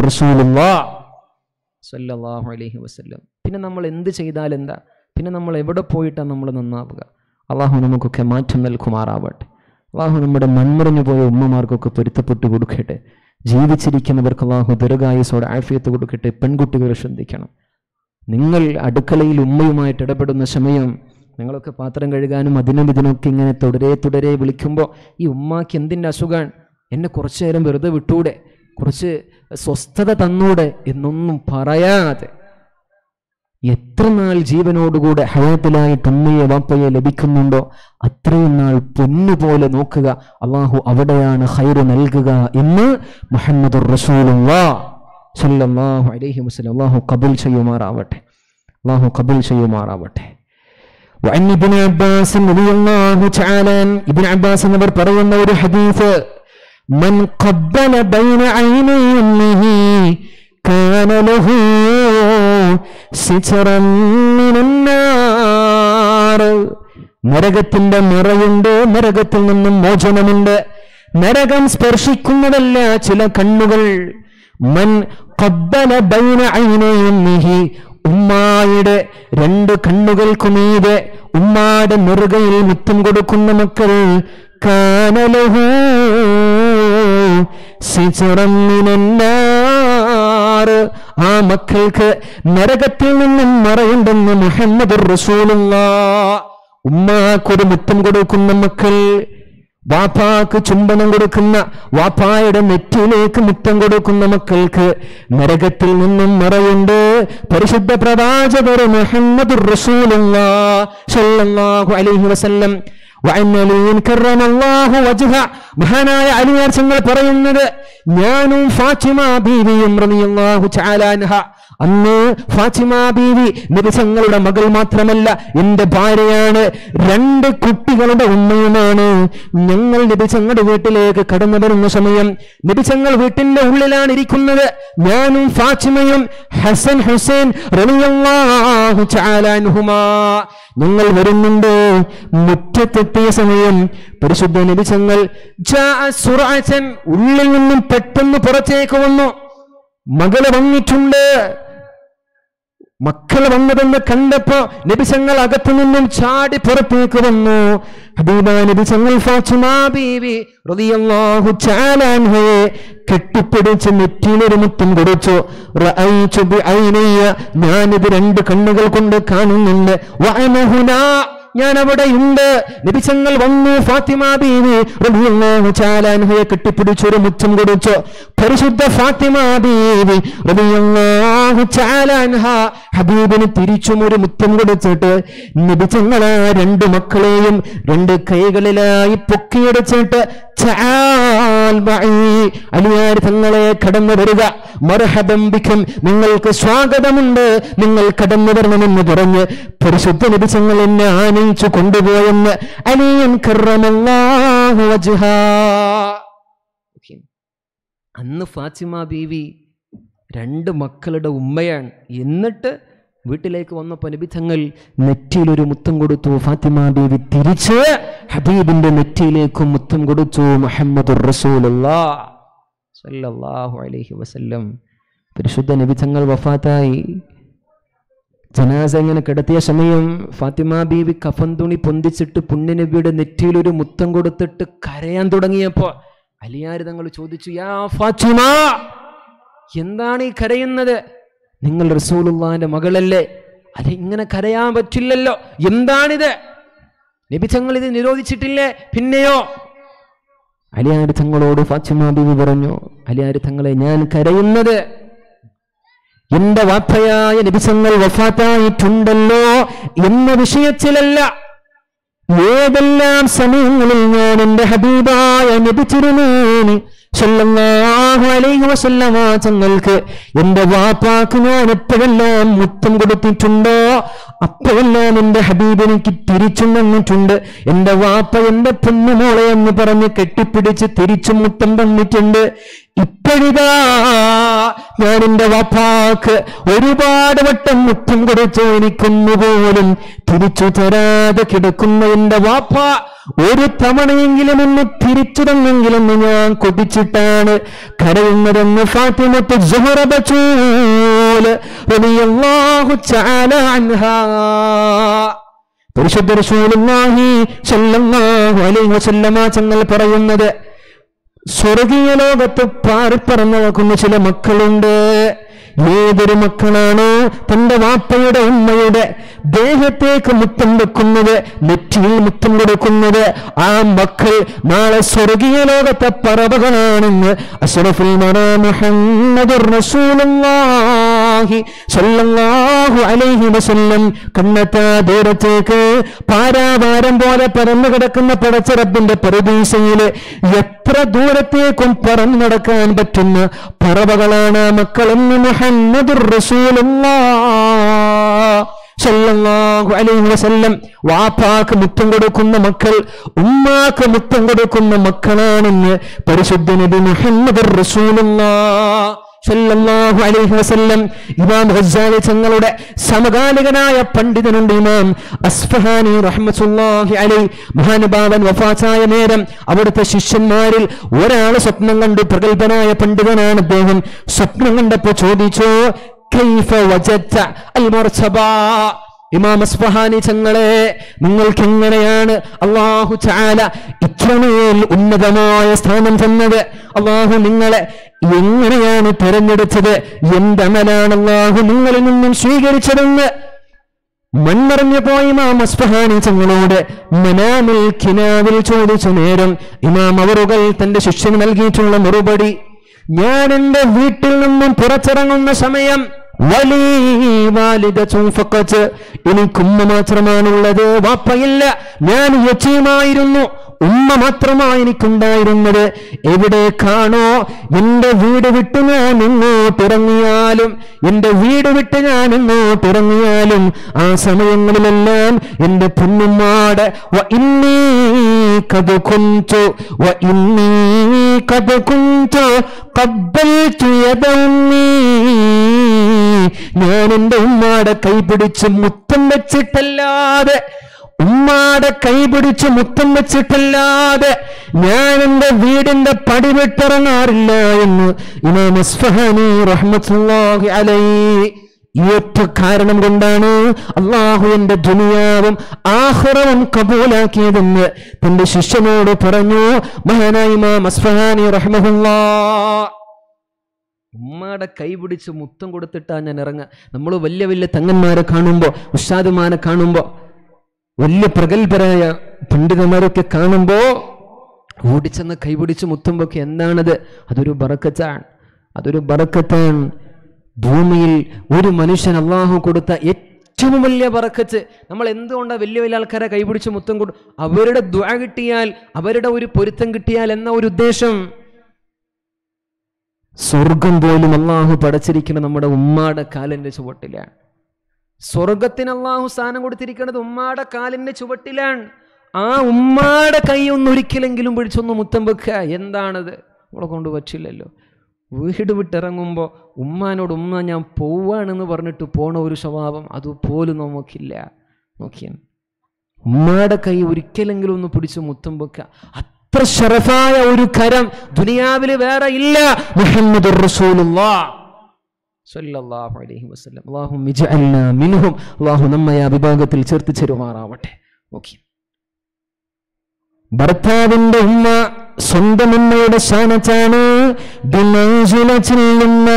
സല്ലല്ലാഹു അലൈഹി വസല്ലം പിന്നെ നമ്മൾ എന്ത് ചെയ്താൽ എന്താ പിന്നെ നമ്മൾ എവിടെ പോയിട്ടാണ് നമ്മൾ നന്നാവുക അള്ളാഹു നമുക്കൊക്കെ മാറ്റം നൽകുമാറാവട്ടെ അള്ളാഹു നമ്മുടെ മൺമറിഞ്ഞു പോയ ഉമ്മമാർക്കൊക്കെ പൊരുത്തപ്പെട്ടു കൊടുക്കട്ടെ ജീവിച്ചിരിക്കുന്നവർക്ക് അള്ളാഹു ദീർഘായുസോടെ ആഫിയത്ത് കൊടുക്കട്ടെ പെൺകുട്ടികൾ ശ്രദ്ധിക്കണം നിങ്ങൾ അടുക്കളയിൽ ഉമ്മയുമായിട്ട് ഇടപെടുന്ന സമയം നിങ്ങളൊക്കെ പാത്രം കഴുകാനും അതിനും ഇതിനൊക്കെ ഇങ്ങനെ തുടരെ തുടരെ വിളിക്കുമ്പോൾ ഈ ഉമ്മാക്ക് എന്തിൻ്റെ അസുഖമാണ് എന്നെ കുറച്ചു നേരം വെറുതെ വിട്ടൂടെ കുറച്ച് സ്വസ്ഥത തന്നൂടെ എന്നൊന്നും പറയാതെ എത്ര നാൾ ജീവനോടുകൂടെ ഹയാത്തിലായിട്ട് ഉമ്മയെ വാപ്പയെ ലഭിക്കുന്നുണ്ടോ അത്രയും നാൾ പൊന്നുപോലെ നോക്കുക അള്ളാഹു അവിടെയാണ് ഹൈറ് നൽകുക എന്ന് മുഹമ്മദ് സല്ലല്ലാഹു അലൈഹി വസല്ലം അള്ളാഹു കബുൽ ചെയ്യുമാറാവട്ടെ അള്ളാഹു കബുൽ ചെയ്യുമാറാവട്ടെ وعن ابن عباس رضي الله تعالى عنه ابن عباس അവർ പറയുന്ന ഒരു ഹദീസ് من قبل بين عيني امه كان له سترا من النار നരകത്തിന്റെ മറയുണ്ട് നരകത്തിൽ നിന്നും മോചനമുണ്ട് നരകം സ്പർശിക്കുന്നതല്ല ചില കണ്ണുകൾ മൻ ഖബ്ബല ബൈന ഐനൈനിഹി ഉമ്മായുടെ രണ്ട് കണ്ണുകൾക്കുമീതെ ഉമ്മായുടെ നെറുകയിൽ മുത്തം കൊടുക്കുന്ന മക്കൾ കാനലഹു സിചറം മിനന്നാർ ആ മക്കൾക്ക് നരകത്തിൽ നിന്നും മറയുണ്ടെന്ന് മുഹമ്മദ് റസൂലുള്ള ഉമ്മാക്കൊരു മുത്തം കൊടുക്കുന്ന മക്കൾ വാപ്പാക്ക് ചുംബനം കൊടുക്കുന്ന വാപ്പായുടെ നെറ്റിയിലേക്ക് മുത്തം കൊടുക്കുന്ന മക്കൾക്ക് നരകത്തിൽ നിന്നും മറയുണ്ട് പരിശുദ്ധ പ്രവാചകർ മുഹമ്മദ് അലൈഹി വസല്ലം മഹാനായ അലിയാർച്ചങ്ങൾ പറയുന്നത് ഞാനും ഫാത്തിമ ബീവിയും റളിയല്ലാഹു തആല അൻഹ അന്ന് ഫാത്തിമ ബീവി നിബിസങ്ങളുടെ മകൾ മാത്രമല്ല എന്റെ ഭാര്യയാണ് രണ്ട് കുട്ടികളുടെ ഉമ്മയുമാണ് ഞങ്ങൾ നബിച്ചങ്ങളുടെ വീട്ടിലേക്ക് കടന്നു വരുന്ന സമയം നബിച്ചങ്ങൾ വീട്ടിന്റെ ഉള്ളിലാണ് ഇരിക്കുന്നത് ഞാനും ഫാത്തിമയും ഹസൻ ഹുസൈൻ റളിയല്ലാഹു തആല അൻഹുമാ ഞങ്ങൾ വരുന്നുണ്ട് മുറ്റത്തെത്തിയ സമയം പരിശുദ്ധ നബിച്ചങ്ങൾ ജാഅ സുറഅതൻ ഉള്ളിൽ നിന്നും പെട്ടെന്ന് പുറത്തേക്ക് വന്നു മകള് വന്നിട്ടുണ്ട് മക്കൾ വന്നതെന്ന് കണ്ടപ്പോ നബിസങ്ങൾ അകത്തു നിന്നും ചാടി പുറത്തേക്ക് വന്നു ഹബീബ നബിസങ്ങൾ ഫാത്തിമ ബീവി റളിയല്ലാഹു തആല അൻഹയെ കെട്ടിപ്പിടിച്ച് നെറ്റിയിലൊരു മുത്തം കൊടുത്തു റഅയ്തു ബിഐനയ്യ ഞാനിത് രണ്ട് കണ്ണുകൾ കൊണ്ട് കാണുന്നുണ്ട് വഅന ഹുനാ ഞാൻ അവിടെയുണ്ട് നബിച്ചങ്ങൾ വന്നു ഫാത്തിമ ബീവി റളിയല്ലാഹു തആല അൻഹയെ കെട്ടിപ്പിടിച്ച് ഒരു മുത്തം കൊടുത്തു പരിശുദ്ധ ഫാത്തിമ ബീവി റളിയല്ലാഹു തആല അൻഹ ഹബീബിന് തിരിച്ചും ഒരു മുത്തം കൊടുത്തിട്ട് നബിച്ചങ്ങൾ ആ രണ്ട് മക്കളെയും രണ്ട് കൈകളിലായി പൊക്കിയെടുത്തിട്ട് ചാൽ മഈ. അലിയാർ തങ്ങളെ കടന്നു വരിക മർഹബം ബിക്കും നിങ്ങൾക്ക് സ്വാഗതമുണ്ട് നിങ്ങൾ കടന്നു വരണമെന്ന് പറഞ്ഞ് പരിശുദ്ധ നബിച്ചങ്ങൾ എന്നെ ആനയിച്ചു കൊണ്ടുപോയെന്ന് അലിയൻ കറമല്ലാഹു വജ്ഹാ. ഓക്കേ. അന്ന് ഫാത്തിമ ബീവി രണ്ട് മക്കളുടെ ഉമ്മയാണ് എന്നിട്ട് വീട്ടിലേക്ക് വന്നപ്പോൾ നബിതങ്ങൾ നെറ്റിയിലൊരു മുത്തം കൊടുത്തു ഫാത്തിമ ബീവി തിരിച്ച് ഹബീബിന്റെ നെറ്റിയിലേക്കും മുത്തം കൊടുത്തു മുഹമ്മദ് സല്ലല്ലാഹു അലൈഹി വസല്ലം പരിശുദ്ധ നബി തങ്ങൾ വഫാത്തായി ജനാസ ഇങ്ങനെ കിടത്തിയ സമയം ഫാത്തിമ ബീവി കഫൻ തുണി പൊന്തിച്ചിട്ട് പുണ്യനബിയുടെ നെറ്റിയിൽ ഒരു മുത്തം കൊടുത്തിട്ട് കരയാൻ തുടങ്ങിയപ്പോൾ അലിയാര് തങ്ങൾ ചോദിച്ചു യാ ഫാത്തിമ എന്താണ് ഈ കരയുന്നത് നിങ്ങൾ റസൂലുള്ളാന്റെ മകളല്ലേ അത് ഇങ്ങനെ കരയാൻ പറ്റില്ലല്ലോ എന്താണിത് നബി തങ്ങൾ ഇത് നിരോധിച്ചിട്ടില്ലേ പിന്നെയോ അലിയാർ തങ്ങളോട് ഫാത്തിമ ബീവി പറഞ്ഞു അലിയാർ തങ്ങളെ ഞാൻ കരയുന്നത് എന്റെ വാപ്പയായ നബിസങ്ങൾ വഫാത്തായിട്ടുണ്ടല്ലോ എന്ന വിഷയത്തിലല്ല ഏതെല്ലാം സമയങ്ങളിൽ ഞാൻ എന്റെ ഹബീബായ നബി തിരുമേനി സല്ലല്ലാഹു അലൈഹി വസല്ലമ തങ്ങൾക്ക് എന്റെ വാപ്പാക്ക് ഞാൻ എപ്പോഴെല്ലാം മുത്തം കൊടുത്തിട്ടുണ്ടോ അപ്പോഴെല്ലാം എന്റെ ഹബീബ് എനിക്ക് തിരിച്ചും തന്നിട്ടുണ്ട് എന്റെ വാപ്പ എന്റെ പൊന്നുമോളെ എന്ന് പറഞ്ഞ് കെട്ടിപ്പിടിച്ച് തിരിച്ചും മുത്തം തന്നിട്ടുണ്ട് ഇപ്പോഴിതാ ഞാൻ എന്റെ വാപ്പാക്ക് ഒരുപാട് വട്ടം മുത്തം കൊടുത്തു എനിക്കൊന്നുപോലും തിരിച്ചു തരാതെ കിടക്കുന്ന എന്റെ വാപ്പ ഒരു തവണയെങ്കിലും ഒന്ന് തിരിച്ചു തന്നെങ്കിലെന്ന് ഞാൻ കൊതിച്ചിട്ടാണ് കരയുന്നതെന്ന് ഫാത്തിമത്ത് ജുഹറബൂല് റളിയല്ലാഹു തആല അൻഹാ പരിശുദ്ധ റസൂലുള്ളാഹി സ്വല്ലല്ലാഹു അലൈഹി വസല്ലമ തങ്ങൾ പറയുന്നത് സ്വർഗീയ ലോകത്ത് പാറിപ്പറന്നു നോക്കുന്ന ചില മക്കളുണ്ട് ഏതൊരു മക്കളാണോ തന്റെ വാപ്പയുടെ ഉമ്മയുടെ ദേഹത്തേക്ക് മുത്തം വെക്കുന്നത് നെറ്റിയിൽ മുത്തം കൊടുക്കുന്നത് ആ മക്കൾ നാളെ സ്വർഗീയ ലോകത്തെ പറവകളാണെന്ന് അഷറഫുൽ മറാ മുഹമ്മദുർ റസൂലുള്ളാഹി സ്വല്ലല്ലാഹു അലൈഹി വസല്ലം കണ്ണെത്താ ദൂരത്തേക്ക് പാരാവാരം പോലെ പരന്നു കിടക്കുന്ന പടച്ചറബിന്റെ പരദീസയില് എത്ര ദൂരത്തേക്കും പറന്നു നടക്കാൻ പറ്റുന്ന പറവകളാണ് ആ മക്കളെന്ന് മുഹമ്മദുർ റസൂലുള്ളാഹ് സല്ലല്ലാഹു അലൈഹി വസല്ലം വാപ്പാക്ക് മുത്തം കൊടുക്കുന്ന മക്കൾ ഉമ്മാക്ക് മുത്തം കൊടുക്കുന്ന മക്കളാണെന്ന് പരിശുദ്ധ നബി മുഹമ്മദ് സല്ലല്ലാഹു അലൈഹി വസല്ലം ഇമാം ഗസാലി തങ്ങളുടെ സമകാലികനായ പണ്ഡിതനുണ്ട് ഇമാം അസ്ഫഹാനി റഹ്മത്തുള്ളാഹി അലൈഹി മഹാനുഭാവൻ വഫാത്തായ നേരം അവിടുത്തെ ശിഷ്യന്മാരിൽ ഒരാൾ സ്വപ്നം കണ്ടു പ്രഗത്ഭനായ പണ്ഡിതനാണ് അദ്ദേഹം സ്വപ്നം കണ്ടപ്പോ ചോദിച്ചു കൈഫ വജത്ത അൽ മർസബ ഇമാം അസ്ഫഹാനി തങ്ങളെ നിങ്ങൾക്ക് എങ്ങനെയാണ് അള്ളാഹു ചാല ഇത്രമേൽ ഉന്നതമായ സ്ഥാനം തന്നത് അള്ളാഹു നിങ്ങളെ എങ്ങനെയാണ് തിരഞ്ഞെടുത്തത് എന്തമലാണ് അള്ളാഹു നിങ്ങളിൽ നിന്നും സ്വീകരിച്ചതെന്ന് മൺമറിഞ്ഞു പോയ ഇമാം അസ്ഫഹാനി തങ്ങളോട് മനാമിൽ കിനാവിൽ ചോദിച്ച നേരം ഇമാം അവറുകൾ തന്റെ ശിഷ്യന് നൽകിയിട്ടുള്ള മറുപടി ഞാൻ എന്റെ വീട്ടിൽ നിന്നും പുറത്തിറങ്ങുന്ന സമയം വലി വാലിദത്തും ഫഖത്ത് എനിക്കുമ്മ മാത്രമാണുള്ളത് വാപ്പയില്ല ഞാൻ യറ്റീമായിരുന്നു ഉമ്മ മാത്രമാണ് എനിക്കുണ്ടായിരുന്നത് എവിടേക്കാണോ എന്റെ വീട് വിട്ട് ഞാൻ എങ്ങോട്ടിറങ്ങിയാലും എന്റെ വീട് വിട്ട് ഞാൻ എങ്ങോട്ടിറങ്ങിയാലും ആ സമയങ്ങളിലെല്ലാം എന്റെ പൊന്നുമ്മാട് വ ഇന്നീ കത് കുഞ്ചു വ ഇന്നീ കത് കുഞ്ചു കബ്ബൽതു യദമ്മീ ഞാൻ എന്റെ ഉമ്മാടെ കൈ പിടിച്ച് മുത്തം വെച്ചിട്ടല്ലാതെ ഉമ്മാടെ കൈ പിടിച്ച് മുത്തം വെച്ചിട്ടല്ലാതെ ഞാൻ എന്റെ വീടിന്റെ പടി വിട്ടിറങ്ങാറില്ല എന്ന് ഇമാം അസ്ഫഹാനി റഹ്മത്തുള്ളാഹി അലൈഹി ഈ ഒറ്റ കാരണം കൊണ്ടാണ് അള്ളാഹു എന്റെ ദുനിയാവും ആഹ്റവും കബൂലാക്കിയതെന്ന് തന്റെ ശിഷ്യനോട് പറഞ്ഞു മഹാനായി ഇമാം അസ്ഫഹാനി റഹ്മഹുല്ലാ ഉമ്മയുടെ കൈ പിടിച്ച് മുത്തം കൊടുത്തിട്ടാ ഞാൻ ഇറങ്ങുക നമ്മൾ വലിയ വലിയ തങ്ങന്മാരെ കാണുമ്പോൾ ഉഷാദുമാനെ കാണുമ്പോൾ വലിയ പ്രഗത്ഭരായ പണ്ഡിതന്മാരൊക്കെ കാണുമ്പോ ഓടിച്ചെന്ന് കൈ പിടിച്ച് മുത്തുമ്പൊക്കെ എന്താണത് അതൊരു ബറക്കത്താണ് അതൊരു ബറക്കത്താണ് ഭൂമിയിൽ ഒരു മനുഷ്യൻ അള്ളാഹു കൊടുത്ത ഏറ്റവും വലിയ പറക്കത്ത് നമ്മൾ എന്തുകൊണ്ടാണ് വലിയ വലിയ ആൾക്കാരെ കൈപിടിച്ച് മുത്തം കൊടു അവരുടെ ദ്വ കിട്ടിയാൽ അവരുടെ ഒരു പൊരുത്തം കിട്ടിയാൽ എന്ന ഒരു ഉദ്ദേശം സ്വർഗം പോലും അള്ളാഹു പടച്ചിരിക്കുന്നത് നമ്മുടെ ഉമ്മാടെ കാലിന്റെ ചുവട്ടിലാണ് സ്വർഗത്തിന് അള്ളാഹു സ്ഥാനം കൊടുത്തിരിക്കുന്നത് ഉമ്മാടെ കാലിന്റെ ചുവട്ടിലാണ് ആ ഉമ്മാടെ കൈ ഒന്ന് ഒരിക്കലെങ്കിലും പിടിച്ചൊന്ന് മുത്തം വെക്കുക എന്താണത് നമ്മളെ കൊണ്ട് പറ്റില്ലല്ലോ വീട് വിട്ടിറങ്ങുമ്പോൾ ഉമ്മാനോട് ഉമ്മ ഞാൻ പോവാണെന്ന് പറഞ്ഞിട്ട് പോണ ഒരു സ്വഭാവം അതുപോലും നമുക്കില്ല നോക്കിയാൽ ഉമ്മാടെ കൈ ഒരിക്കലെങ്കിലും ഒന്ന് പിടിച്ച് മുത്തം വെക്കുക അത്ര ഷറഫായ ഒരു കരം ദുനിയാവിൽ വേറെ ഇല്ല മുഹമ്മദ് റസൂലുള്ളാഹ് സല്ലല്ലാഹു അലൈഹി വസല്ലം അള്ളാഹു മിജഅൽന മിൻഹും അള്ളാഹു നമ്മെ ആ വിഭാഗത്തിൽ ചേർത്ത് ചേരുമാറാവട്ടെ ഓക്കെ ഭർത്താവിന്റെ ഉമ്മ സ്വന്തം ഉമ്മയുടെ സ്ഥാനത്താണ് ബിമൻസിലത്തിൽ ഉമ്മ.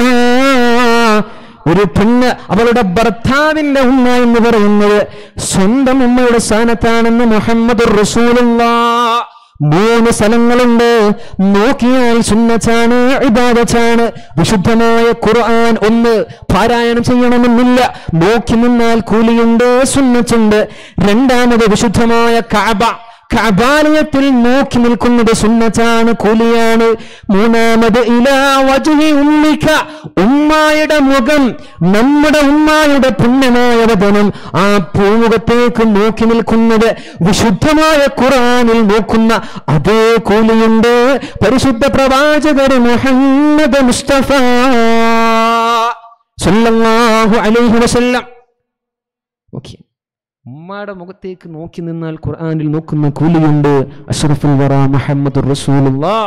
ഒരു പെണ്ണ് അവളുടെ ഭർത്താവിന്റെ ഉമ്മ എന്ന് പറയുന്നത് സ്വന്തം ഉമ്മയുടെ സ്ഥാനത്താണെന്ന് മുഹമ്മദ് റസൂലുള്ള മൂന്ന് സ്ഥലങ്ങളുണ്ട് നോക്കിയാൽ സുന്നത്താണ് ഇബാദത്താണ് വിശുദ്ധമായ ഖുർആൻ ഒന്ന് പാരായണം ചെയ്യണമെന്നില്ല നോക്കി നിന്നാൽ കൂലിയുണ്ട് സുന്നത്തുണ്ട് രണ്ടാമത് വിശുദ്ധമായ കാബ കബാലയത്തിൽ നോക്കി നിൽക്കുന്നത് സുന്നത്താണ് കൂലിയാണ് മൂന്നാമത് ഇലാ വജുഹി ഉമ്മിക്ക ഉമ്മായുടെ മുഖം നമ്മുടെ ഉമ്മായുടെ പുണ്യമായ വചനം ആ പൂമുഖത്തേക്ക് നോക്കി നിൽക്കുന്നത് വിശുദ്ധമായ ഖുറാനിൽ നോക്കുന്ന അതേ കൂലിയുണ്ട് പരിശുദ്ധ പ്രവാചകർ മുഹമ്മദ് മുസ്തഫ സല്ലല്ലാഹു അലൈഹി വസല്ലം ഓക്കെ ഉമ്മയുടെ മുഖത്തേക്ക് നോക്കി നിന്നാൽ ഖുർആനിൽ നോക്കുന്ന കൂലിയുണ്ട് അഷ്റഫുൽ വറ മുഹമ്മദ് റസൂലുള്ളാഹ്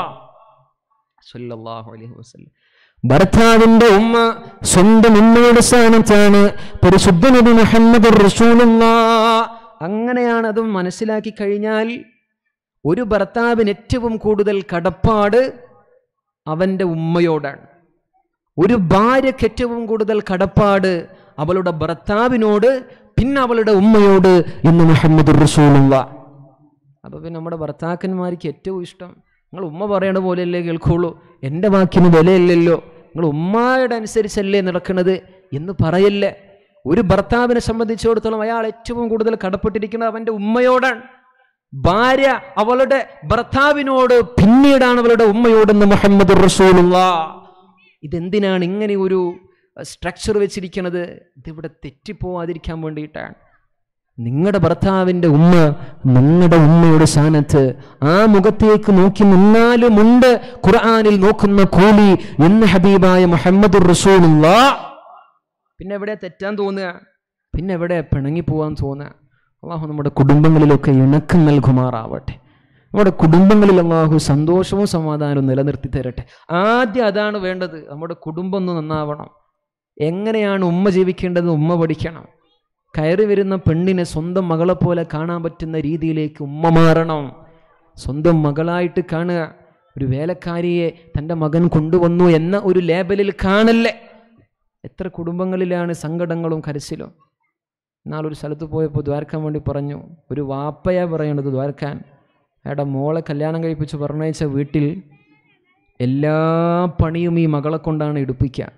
സല്ലല്ലാഹു അലൈഹി വസല്ലം ഭർത്താവിന്റെ ഉമ്മ സ്വന്തം ഉമ്മയുടെ സ്ഥാനത്താണ് പരിശുദ്ധ നബി മുഹമ്മദ് റസൂലുള്ളാഹ് അങ്ങനെയാണ് അതും മനസ്സിലാക്കി കഴിഞ്ഞാൽ ഒരു ഭർത്താവിന് ഏറ്റവും കൂടുതൽ കടപ്പാട് അവൻ്റെ ഉമ്മയോടാണ് ഒരു ഭാര്യയ്ക്ക് ഏറ്റവും കൂടുതൽ കടപ്പാട് അവളുടെ ഭർത്താവിനോട് പിന്നെ അവളുടെ ഉമ്മയോട് എന്ന് മുഹമ്മദ് റസൂലുള്ളാഹ് അപ്പോൾ പിന്നെ നമ്മുടെ ഭർത്താക്കന്മാർക്ക് ഏറ്റവും ഇഷ്ടം നിങ്ങൾ ഉമ്മ പറയണ പോലെയല്ലേ കേൾക്കുള്ളൂ എൻ്റെ വാക്കിന് വിലയില്ലല്ലോ നിങ്ങൾ ഉമ്മയുടെ അനുസരിച്ചല്ലേ നടക്കുന്നത് എന്ന് പറയല്ലേ ഒരു ഭർത്താവിനെ സംബന്ധിച്ചിടത്തോളം അയാൾ ഏറ്റവും കൂടുതൽ കടപ്പെട്ടിരിക്കുന്നത് അവൻ്റെ ഉമ്മയോടാണ് ഭാര്യ അവളുടെ ഭർത്താവിനോട് പിന്നീടാണ് അവളുടെ ഉമ്മയോടെന്ന് മുഹമ്മദ് റസൂലുള്ള ഇതെന്തിനാണ് ഇങ്ങനെ ഒരു സ്ട്രക്ചർ വെച്ചിരിക്കുന്നത് ഇതിവിടെ തെറ്റിപ്പോവാതിരിക്കാൻ വേണ്ടിയിട്ടാണ് നിങ്ങളുടെ ഭർത്താവിൻ്റെ ഉമ്മ നിങ്ങളുടെ ഉമ്മയുടെ സ്ഥാനത്ത് ആ മുഖത്തേക്ക് നോക്കി നിന്നാലുമുണ്ട് ഖുർആനിൽ നോക്കുന്ന കൂലി എന്ന് ഹബീബായ മുഹമ്മദ് റസൂലുള്ളാഹ് പിന്നെ എവിടെ തെറ്റാൻ തോന്നുക പിന്നെ എവിടെ പിണങ്ങി പോവാൻ തോന്നുക അള്ളാഹു നമ്മുടെ കുടുംബങ്ങളിലൊക്കെ ഇണക്കം നൽകുമാറാവട്ടെ നമ്മുടെ കുടുംബങ്ങളിൽ അള്ളാഹു സന്തോഷവും സമാധാനവും നിലനിർത്തി തരട്ടെ ആദ്യം അതാണ് വേണ്ടത് നമ്മുടെ കുടുംബം ഒന്ന് നന്നാവണം എങ്ങനെയാണ് ഉമ്മ ജീവിക്കേണ്ടത് ഉമ്മ പഠിക്കണം കയറി വരുന്ന പെണ്ണിനെ സ്വന്തം മകളെ പോലെ കാണാൻ പറ്റുന്ന രീതിയിലേക്ക് ഉമ്മ മാറണം സ്വന്തം മകളായിട്ട് കാണുക ഒരു വേലക്കാരിയെ തൻ്റെ മകൻ കൊണ്ടുവന്നു എന്ന ഒരു ലേബലിൽ കാണല്ലേ എത്ര കുടുംബങ്ങളിലാണ് സങ്കടങ്ങളും കരച്ചിലും എന്നാളൊരു സ്ഥലത്ത് പോയപ്പോൾ ദ്വാരക്കാൻ വേണ്ടി പറഞ്ഞു ഒരു വാപ്പയാ പറയണത് ദ്വാരക്കാൻ അയാളുടെ മോളെ കല്യാണം കഴിപ്പിച്ച് പറഞ്ഞയച്ച വീട്ടിൽ എല്ലാ പണിയും ഈ മകളെ കൊണ്ടാണ് എടുപ്പിക്കുക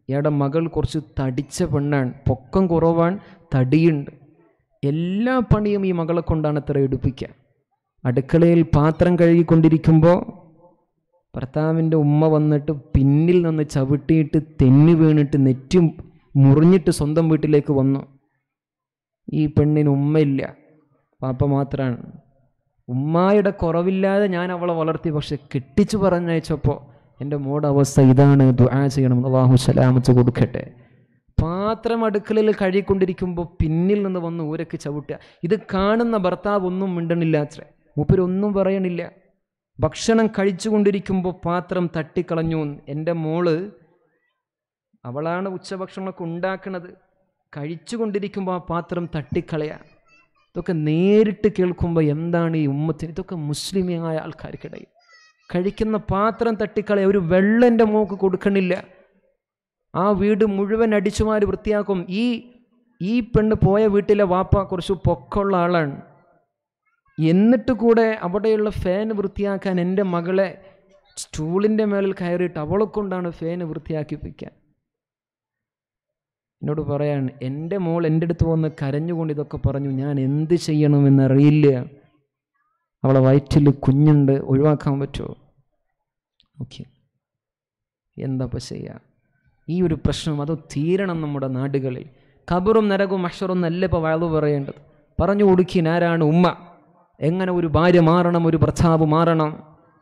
ഇയാളുടെ മകൾ കുറച്ച് തടിച്ച പെണ്ണാണ് പൊക്കം കുറവാണ് തടിയുണ്ട് എല്ലാ പണിയും ഈ മകളെ കൊണ്ടാണ് അത്ര എടുപ്പിക്കുക അടുക്കളയിൽ പാത്രം കഴുകിക്കൊണ്ടിരിക്കുമ്പോൾ ഭർത്താവിൻ്റെ ഉമ്മ വന്നിട്ട് പിന്നിൽ നിന്ന് ചവിട്ടിയിട്ട് തെന്നി വീണിട്ട് നെറ്റും മുറിഞ്ഞിട്ട് സ്വന്തം വീട്ടിലേക്ക് വന്നു ഈ പെണ്ണിന് ഉമ്മയില്ല പാപ്പ മാത്രമാണ് ഉമ്മായുടെ കുറവില്ലാതെ ഞാൻ അവളെ വളർത്തി പക്ഷെ കെട്ടിച്ചു പറഞ്ഞയച്ചപ്പോൾ എൻ്റെ മോടെ അവസ്ഥ ഇതാണ് ദുആ ചെയ്യണം അള്ളാഹു സലാമത്ത് കൊടുക്കട്ടെ പാത്രം അടുക്കളയിൽ കഴുകിക്കൊണ്ടിരിക്കുമ്പോൾ പിന്നിൽ നിന്ന് വന്ന് ഊരക്ക് ചവിട്ടുക ഇത് കാണുന്ന ഭർത്താവ് ഒന്നും മിണ്ടണില്ല അത്രേ മൂപ്പരൊന്നും പറയണില്ല ഭക്ഷണം കഴിച്ചുകൊണ്ടിരിക്കുമ്പോൾ പാത്രം തട്ടിക്കളഞ്ഞു എൻ്റെ മോള് അവളാണ് ഉച്ചഭക്ഷണമൊക്കെ ഉണ്ടാക്കുന്നത് കഴിച്ചുകൊണ്ടിരിക്കുമ്പോൾ ആ പാത്രം തട്ടിക്കളയാ ഇതൊക്കെ നേരിട്ട് കേൾക്കുമ്പോൾ എന്താണ് ഈ ഉമ്മത്തിന് ഇതൊക്കെ മുസ്ലിമിയായ ആൾക്കാർക്കിടയിൽ കഴിക്കുന്ന പാത്രം തട്ടിക്കളയ ഒരു വെള്ളൻ്റെ മോക്ക് കൊടുക്കണില്ല ആ വീട് മുഴുവൻ അടിച്ചുമാരി വൃത്തിയാക്കും ഈ ഈ പെണ്ണ് പോയ വീട്ടിലെ വാപ്പ കുറച്ച് പൊക്കമുള്ള ആളാണ് എന്നിട്ട് കൂടെ അവിടെയുള്ള ഫാൻ വൃത്തിയാക്കാൻ എൻ്റെ മകളെ സ്റ്റൂളിൻ്റെ മേളിൽ കയറിയിട്ട് അവളെ കൊണ്ടാണ് ഫാൻ വൃത്തിയാക്കിപ്പിക്കാൻ എന്നോട് പറയാൻ എൻ്റെ മോൾ എൻ്റെ അടുത്ത് വന്ന് കരഞ്ഞുകൊണ്ട് ഇതൊക്കെ പറഞ്ഞു ഞാൻ എന്ത് ചെയ്യണമെന്നറിയില്ല അവളെ വയറ്റിൽ കുഞ്ഞുണ്ട് ഒഴിവാക്കാൻ പറ്റുമോ ഓക്കെ എന്താ ഇപ്പം ചെയ്യുക ഈ ഒരു പ്രശ്നം അത് തീരണം നമ്മുടെ നാടുകളിൽ ഖബറും നരകവും അക്ഷറും എന്നല്ല ഇപ്പോൾ വയലു പറയേണ്ടത് പറഞ്ഞു കൊടുക്കി ആരാണ് ഉമ്മ എങ്ങനെ ഒരു ഭാര്യ മാറണം ഒരു ഭർത്താവ് മാറണം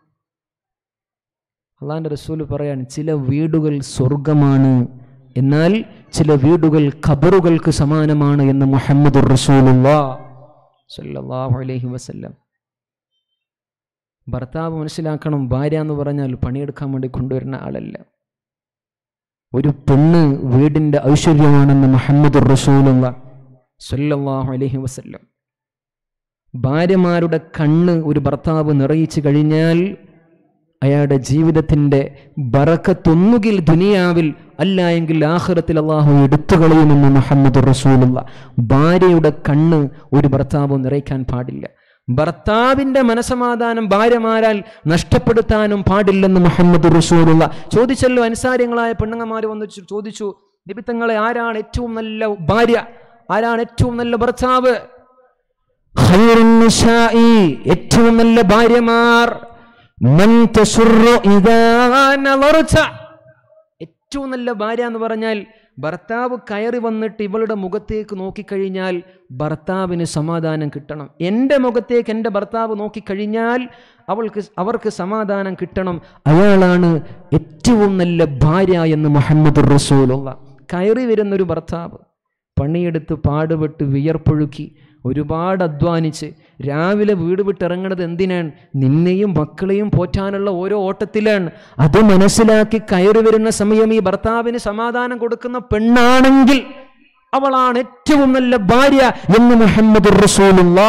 അള്ളാൻ്റെ റസൂല് പറയാൻ ചില വീടുകൾ സ്വർഗമാണ് എന്നാൽ ചില വീടുകൾ ഖബറുകൾക്ക് സമാനമാണ് എന്ന് മുഹമ്മദ് സല്ലല്ലാഹു അലൈഹി വസല്ലം ഭർത്താവ് മനസ്സിലാക്കണം ഭാര്യ എന്ന് പറഞ്ഞാൽ പണിയെടുക്കാൻ വേണ്ടി കൊണ്ടുവരുന്ന ആളല്ല ഒരു പെണ്ണ് വീടിൻ്റെ ഐശ്വര്യമാണെന്ന് മുഹമ്മദ് റസൂലുള്ള സല്ലല്ലാഹു അലൈഹി വസല്ലം ഭാര്യമാരുടെ കണ്ണ് ഒരു ഭർത്താവ് നിറയിച്ചു കഴിഞ്ഞാൽ അയാളുടെ ജീവിതത്തിൻ്റെ ബറക്കത്തൊന്നുകിൽ ദുനിയാവിൽ അല്ല എങ്കിൽ ആഹ്റത്തിൽ അള്ളാഹു എടുത്തു കളയുമെന്ന് മുഹമ്മദ് റസൂലുള്ള ഭാര്യയുടെ കണ്ണ് ഒരു ഭർത്താവ് നിറയ്ക്കാൻ പാടില്ല ഭർത്താവിൻ്റെ മനസമാധാനം ഭാര്യമാരാൽ നഷ്ടപ്പെടുത്താനും പാടില്ലെന്ന് മുഹമ്മദ് റസൂലുള്ള ചോദിച്ചല്ലോ അനുസാര്യങ്ങളായ പെണ്ണുങ്ങന്മാർ വന്ന് ചോ- ചോദിച്ചു നിബിത്തങ്ങളെ ആരാണ് ഏറ്റവും നല്ല ഭാര്യ ആരാണ് ഏറ്റവും നല്ല ഭർത്താവ് ഖൈറുൻ നിസാഇ, ഏറ്റവും നല്ല ഭാര്യമാർ മൻ തസുറു ഇദാ നളർത. ഏറ്റവും നല്ല ഭാര്യ എന്ന് പറഞ്ഞാൽ ഭർത്താവ് കയറി വന്നിട്ട് ഇവളുടെ മുഖത്തേക്ക് നോക്കിക്കഴിഞ്ഞാൽ ഭർത്താവിന് സമാധാനം കിട്ടണം എൻ്റെ മുഖത്തേക്ക് എൻ്റെ ഭർത്താവ് നോക്കിക്കഴിഞ്ഞാൽ അവൾക്ക് അവർക്ക് സമാധാനം കിട്ടണം അയാളാണ് ഏറ്റവും നല്ല ഭാര്യ എന്ന് മുഹമ്മദ് റസൂലുള്ള കയറി വരുന്നൊരു ഭർത്താവ് പണിയെടുത്ത് പാടുപെട്ട് വിയർപ്പൊഴുക്കി ഒരുപാട് അധ്വാനിച്ച് രാവിലെ വീട് വിട്ടിറങ്ങണത് എന്തിനാണ് നിന്നെയും മക്കളെയും പോറ്റാനുള്ള ഓരോ ഓട്ടത്തിലാണ് അത് മനസ്സിലാക്കി കയറി വരുന്ന സമയം ഈ ഭർത്താവിന് സമാധാനം കൊടുക്കുന്ന പെണ്ണാണെങ്കിൽ അവളാണ് ഏറ്റവും നല്ല ഭാര്യ എന്ന് മുഹമ്മദ് റസൂലുള്ള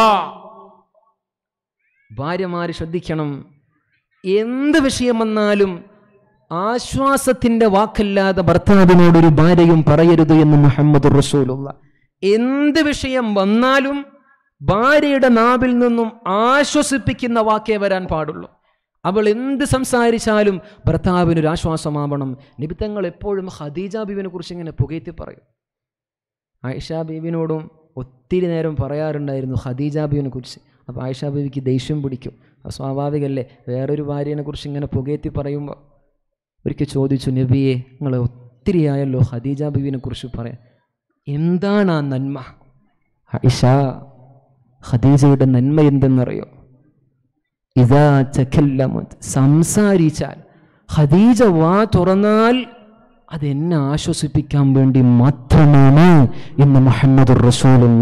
ഭാര്യമാര് ശ്രദ്ധിക്കണം എന്ത് വിഷയം വന്നാലും ആശ്വാസത്തിന്റെ വാക്കല്ലാതെ ഭർത്താവിനോട് ഒരു ഭാര്യയും പറയരുത് എന്ന് മുഹമ്മദ് റസൂലുള്ള എന്ത് വിഷയം വന്നാലും ഭാര്യയുടെ നാവിൽ നിന്നും ആശ്വസിപ്പിക്കുന്ന വാക്കേ വരാൻ പാടുള്ളൂ അവൾ എന്ത് സംസാരിച്ചാലും ഭർത്താവിനൊരു ആശ്വാസമാവണം നിബിത്തങ്ങൾ എപ്പോഴും ഖദീജ ബീവിനെ കുറിച്ച് ഇങ്ങനെ പുകയത്തി പറയും ആയിഷ ബീവിനോടും ഒത്തിരി നേരം പറയാറുണ്ടായിരുന്നു ഖദീജ ബീവിനെ കുറിച്ച് അപ്പോൾ ആയിഷ ബീവിക്ക് ദേഷ്യം പിടിക്കും അത് സ്വാഭാവികമല്ലേ വേറൊരു ഭാര്യനെ കുറിച്ച് ഇങ്ങനെ പുകയത്തി പറയുമ്പോൾ ഒരിക്കൽ ചോദിച്ചു നബിയെ നിങ്ങൾ ഒത്തിരിയായല്ലോ ഖദീജ ബീവിനെ കുറിച്ച് പറയാൻ എന്താണ് ആ നന്മ ആയിഷ ഖദീജയുടെ നന്മ എന്തെന്നറിയോ ഇതാ ചക്കല്ലമത് സംസാരിച്ചാൽ ഖദീജ വാ തുറന്നാൽ അതെന്നെ ആശ്വസിപ്പിക്കാൻ വേണ്ടി മാത്രമാണ് എന്ന് മുഹമ്മദ് റസൂലുള്ള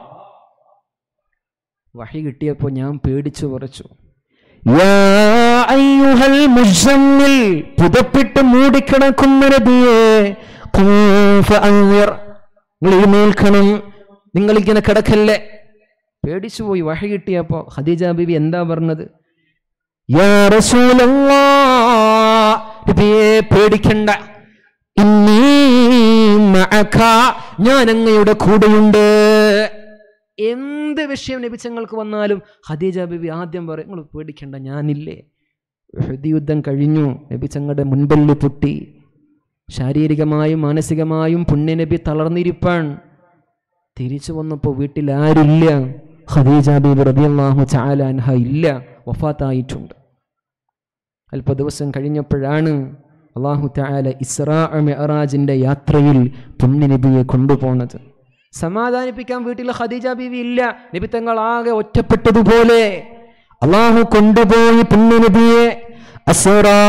വഹി കിട്ടിയപ്പോൾ ഞാൻ പേടിച്ചു പറച്ചു യാ അയ്യുഹൽ മുസമ്മിൽ പുതപ്പിട്ട് മൂടിക്കിടക്കുന്ന നബിയേ ഖും ഫഅൻവിർ. നിങ്ങൾ എഴുന്നേൽക്കണം നിങ്ങളിങ്ങനെ കിടക്കല്ലേ പേടിച്ചു പോയി വഹ കിട്ടിയപ്പോൾ ഖദീജ ബീബി എന്താ പറഞ്ഞത് യാ റസൂലല്ലാ നബിയേ പേടിക്കണ്ട ഇന്നീ മഅക ഞാൻ അങ്ങയുടെ കൂടെയുണ്ട് എന്ത് വിഷയം ലഭിച്ചങ്ങൾക്ക് വന്നാലും ഖദീജ ബിബി ആദ്യം പറയും നിങ്ങൾ പേടിക്കണ്ട ഞാനില്ലേ ഉഹദ് യുദ്ധം കഴിഞ്ഞു നബിച്ചങ്ങളുടെ മുൻപല്ല് പൊട്ടി ശാരീരികമായും മാനസികമായും പുണ്യനബി തളർന്നിരിപ്പാൻ തിരിച്ചു വന്നപ്പോൾ വീട്ടിൽ ആരില്ല ഖദീജ ബീബി റബിയല്ലാഹു ചാലാൻഹ ഇല്ല വഫാത്തായിട്ടുണ്ട് അല്പ ദിവസം കഴിഞ്ഞപ്പോഴാണ് അള്ളാഹു താല ഇസ്രാ മെഹറാജിൻ്റെ യാത്രയിൽ പുണ്യനബിയെ കൊണ്ടുപോകുന്നത് സമാധാനിപ്പിക്കാൻ വീട്ടിൽ ഖദീജ ബീവി ഇല്ല നബി തങ്ങൾ ആകെ ഒറ്റപ്പെട്ടതുപോലെ അള്ളാഹു കൊണ്ടുപോയി പുണ്യനബിയെ അസ്റാ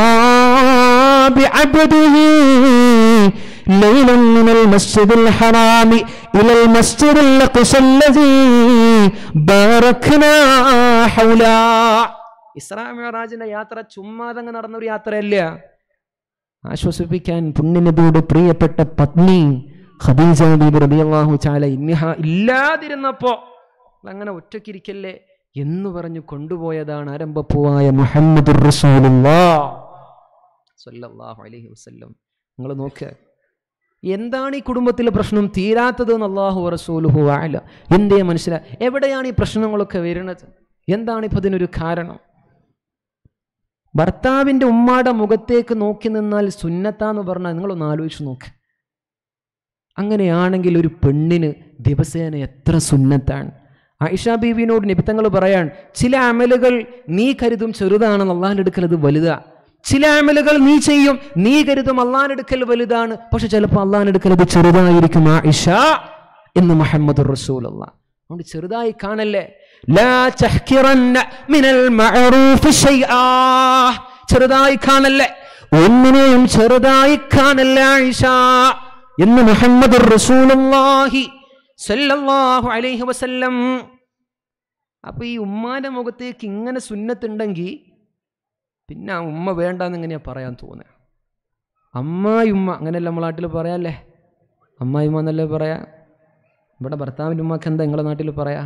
بعبده ليلا من المسجد الحرام إلى المسجد الأقصى الذي باركنا حوله ഇസ്രാ മിറാജിന്റെ യാത്ര ചുമ്മാതങ്ങ് നടന്നൊരു യാത്രയല്ല ആശ്വസിപ്പിക്കാൻ പുണ്യനബിയുടെ പ്രിയപ്പെട്ട പത്നി ഖദീജ ബീബി റളിയല്ലാഹു ചാല ഇന്നിഹ ഇല്ലാതിരുന്നപ്പോ അങ്ങനെ ഒറ്റയ്ക്കിരിക്കല്ലേ എന്ന് പറഞ്ഞു കൊണ്ടുപോയതാണ് ആരംഭപ്പൂവായ മുഹമ്മദ് സല്ലല്ലാഹു അലൈഹി വസല്ലം നിങ്ങൾ നോക്കുക എന്താണ് ഈ കുടുംബത്തിലെ പ്രശ്നം തീരാത്തത് എന്ന് അള്ളാഹു റസൂലുഹു ആല എന്തേ മനസ്സിലാ എവിടെയാണ് ഈ പ്രശ്നങ്ങളൊക്കെ വരുന്നത് എന്താണ് ഇപ്പം ഇതിനൊരു കാരണം ഭർത്താവിൻ്റെ ഉമ്മാടെ മുഖത്തേക്ക് നോക്കി നിന്നാൽ സുന്നത്താന്ന് പറഞ്ഞാൽ നിങ്ങളൊന്ന് ആലോചിച്ച് നോക്ക് അങ്ങനെയാണെങ്കിൽ ഒരു പെണ്ണിന് ദിവസേന എത്ര സുന്നത്താണ് ആയിഷ ബീവിനോട് നിബിത്തങ്ങൾ പറയാൻ ചില അമലുകൾ നീ കരുതും ചെറുതാണെന്ന് അള്ളാഹിൻ്റെ അടുക്കൽ അത് വലുതാ ചില അമലുകൾ നീ ചെയ്യും നീ കരുതും അള്ളാഹിൻ്റെ അടുക്കൽ വലുതാണ് പക്ഷെ ചിലപ്പോൾ അള്ളാഹിൻ്റെ അടുക്കൽ അത് ചെറുതായിരിക്കും ആയിഷ എന്ന് മുഹമ്മദ് റസൂൽ അതുകൊണ്ട് ചെറുതായി കാണല്ലേ ലാ തഹ്കിറന്ന മിനൽ മഅറൂഫ് ശൈആ ചെറുതായി കാണല്ലേ ഒന്നിനെയും ചെറുതായി കാണല്ല ആയിഷ എന്ന് മുഹമ്മദ് റസൂലുള്ളാഹി സല്ലല്ലാഹു അലൈഹി വസല്ലം അപ്പൊ ഈ ഉമ്മാന്റെ മുഖത്തേക്ക് ഇങ്ങനെ സുന്നത്തുണ്ടെങ്കിൽ പിന്നെ ആ ഉമ്മ വേണ്ടാന്ന് എങ്ങനെയാ പറയാൻ തോന്നുക അമ്മായിമ്മ അങ്ങനെയല്ല നമ്മളെ നാട്ടിൽ പറയാല്ലേ അമ്മായിമ്മ എന്നല്ലേ പറയാ ഇവിടെ ഭർത്താവിൻ്റെ ഉമ്മക്ക് എന്താ നിങ്ങളെ നാട്ടിൽ പറയാ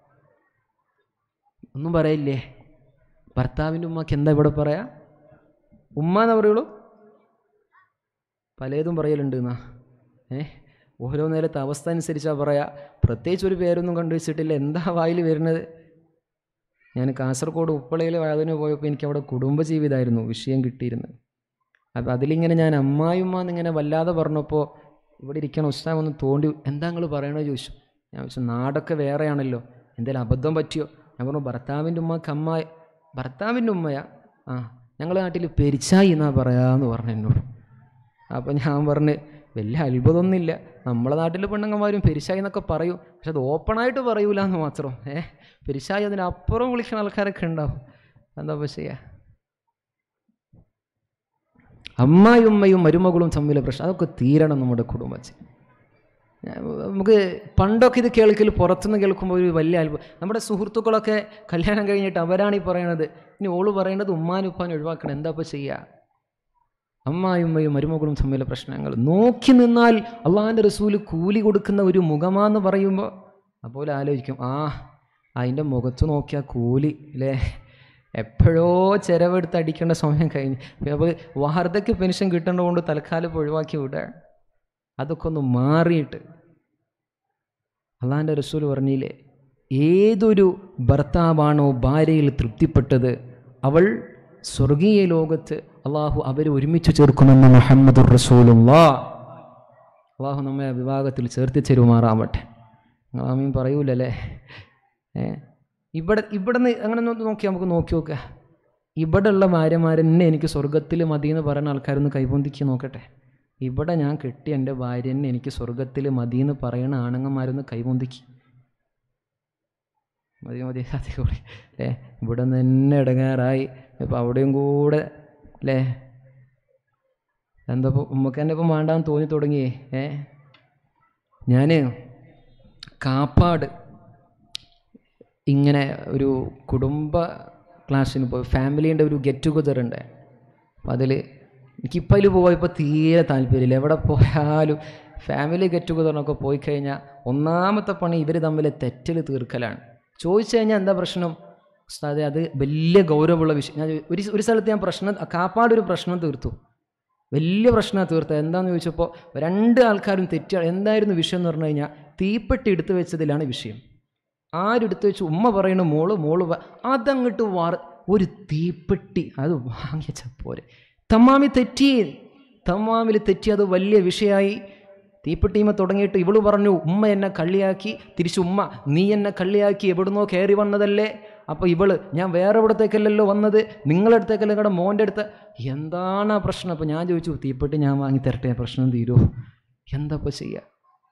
ഒന്നും പറയില്ലേ ഭർത്താവിൻ്റെ ഉമ്മക്ക് എന്താ ഇവിടെ പറയാ ഉമ്മ എന്ന് പറയുള്ളൂ പലതും പറയലുണ്ട് എന്നാ ഏ ഓരോ നേരത്തെ അവസ്ഥ അനുസരിച്ചാ പറയാ പ്രത്യേകിച്ച് ഒരു പേരൊന്നും കണ്ടുവച്ചിട്ടില്ല എന്താ വായിൽ വരുന്നത് ഞാൻ കാസർഗോഡ് ഉപ്പളയിൽ വാതിന് പോയപ്പോൾ എനിക്ക് അവിടെ കുടുംബജീവിതമായിരുന്നു വിഷയം കിട്ടിയിരുന്നത് അപ്പം അതിലിങ്ങനെ ഞാൻ അമ്മായിമ്മ എന്നിങ്ങനെ വല്ലാതെ പറഞ്ഞപ്പോൾ ഇവിടെ ഇരിക്കണ ഉസ്താം ഒന്ന് തോണ്ടി എന്താ നിങ്ങൾ പറയണോ ചോദിച്ചു ഞാൻ ചോദിച്ചു നാടൊക്കെ വേറെയാണല്ലോ എന്തെങ്കിലും അബദ്ധം പറ്റിയോ ഞാൻ പറഞ്ഞു ഭർത്താവിൻ്റെ ഉമ്മക്ക് അമ്മായി ഭർത്താവിൻ്റെ ഉമ്മയാ ആ ഞങ്ങളുടെ നാട്ടിൽ പെരിച്ചായി എന്നാ പറയാന്ന് പറഞ്ഞു എന്നോട് അപ്പം ഞാൻ പറഞ്ഞ് വലിയ അത്ഭുതമൊന്നുമില്ല നമ്മളെ നാട്ടിൽ പെണ്ണുങ്ങന്മാരും പെരിശായി എന്നൊക്കെ പറയും പക്ഷെ അത് ഓപ്പണായിട്ട് പറയൂല എന്ന് മാത്രം ഏ പെരിശായി അതിനപ്പുറം വിളിക്കുന്ന ആൾക്കാരൊക്കെ ഉണ്ടാവും എന്താ ഇപ്പം ചെയ്യുക അമ്മായിമ്മയും മരുമകളും തമ്മിലെ പ്രശ്നം അതൊക്കെ തീരണം നമ്മുടെ കുടുംബത്തിൽ നമുക്ക് പണ്ടൊക്കെ ഇത് കേൾക്കൽ പുറത്തുനിന്ന് കേൾക്കുമ്പോൾ ഒരു വലിയ അത്ഭുതം നമ്മുടെ സുഹൃത്തുക്കളൊക്കെ കല്യാണം കഴിഞ്ഞിട്ട് അവരാണ് ഈ പറയണത് ഇനി ഓള് പറയണത് ഉമ്മാനും ഉപ്പാനും ഒഴിവാക്കണം എന്താ ഇപ്പോൾ ചെയ്യുക അമ്മായിമ്മയും മരുമകളും തമ്മിലെ പ്രശ്നങ്ങൾ നോക്കി നിന്നാൽ അള്ളാഹിൻ്റെ റസൂല് കൂലി കൊടുക്കുന്ന ഒരു മുഖമാന്ന് പറയുമ്പോൾ അപ്പോൾ ആലോചിക്കും ആ അതിൻ്റെ മുഖത്ത് നോക്കിയാൽ കൂലി അല്ലേ എപ്പോഴോ ചിലവെടുത്ത് അടിക്കേണ്ട സമയം കഴിഞ്ഞ് അപ്പോൾ വാർദ്ധക്യ പെൻഷൻ കിട്ടേണ്ടതുകൊണ്ട് തൽക്കാലം ഇപ്പോൾ ഒഴിവാക്കി വിടുക അതൊക്കെ ഒന്ന് മാറിയിട്ട് അള്ളാഹിൻ്റെ റസൂൽ പറഞ്ഞില്ലേ ഏതൊരു ഭർത്താവാണോ ഭാര്യയിൽ തൃപ്തിപ്പെട്ടത് അവൾ സ്വർഗീയ ലോകത്ത് അള്ളാഹു അവരെ ഒരുമിച്ച് ചേർക്കുമെന്ന് മുഹമ്മദ് റസൂലുള്ളാ അള്ളാഹു നമ്മെ ആ വിഭാഗത്തിൽ ചേർത്തി ചേരുമാറാവട്ടെ ആമീൻ പറയൂലല്ലേ ഏ ഇവിടെ ഇവിടെ നിന്ന് അങ്ങനെ ഒന്ന് നോക്കി നമുക്ക് നോക്കി നോക്കുക ഇവിടെ ഉള്ള ഭാര്യമാരെന്നെ എനിക്ക് സ്വർഗത്തിൽ മതി എന്ന് പറയുന്ന ആൾക്കാരൊന്ന് കൈപൊന്തിക്ക് നോക്കട്ടെ ഇവിടെ ഞാൻ കെട്ടി എൻ്റെ ഭാര്യനെ എനിക്ക് സ്വർഗത്തിൽ മതി എന്ന് പറയുന്ന ആണുങ്ങന്മാരൊന്ന് കൈപൊന്തിക്ക് മതി മതി അധികം ഏ ഇവിടെ നിന്ന് തന്നെ ഇടങ്ങാറായി ഇപ്പം അവിടെയും കൂടെ അല്ലേ എന്താ ഇപ്പോൾ ഉമ്മക്ക് തന്നെ ഇപ്പം വേണ്ടാന്ന് തോന്നി തുടങ്ങിയേ ഏ ഞാൻ കാപ്പാട് ഇങ്ങനെ ഒരു കുടുംബ ക്ലാസ്സിന് പോയി ഫാമിലീൻ്റെ ഒരു ഗെറ്റ് ടുഗദർ ഉണ്ട് അപ്പം അതിൽ എനിക്കിപ്പോൾ അതിൽ പോയപ്പോൾ തീരെ താല്പര്യമില്ല എവിടെ പോയാലും ഫാമിലി ഗെറ്റ് ടുഗദറിനൊക്കെ പോയി കഴിഞ്ഞാൽ ഒന്നാമത്തെ പണി ഇവർ തമ്മിൽ തെറ്റൽ തീർക്കലാണ് ചോദിച്ചു കഴിഞ്ഞാൽ എന്താ പ്രശ്നം ഉസ്താദെ അത് വലിയ ഗൗരവമുള്ള വിഷയം ഞാൻ ചോ- ഒരു ഒരു സ്ഥലത്ത് ഞാൻ പ്രശ്നം കാപ്പാട് ഒരു പ്രശ്നം തീർത്തു വലിയ പ്രശ്നം തീർത്തത് എന്താണെന്ന് ചോദിച്ചപ്പോൾ രണ്ട് ആൾക്കാരും തെറ്റ എന്തായിരുന്നു വിഷയം എന്ന് പറഞ്ഞു കഴിഞ്ഞാൽ തീപ്പെട്ടി എടുത്തു വെച്ചതിലാണ് വിഷയം ആരെടുത്ത് വെച്ച് ഉമ്മ പറയുന്ന മോള് മോള് പ- അതങ്ങോട്ട് വാർ ഒരു തീപ്പെട്ടി അത് വാങ്ങിച്ച പോരെ തമ്മാമി തെറ്റി തമാമിൽ തെറ്റി അത് വലിയ വിഷയമായി തീപ്പെട്ടിമ തുടങ്ങിയിട്ട് ഇവള് പറഞ്ഞു ഉമ്മ എന്നെ കള്ളിയാക്കി തിരിച്ചു ഉമ്മ നീ എന്നെ കള്ളിയാക്കി എവിടുന്നോ കയറി വന്നതല്ലേ അപ്പോൾ ഇവള് ഞാൻ വേറെ ഇവിടത്തേക്കല്ലല്ലോ വന്നത് നിങ്ങളുടെ അടുത്തേക്കല്ല നിങ്ങളുടെ മോൻ്റെ അടുത്ത് എന്താണ് ആ പ്രശ്നം അപ്പോൾ ഞാൻ ചോദിച്ചു തീപ്പെട്ടി ഞാൻ വാങ്ങി തരട്ടെ പ്രശ്നം തീരുമോ എന്താ ഇപ്പോൾ ചെയ്യുക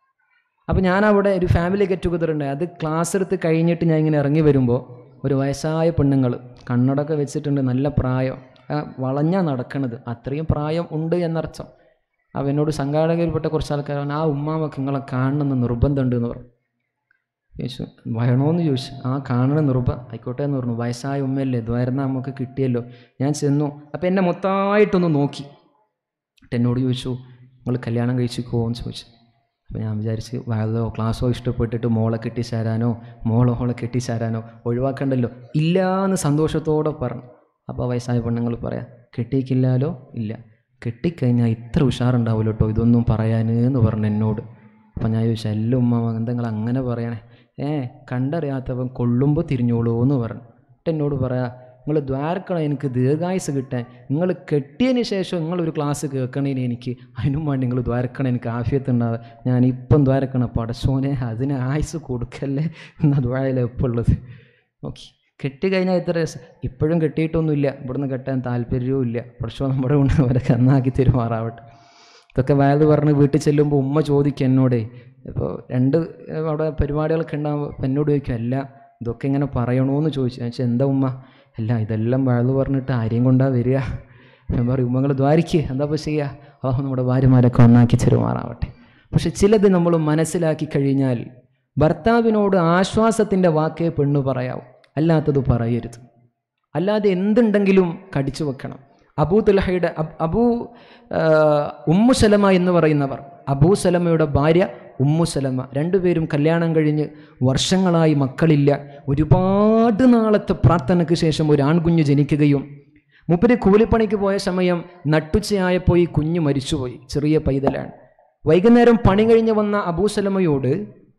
അപ്പോൾ ഞാൻ ഒരു ഫാമിലി ഗെറ്റ് ടുഗദർ ഉണ്ട് അത് ക്ലാസ് എടുത്ത് കഴിഞ്ഞിട്ട് ഞാൻ ഇങ്ങനെ ഇറങ്ങി വരുമ്പോൾ ഒരു വയസ്സായ പെണ്ണുങ്ങൾ കണ്ണടൊക്കെ വെച്ചിട്ടുണ്ട് നല്ല പ്രായം ആ, വളഞ്ഞാ നടക്കണത് അത്രയും പ്രായം ഉണ്ട് എന്നർത്ഥം അപ്പോൾ എന്നോട് സംഘാടകരിൽപ്പെട്ട കുറച്ച് ആൾക്കാർ പറഞ്ഞു ആ ഉമ്മാമക്ക് നിങ്ങളെ കാണണമെന്ന് നിർബന്ധമുണ്ട് എന്ന് പറഞ്ഞു ചോദിച്ചു വരണോന്ന് ചോദിച്ചു ആ കാണണം നിർബന്ധം ആയിക്കോട്ടെ എന്ന് പറഞ്ഞു വയസ്സായ ഉമ്മയല്ലേ ദ്വാരന്ന നമുക്ക് കിട്ടിയല്ലോ ഞാൻ ചെന്നു അപ്പോൾ എന്നെ മൊത്തമായിട്ടൊന്ന് നോക്കി എന്നിട്ട് എന്നോട് ചോദിച്ചു നിങ്ങൾ കല്യാണം കഴിച്ചിക്കോ എന്ന് ചോദിച്ചു അപ്പോൾ ഞാൻ വിചാരിച്ച് വയലോ ക്ലാസ്സോ ഇഷ്ടപ്പെട്ടിട്ട് മോളെ കെട്ടിച്ചേരാനോ മോളോ മോളെ കെട്ടിച്ചേരാനോ ഒഴിവാക്കണ്ടല്ലോ ഇല്ല എന്ന് സന്തോഷത്തോടെ പറഞ്ഞു അപ്പോൾ വയസ്സായ പെണ്ണുങ്ങൾ പറയാം കെട്ടിക്കില്ലാലോ ഇല്ല കെട്ടിക്കഴിഞ്ഞാൽ ഇത്ര ഉഷാറുണ്ടാവില്ല കേട്ടോ ഇതൊന്നും പറയാൻ എന്ന് പറഞ്ഞു എന്നോട് അപ്പം ഞാൻ ചോദിച്ചു അല്ല ഉമ്മ എന്താ നിങ്ങൾ അങ്ങനെ പറയണേ ഏ കണ്ടറിയാത്തവൻ കൊള്ളുമ്പോൾ തിരിഞ്ഞോളൂ എന്ന് പറഞ്ഞു എന്നിട്ട് എന്നോട് പറയാ നിങ്ങൾ ദ്വാരക്കണം എനിക്ക് ദീർഘായുസ് കിട്ടാൻ നിങ്ങൾ കെട്ടിയതിന് ശേഷം നിങ്ങളൊരു ക്ലാസ് കേൾക്കണേന് എനിക്ക് അതിനും വേണ്ടി നിങ്ങൾ ദ്വാരക്കണം എനിക്ക് ആഫിയത്ത് ഉണ്ടാവുക ഞാൻ ഇപ്പം ദ്വാരക്കണം പടച്ചോനെ അതിന് ആയുസ് കൊടുക്കല്ലേ എന്ന ദ്വാരയിലെ എപ്പോൾ ഉള്ളത് ഓക്കെ കെട്ടി കഴിഞ്ഞാൽ ഇത്ര രസം ഇപ്പോഴും കെട്ടിയിട്ടൊന്നുമില്ല ഇവിടുന്ന് കെട്ടാൻ താല്പര്യവും ഇല്ല പക്ഷേ നമ്മുടെ കൊണ്ട് അവരൊക്കെ നന്നാക്കി തരുമാറാവട്ടെ ഇതൊക്കെ വയത് പറഞ്ഞ് വീട്ടിൽ ചെല്ലുമ്പോൾ ഉമ്മ ചോദിക്കും എന്നോടേ ഇപ്പോൾ രണ്ട് ഏഹ്, അവിടെ പരിപാടികളൊക്കെ ഉണ്ടാകുമ്പോൾ ഇപ്പം എന്നോട് ചോദിക്കും അല്ല ഇതൊക്കെ ഇങ്ങനെ പറയണോന്ന് ചോദിച്ചു ഞാൻ ചോദിച്ചു, എന്താ ഉമ്മ അല്ല ഇതെല്ലാം വയത് പറഞ്ഞിട്ട് ആരെയും കൊണ്ടാ വരിക ഞാൻ പറയും ഉമ്മകൾ ദ്വാരിക്ക് എന്താ ഇപ്പോൾ ചെയ്യുക അള്ളാഹു നമ്മുടെ ഭാര്യമാരൊക്കെ ഒന്നാക്കി തരുമാറാവട്ടെ പക്ഷെ ചിലത് നമ്മൾ മനസ്സിലാക്കി കഴിഞ്ഞാൽ ഭർത്താവിനോട് ആശ്വാസത്തിൻ്റെ വാക്കേ പെണ്ണു പറയാവൂ അല്ലാത്തത് പറയരുത് അല്ലാതെ എന്തുണ്ടെങ്കിലും കടിച്ചു വെക്കണം അബൂ തുലഹയുടെ അബ്- അബൂ ആ, ഉമ്മു സലമ എന്ന് പറയുന്നവർ അബൂ സലമയുടെ ഭാര്യ ഉമ്മു സലമ രണ്ടുപേരും കല്യാണം കഴിഞ്ഞ് വർഷങ്ങളായി മക്കളില്ല ഒരുപാട് നാളത്തെ പ്രാർത്ഥനയ്ക്ക് ശേഷം ഒരു ആൺകുഞ്ഞ് ജനിക്കുകയും മുപ്പര് കൂലിപ്പണിക്ക് പോയ സമയം നട്ടുച്ചയായപ്പോൾ ഈ കുഞ്ഞ് മരിച്ചുപോയി ചെറിയ പൈതലാണ് വൈകുന്നേരം പണി കഴിഞ്ഞ് വന്ന അബൂ സലമയോട്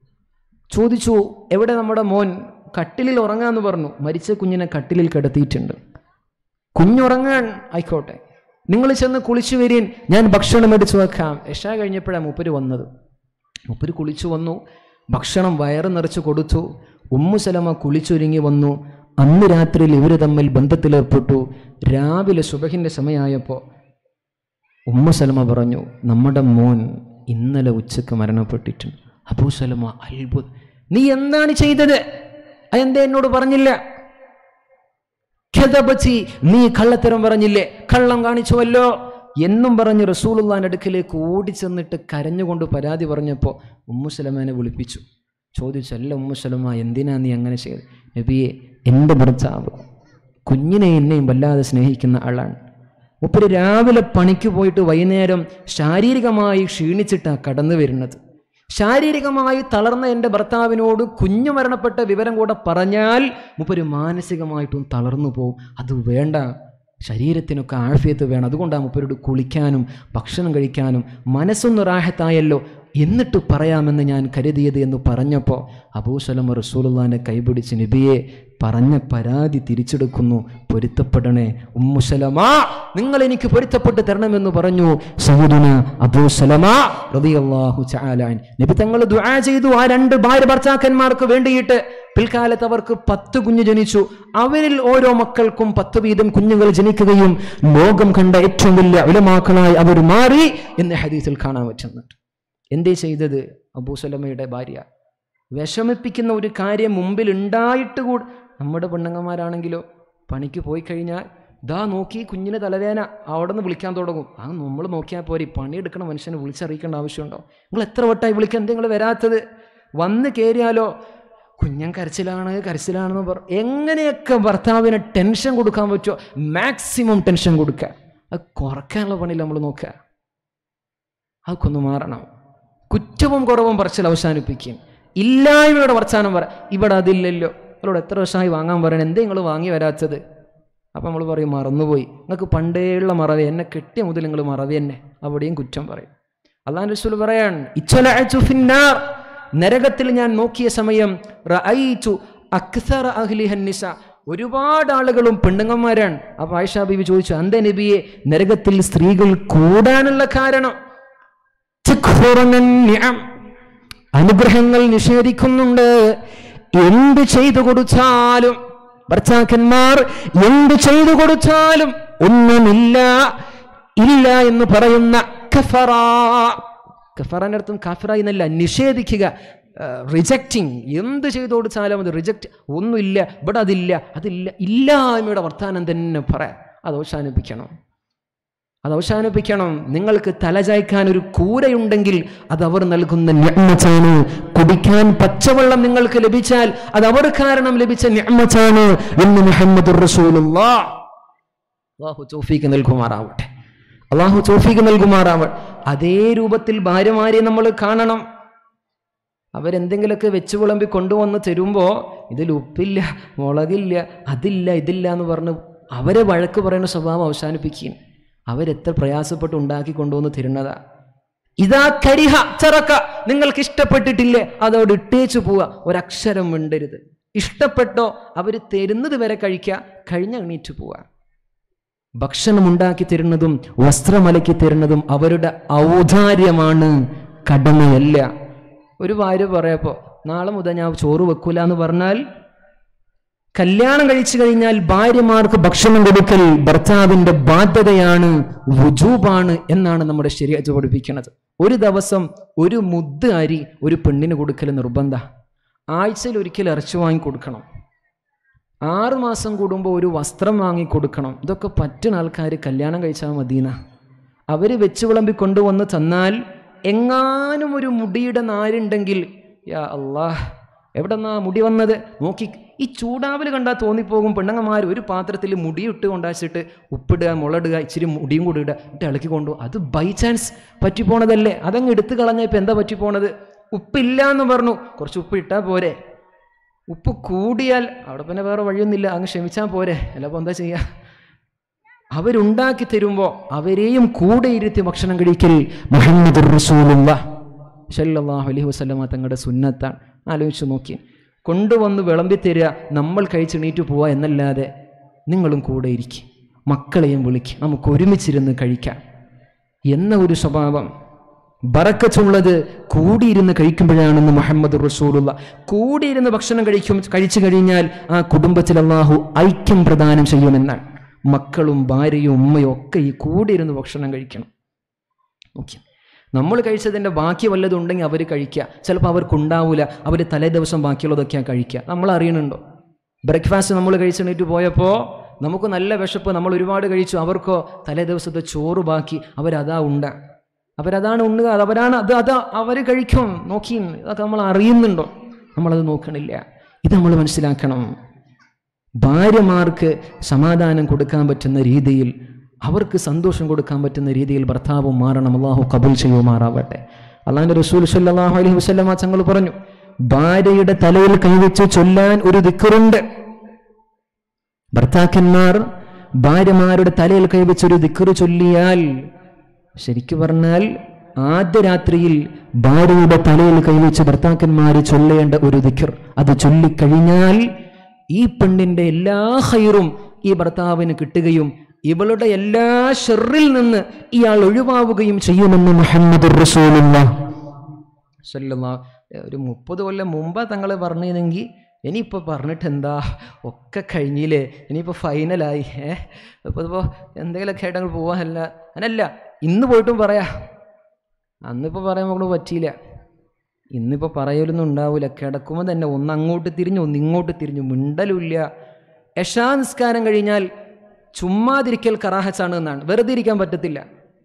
ചോദിച്ചു എവിടെ നമ്മുടെ മോൻ കട്ടിലിൽ ഉറങ്ങാന്ന് പറഞ്ഞു മരിച്ച കുഞ്ഞിനെ കട്ടിലിൽ കിടത്തിയിട്ടുണ്ട് കുഞ്ഞുറങ്ങാൻ ആയിക്കോട്ടെ നിങ്ങൾ ചെന്ന് കുളിച്ചു വരീൻ ഞാൻ ഭക്ഷണം എടുത്തു വെക്കാം എഷ കഴിഞ്ഞപ്പോഴാണ് മൂപ്പര് വന്നത് മൂപ്പര് കുളിച്ചു വന്നു ഭക്ഷണം വയറ് നിറച്ച് കൊടുത്തു ഉമ്മു സലമ കുളിച്ചൊരുങ്ങി വന്നു അന്ന് രാത്രിയിൽ ഇവർ തമ്മിൽ ബന്ധത്തിലേർപ്പെട്ടു രാവിലെ സുബഹിൻ്റെ സമയമായപ്പോൾ ഉമ്മ സലമ പറഞ്ഞു നമ്മുടെ മോൻ ഇന്നലെ ഉച്ചക്ക് മരണപ്പെട്ടിട്ടുണ്ട് അബൂ സലമ അത്ഭുതം നീ എന്താണ് ചെയ്തത് അതെന്താ എന്നോട് പറഞ്ഞില്ല ഖദബത്തി, നീ കള്ളത്തരം പറഞ്ഞില്ലേ കള്ളം കാണിച്ചുവല്ലോ എന്നും പറഞ്ഞ് റസൂലുള്ളാന്റെ അടുക്കിലേക്ക് ഓടിച്ചെന്നിട്ട് കരഞ്ഞുകൊണ്ട് പരാതി പറഞ്ഞപ്പോൾ ഉമ്മുസലമാനെ വിളിപ്പിച്ചു ചോദിച്ചു അല്ല ഉമ്മുസലമ എന്തിനാ നീ അങ്ങനെ ചെയ്തത് നബിയെ എൻ്റെ ഭർത്താവ് കുഞ്ഞിനെ എന്നെയും വല്ലാതെ സ്നേഹിക്കുന്ന ആളാണ് മുപ്പര് രാവിലെ പണിക്ക് പോയിട്ട് വൈകുന്നേരം ശാരീരികമായി ക്ഷീണിച്ചിട്ടാണ് കടന്നു വരുന്നത് ശാരീരികമായി തളർന്ന എൻ്റെ ഭർത്താവിനോട് കുഞ്ഞു മരണപ്പെട്ട വിവരം കൂടെ പറഞ്ഞാൽ മുപ്പര് മാനസികമായിട്ടും തളർന്നു പോകും അത് വേണ്ട ശരീരത്തിനൊക്കെ ആഴ്ഫിയത്ത് വേണം അതുകൊണ്ടാണ് മുപ്പരോട് കുളിക്കാനും ഭക്ഷണം കഴിക്കാനും മനസ്സൊന്ന് റാഹത്തായല്ലോ എന്നിട്ട് പറയാമെന്ന് ഞാൻ കരുതിയത് എന്ന് പറഞ്ഞപ്പോൾ അബൂസലമ റസൂലുള്ളാന്റെ കൈപിടിച്ച് നബിയെ പറഞ്ഞ പരാതി തിരിച്ചെടുക്കുന്നു പൊരുത്തപ്പെടണേ ഉമ്മുസലമ നിങ്ങൾ എനിക്ക് പൊരുത്തപ്പെട്ട് തരണമെന്ന് പറഞ്ഞു സഹോദന അബൂസലമ റളിയല്ലാഹു തആല അൻ. നബി തങ്ങൾ ദുആ ചെയ്തു ആ രണ്ട് ഭാര്യ ഭർത്താക്കന്മാർക്ക് വേണ്ടിയിട്ട് പിൽക്കാലത്ത് അവർക്ക് പത്ത് കുഞ്ഞ് ജനിച്ചു അവരിൽ ഓരോ മക്കൾക്കും പത്ത് വീതം കുഞ്ഞുങ്ങൾ ജനിക്കുകയും ലോകം കണ്ട ഏറ്റവും വലിയ ഉലമാക്കളായി അവർ മാറി എന്ന് ഹദീസിൽ കാണാൻ പറ്റുന്നുണ്ട് എന്തേ ചെയ്തത് അബൂസലമയുടെ ഭാര്യ വിഷമിപ്പിക്കുന്ന ഒരു കാര്യം മുമ്പിൽ ഉണ്ടായിട്ട് കൂടെ നമ്മുടെ പെണ്ണുങ്ങന്മാരാണെങ്കിലോ പണിക്ക് പോയി കഴിഞ്ഞാൽ ദാ നോക്കി കുഞ്ഞിന് തലവേന അവിടെ നിന്ന് വിളിക്കാൻ തുടങ്ങും അത് നമ്മൾ നോക്കിയാൽ പോരെ പണിയെടുക്കണ മനുഷ്യനെ വിളിച്ചറിയിക്കേണ്ട ആവശ്യമുണ്ടോ നിങ്ങൾ എത്ര വട്ടമായി വിളിക്കാൻ എന്താ നിങ്ങൾ വരാത്തത് വന്ന് കയറിയാലോ കുഞ്ഞൻ കരച്ചിലാണ് കരച്ചിലാണെന്ന് പറ എങ്ങനെയൊക്കെ ഭർത്താവിന് ടെൻഷൻ കൊടുക്കാൻ പറ്റുമോ മാക്സിമം ടെൻഷൻ കൊടുക്കുക അത് കുറയ്ക്കാനുള്ള പണിയിൽ നമ്മൾ നോക്കുക അതൊക്കെ ഒന്ന് മാറണം കുറ്റവും കുറവും പറച്ചിൽ അവസാനിപ്പിക്കും ഇല്ലായ്മയുടെ വർച്ചാനം പറ ഇവിടെ അതില്ലല്ലോ നിങ്ങളോട് എത്ര വർഷമായി വാങ്ങാൻ പറയണം എന്തേ നിങ്ങൾ വാങ്ങി വരാത്തത് അപ്പം നമ്മൾ പറയും മറന്നുപോയി നിങ്ങൾക്ക് പണ്ടേയുള്ള മറവി എന്നെ കെട്ടിയ മുതൽ നിങ്ങൾ മറവി തന്നെ അവിടെയും കുറ്റം പറയും അള്ളാഹ് റസൂൽ പറയാൻ ഇച്ഛലഅ്തു ഫിന്നാർ നരകത്തിൽ ഞാൻ നോക്കിയ സമയം റഅയ്തു അക്സറ അഹ്ലിഹൻ നിസ ഒരുപാട് ആളുകളും പെണ്ണുങ്ങന്മാരാണ് അപ്പൊ ആയിഷ ബീവി ചോദിച്ചു അന്ത നബിയെ നരകത്തിൽ സ്ത്രീകൾ കൂടാനുള്ള കാരണം തക്ഫുറുന നിഅം. അനുഗ്രഹങ്ങൾ നിഷേധിക്കുന്നുണ്ട് എന്ത് ചെയ്തു കൊടുത്താലും ഭർത്താക്കന്മാർ എന്ത് ചെയ്തു കൊടുത്താലും ഒന്നുമില്ല ഇല്ല എന്ന് പറയുന്ന കഫറ കഫറാന്റെ അർത്ഥം കഫറ എന്നല്ല നിഷേധിക്കുക റിജക്റ്റിംഗ് എന്ത് ചെയ്തു കൊടുത്താലും അത് റിജക്റ്റ് ഒന്നുമില്ല ഇവിടെ അതില്ല അതില്ല ഇല്ലായ്മയുടെ വർത്താനം തന്നെ പറയാം അത് അവസാനിപ്പിക്കണം അത് അവസാനിപ്പിക്കണം നിങ്ങൾക്ക് തലചായ്ക്കാൻ ഒരു കൂരയുണ്ടെങ്കിൽ അത് അവർ നൽകുന്ന ഞമ്മച്ചാണ് കുടിക്കാൻ പച്ചവെള്ളം നിങ്ങൾക്ക് ലഭിച്ചാൽ അത് അവർ കാരണം ലഭിച്ച ഞമ്മച്ചാണ് എന്ന് മുഹമ്മദ് അള്ളാഹു തോഫീക്ക് നൽകുമാറാവട്ടെ അള്ളാഹു തോഫീക്ക് നൽകുമാറാവട്ടെ അതേ രൂപത്തിൽ ഭാര്യമാരെ നമ്മൾ കാണണം അവരെന്തെങ്കിലുമൊക്കെ വെച്ച് വിളമ്പി കൊണ്ടുവന്ന് തരുമ്പോൾ ഇതിൽ ഉപ്പില്ല മുളകില്ല അതില്ല ഇതില്ല എന്ന് പറഞ്ഞ് അവരെ വഴക്ക് പറയുന്ന സ്വഭാവം അവസാനിപ്പിക്കുകയും അവരെത്ര പ്രയാസപ്പെട്ട് ഉണ്ടാക്കി കൊണ്ടുവന്ന് തരുന്നതാ ഇതാ കരിഹ ചറക്ക നിങ്ങൾക്ക് ഇഷ്ടപ്പെട്ടിട്ടില്ലേ അതോട് ഇട്ടേച്ചു പോവുക ഒരക്ഷരം മിണ്ടരുത് ഇഷ്ടപ്പെട്ടോ അവർ തരുന്നത് വരെ കഴിക്കുക കഴിഞ്ഞ എണീറ്റ് പോവുക ഭക്ഷണം ഉണ്ടാക്കി തരുന്നതും വസ്ത്രമലക്കി തരുന്നതും അവരുടെ ഔദാര്യമാണ് കടമയല്ല ഒരു ഭാര്യ പറയപ്പോ നാളെ മുതൽ ഞാൻ ചോറ് വെക്കൂല എന്ന് പറഞ്ഞാൽ കല്യാണം കഴിച്ചു കഴിഞ്ഞാൽ ഭാര്യമാർക്ക് ഭക്ഷണം കൊടുക്കൽ ഭർത്താവിന്റെ ബാധ്യതയാണ് വുജൂബാണ് എന്നാണ് നമ്മുടെ ശരിയാറ്റ് പഠിപ്പിക്കുന്നത് ഒരു ദിവസം ഒരു മുദ്ദ് അരി ഒരു പെണ്ണിന് കൊടുക്കൽ നിർബന്ധ ആഴ്ചയിൽ ഒരിക്കൽ ഇറച്ചി വാങ്ങി കൊടുക്കണം ആറ് മാസം കൂടുമ്പോൾ ഒരു വസ്ത്രം വാങ്ങി കൊടുക്കണം ഇതൊക്കെ പറ്റുന്ന ആൾക്കാർ കല്യാണം കഴിച്ചാൽ മദീന അവർ വെച്ച് വിളമ്പി കൊണ്ടുവന്ന് തന്നാൽ എങ്ങാനും ഒരു മുടിയുടെ നാരുണ്ടെങ്കിൽ യാ അള്ളാഹ് എവിടെന്നാ മുടി വന്നത് നോക്കി ഈ ചൂടാവൽ കണ്ടാൽ തോന്നിപ്പോകും പെണ്ണങ്ങന്മാർ ഒരു പാത്രത്തിൽ മുടിയിട്ട് കൊണ്ടാച്ചിട്ട് ഉപ്പിടുക മുളടുക ഇച്ചിരി മുടിയും കൂടി ഇടുക ഇട്ട് ഇളക്കി കൊണ്ടു അത് ബൈ ചാൻസ് പറ്റിപ്പോണതല്ലേ അതങ്ങ് എടുത്തു കളഞ്ഞാൽ ഇപ്പം എന്താ പറ്റിപ്പോണത് ഉപ്പില്ല എന്ന് പറഞ്ഞു കുറച്ച് ഉപ്പ് ഇട്ടാൽ പോരെ ഉപ്പ് കൂടിയാൽ അവിടെ പിന്നെ വേറെ വഴിയൊന്നുമില്ല അങ്ങ് ക്ഷമിച്ചാൽ പോരെ അല്ലപ്പോൾ എന്താ ചെയ്യുക അവരുണ്ടാക്കി തരുമ്പോൾ അവരെയും കൂടെ ഇരുത്തി ഭക്ഷണം കഴിക്കൽ മുഹമ്മദ് റസൂലുള്ള സല്ലല്ലാഹു അലൈഹി വസല്ലമ തങ്ങളുടെ സുന്നത്താണ് ആലോചിച്ച് നോക്കി കൊണ്ടുവന്ന് വിളമ്പി തരിക നമ്മൾ കഴിച്ചെണീറ്റ് പോവുക എന്നല്ലാതെ നിങ്ങളും കൂടെ ഇരിക്കും മക്കളെയും വിളിക്കും നമുക്ക് ഒരുമിച്ചിരുന്ന് കഴിക്കാം എന്ന ഒരു സ്വഭാവം ബറക്കത്തുള്ളത് കൂടിയിരുന്ന് കഴിക്കുമ്പോഴാണെന്ന് മുഹമ്മദ് റസൂലുള്ള കൂടിയിരുന്ന് ഭക്ഷണം കഴിക്കും കഴിച്ചു കഴിഞ്ഞാൽ ആ കുടുംബത്തിൽ അള്ളാഹു ഐക്യം പ്രദാനം ചെയ്യുമെന്നാണ് മക്കളും ഭാര്യയും ഉമ്മയും ഒക്കെ ഈ കൂടിയിരുന്ന് ഭക്ഷണം കഴിക്കണം ഓക്കെ നമ്മൾ കഴിച്ചതിൻ്റെ ബാക്കി വല്ലതും ഉണ്ടെങ്കിൽ അവർ കഴിക്കുക ചിലപ്പോൾ അവർക്കുണ്ടാവില്ല അവർ തലേ ദിവസം ബാക്കിയുള്ളതൊക്കെയാണ് കഴിക്കുക നമ്മൾ അറിയണുണ്ടോ ബ്രേക്ക്ഫാസ്റ്റ് നമ്മൾ കഴിച്ചെണീറ്റ് പോയപ്പോൾ നമുക്ക് നല്ല വിശപ്പ് നമ്മൾ ഒരുപാട് കഴിച്ചു അവർക്കോ തലേ ദിവസത്തെ ചോറ് ബാക്കി അവരതാ ഉണ്ട അവരതാണ് ഉണ്ണുക അത് അവരാണ് അത് അത് അവർ കഴിക്കും നോക്കി അതൊക്കെ നമ്മൾ അറിയുന്നുണ്ടോ നമ്മളത് നോക്കണില്ല ഇത് നമ്മൾ മനസ്സിലാക്കണം ഭാര്യമാർക്ക് സമാധാനം കൊടുക്കാൻ പറ്റുന്ന രീതിയിൽ അവർക്ക് സന്തോഷം കൊടുക്കാൻ പറ്റുന്ന രീതിയിൽ ഭർത്താവും മാറണം അള്ളാഹു കബൂൽ ചെയ്യുമാറാവട്ടെ അള്ളാഹിന്റെ റസൂൽ സല്ലാഹു അലൈഹി വസ്ലമ തങ്ങൾ പറഞ്ഞു ഭാര്യയുടെ തലയിൽ കൈവച്ച് ചൊല്ലാൻ ഒരു ദിക്കറുണ്ട് ഭർത്താക്കന്മാർ ഭാര്യമാരുടെ തലയിൽ കൈവച്ച് ഒരു ദിക്കറ് ചൊല്ലിയാൽ ശരിക്കു പറഞ്ഞാൽ ആദ്യ രാത്രിയിൽ ഭാര്യയുടെ തലയിൽ കൈവച്ച് ഭർത്താക്കന്മാർ ചൊല്ലേണ്ട ഒരു ദിക്കർ അത് ചൊല്ലിക്കഴിഞ്ഞാൽ ഈ പെണ്ണിന്റെ എല്ലാ ഹൈറും ഈ ഭർത്താവിന് കിട്ടുകയും ഇവളുടെ എല്ലാ ഷെറിൽ നിന്ന് ഇയാൾ ഒഴിവാവുകയും ചെയ്യുമെന്ന് മുഹമ്മദ് ഒരു മുപ്പത് കൊല്ലം മുമ്പ് തങ്ങൾ പറഞ്ഞതെങ്കിൽ ഇനിയിപ്പോൾ പറഞ്ഞിട്ട് എന്താ ഒക്കെ കഴിഞ്ഞില്ലേ ഇനിയിപ്പോൾ ഫൈനലായി ഏ ഇപ്പോൾ ഇപ്പോൾ എന്തെങ്കിലുമൊക്കെ ആയിട്ട് അങ്ങ് പോവാനല്ല അങ്ങനല്ല ഇന്ന് പോയിട്ടും പറയാ അന്നിപ്പോൾ പറയാൻ നമുക്ക് പറ്റിയില്ല ഇന്നിപ്പോൾ പറയലൊന്നും ഉണ്ടാവില്ല കിടക്കുമ്പോൾ തന്നെ ഒന്ന് അങ്ങോട്ട് തിരിഞ്ഞു ഒന്ന് ഇങ്ങോട്ട് തിരിഞ്ഞു മിണ്ടലുമില്ല യശാ നിസ്കാരം കഴിഞ്ഞാൽ ചുമ്മാതിരിക്കൽ കറാഹച്ചാണ് എന്നാണ് വെറുതെ ഇരിക്കാൻ പറ്റത്തില്ല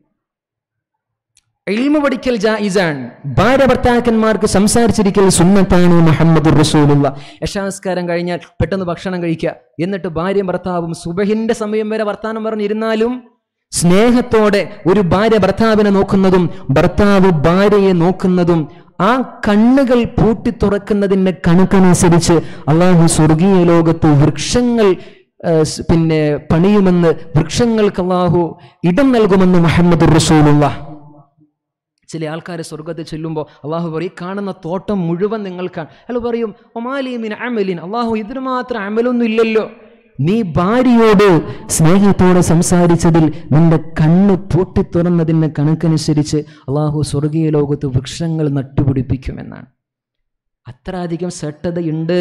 എൽമ പഠിക്കൽ ജായിസാൻ ഭാര്യ ഭർത്താക്കന്മാർക്ക് സംസാരിച്ചിരിക്കൽ സുന്നത്താണ് മുഹമ്മദ് റസൂലുള്ള യശാസ്കാരം കഴിഞ്ഞാൽ പെട്ടെന്ന് ഭക്ഷണം കഴിക്കുക എന്നിട്ട് ഭാര്യയും ഭർത്താവും സുബഹിന്റെ സമയം വരെ വർത്താനം പറഞ്ഞിരുന്നാലും സ്നേഹത്തോടെ ഒരു ഭാര്യ ഭർത്താവിനെ നോക്കുന്നതും ഭർത്താവ് ഭാര്യയെ നോക്കുന്നതും ആ കണ്ണുകൾ പൂട്ടി തുറക്കുന്നതിന്റെ കണക്കനുസരിച്ച് അള്ളാഹു സ്വർഗീയ ലോകത്ത് വൃക്ഷങ്ങൾ പിന്നെ പണിയുമെന്ന് വൃക്ഷങ്ങൾക്ക് അള്ളാഹു ഇടം നൽകുമെന്ന് മുഹമ്മദ് റസൂലുള്ള ചില ആൾക്കാർ സ്വർഗത്തിൽ ചെല്ലുമ്പോൾ അള്ളാഹു പറയും ഈ കാണുന്ന തോട്ടം മുഴുവൻ നിങ്ങൾക്കാണ് അയാൾ പറയും ഒമാലിമിൻ അമലിൻ അള്ളാഹു ഇതിന് മാത്രം അമലൊന്നും ഇല്ലല്ലോ നീ ഭാര്യയോട് സ്നേഹത്തോടെ സംസാരിച്ചതിൽ നിന്റെ കണ്ണ് പൊട്ടിത്തുറന്നതിൻ്റെ കണക്കനുസരിച്ച് അള്ളാഹു സ്വർഗീയ ലോകത്ത് വൃക്ഷങ്ങൾ നട്ടുപിടിപ്പിക്കുമെന്നാണ് അത്ര അധികം ശ്രദ്ധതയുണ്ട്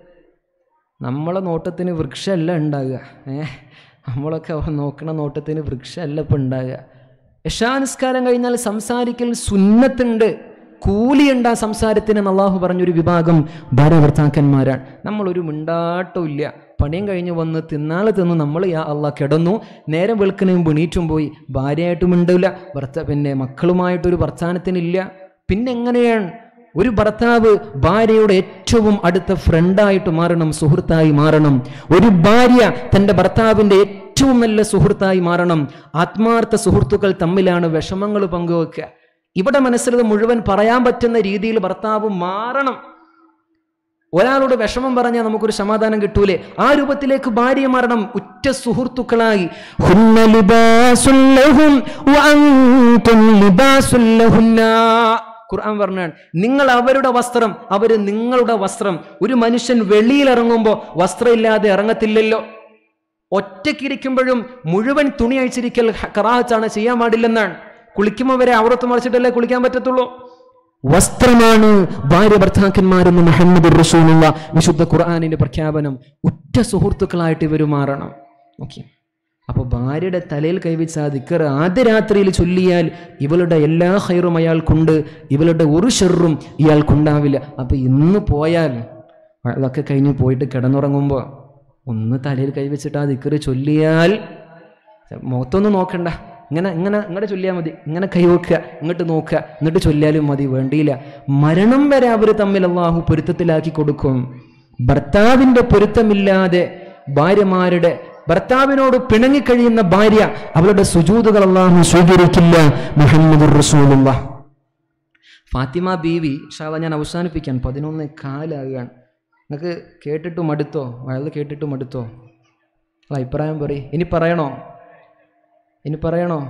നമ്മളെ നോട്ടത്തിന് വൃക്ഷമല്ല ഉണ്ടാകുക ഏ നമ്മളൊക്കെ നോക്കണ നോട്ടത്തിന് വൃക്ഷമല്ല ഇപ്പം ഉണ്ടാകുക യശാനിസ്കാരം കഴിഞ്ഞാൽ സംസാരിക്കൽ സുന്നത്തുണ്ട് കൂലിയുണ്ട് ആ സംസാരത്തിന് എന്ന് അള്ളാഹു പറഞ്ഞൊരു വിഭാഗം ഭാര്യഭർത്താക്കന്മാരാണ് നമ്മളൊരു മിണ്ടാട്ടവും ഇല്ല പണിയും കഴിഞ്ഞ് വന്ന് തിന്നാൾ തിന്ന് നമ്മൾ യാ അള്ളാഹ് കിടന്നു നേരം വെളുക്കണയും എണീറ്റും പോയി ഭാര്യയായിട്ടും മിണ്ടില്ല ഭർത്ത പിന്നെ മക്കളുമായിട്ടൊരു വർത്താനത്തിനില്ല പിന്നെ എങ്ങനെയാണ് ഒരു ഭർത്താവ് ഭാര്യയുടെ ഏറ്റവും അടുത്ത ഫ്രണ്ടായിട്ട് മാറണം സുഹൃത്തായി മാറണം ഒരു ഭാര്യ തൻ്റെ ഭർത്താവിൻ്റെ ഏറ്റവും നല്ല സുഹൃത്തായി മാറണം ആത്മാർത്ഥ സുഹൃത്തുക്കൾ തമ്മിലാണ് വിഷമങ്ങൾ പങ്കുവെക്കുക ഇവിടെ മനസ്സിലത് മുഴുവൻ പറയാൻ പറ്റുന്ന രീതിയിൽ ഭർത്താവ് മാറണം ഒരാളോട് വിഷമം പറഞ്ഞാൽ നമുക്കൊരു സമാധാനം കിട്ടൂലേ ആ രൂപത്തിലേക്ക് ഭാര്യ മാറണം ഉറ്റ സുഹൃത്തുക്കളായി ഹുന്ന ലിബാസുൽ ലഹും വഅൻതും ലിബാസുൽ ലഹുന്ന ഖുർആൻ പറഞ്ഞാണ് നിങ്ങൾ അവരുടെ വസ്ത്രം അവര് നിങ്ങളുടെ വസ്ത്രം ഒരു മനുഷ്യൻ വെളിയിൽ ഇറങ്ങുമ്പോൾ വസ്ത്രമില്ലാതെ ഇറങ്ങത്തില്ലല്ലോ ഒറ്റയ്ക്കിരിക്കുമ്പോഴും മുഴുവൻ തുണി അഴിച്ചിരിക്കൽ കറാച്ചാണ് ചെയ്യാൻ പാടില്ലെന്നാണ് കുളിക്കുമ്പോൾ വരെ അവിടത്ത് മറിച്ചിട്ടല്ലേ കുളിക്കാൻ പറ്റത്തുള്ളൂ വസ്ത്രമാണ് ഭാര്യ ഭർത്താക്കന്മാരെന്ന് മുഹമ്മദ് റസൂലുള്ള വിശുദ്ധ ഖുർആാനിന്റെ പ്രഖ്യാപനം ഉറ്റ സുഹൃത്തുക്കളായിട്ട് ഇവർ മാറണം ഓക്കെ അപ്പോൾ ഭാര്യയുടെ തലയിൽ കൈവച്ച ആ ദിക്കർ ആദ്യ രാത്രിയിൽ ചൊല്ലിയാൽ ഇവളുടെ എല്ലാ ഹൈറും അയാൾക്കുണ്ട് ഇവളുടെ ഒരു ഷെറും ഇയാൾക്കുണ്ടാവില്ല അപ്പോൾ ഇന്ന് പോയാൽ അതൊക്കെ കഴിഞ്ഞ് പോയിട്ട് കിടന്നുറങ്ങുമ്പോൾ ഒന്ന് തലയിൽ കൈവച്ചിട്ട് ആ ദിക്കർ ചൊല്ലിയാൽ മുഖത്തൊന്നും നോക്കണ്ട ഇങ്ങനെ ഇങ്ങനെ ഇങ്ങോട്ട് ചൊല്ലിയാൽ മതി ഇങ്ങനെ കൈവെക്കുക ഇങ്ങോട്ട് നോക്കുക എന്നിട്ട് ചൊല്ലിയാലും മതി വേണ്ടിയില്ല മരണം വരെ അവർ തമ്മിൽ അള്ളാഹു പൊരുത്തത്തിലാക്കി കൊടുക്കും ഭർത്താവിൻ്റെ പൊരുത്തമില്ലാതെ ഭാര്യമാരുടെ ഭർത്താവിനോട് പിണങ്ങിക്കഴിയുന്ന ഭാര്യ അവളുടെ സുജൂതുകൾ അള്ളാഹു സ്വീകരിക്കില്ല മുഹമ്മദ് റസൂലുള്ള ഫാത്തിമ ബീവി ഷാള ഞാൻ അവസാനിപ്പിക്കാൻ പതിനൊന്ന് കാലാകുകയാണ് നിങ്ങൾക്ക് കേട്ടിട്ട് മടുത്തോ വയത് കേട്ടിട്ട് മടുത്തോ അല്ല അഭിപ്രായം പറയും ഇനി പറയണോ ഇനി പറയണോ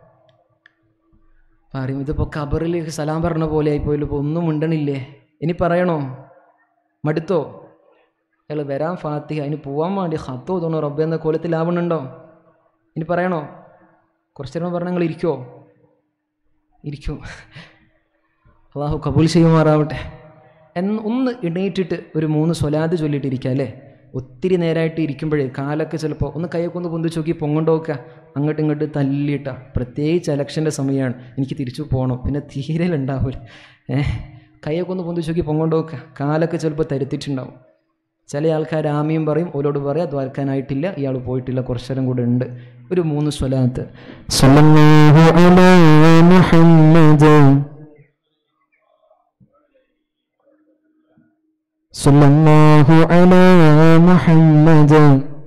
പറയും ഇതിപ്പോൾ ഖബറിൽ സലാം പറഞ്ഞ പോലെ ആയിപ്പോയില്ല ഇപ്പോൾ ഒന്നും മിണ്ടണില്ലേ ഇനി പറയണോ മടുത്തോ അയാൾ വരാൻ ഫാത്തിഹ അതിന് പോകാൻ വേണ്ടി ഹത്തോ തോന്നോ റബ്ബ് എന്ന കോലത്തിലാവണുണ്ടോ ഇനി പറയണോ കുറച്ച് നേരം പറഞ്ഞാൽ നിങ്ങൾ ഇരിക്കുമോ ഇരിക്കും അള്ളാഹു കബൂൽ ചെയ്യുമാറാവട്ടെ എന്ന് ഒന്ന് എണീറ്റിട്ട് ഒരു മൂന്ന് സ്വലാദ് ചൊല്ലിയിട്ടിരിക്കുക അല്ലേ ഒത്തിരി നേരമായിട്ട് ഇരിക്കുമ്പോഴേ കാലൊക്കെ ചിലപ്പോൾ ഒന്ന് കൈയൊക്കെ ഒന്ന് പൊന്തിച്ച് നോക്കി പൊങ്ങോണ്ട് നോക്കുക അങ്ങോട്ട് ഇങ്ങോട്ട് തല്ലിയിട്ട പ്രത്യേകിച്ച് ഇലക്ഷൻ്റെ സമയമാണ് എനിക്ക് തിരിച്ചു പോകണം പിന്നെ തീരെ ഉണ്ടാവില്ല ഏഹ് കൈയൊക്കെ ഒന്ന് പൊന്തിച്ച് നോക്കി പൊങ്ങോണ്ട് നോക്കുക കാലൊക്കെ ചിലപ്പോൾ തരുത്തിട്ടുണ്ടാവും ചില ആൾക്കാർ ആമിയും പറയും ഓരോട് പറയാം ദ്വാരക്കാനായിട്ടില്ല ഇയാൾ പോയിട്ടില്ല കുറച്ചേരം കൂടെ ഉണ്ട് ഒരു മൂന്ന് സ്വലാത്ത് സല്ലല്ലാഹു അലാ മുഹമ്മദ് സല്ലല്ലാഹു അലാ മുഹമ്മദ്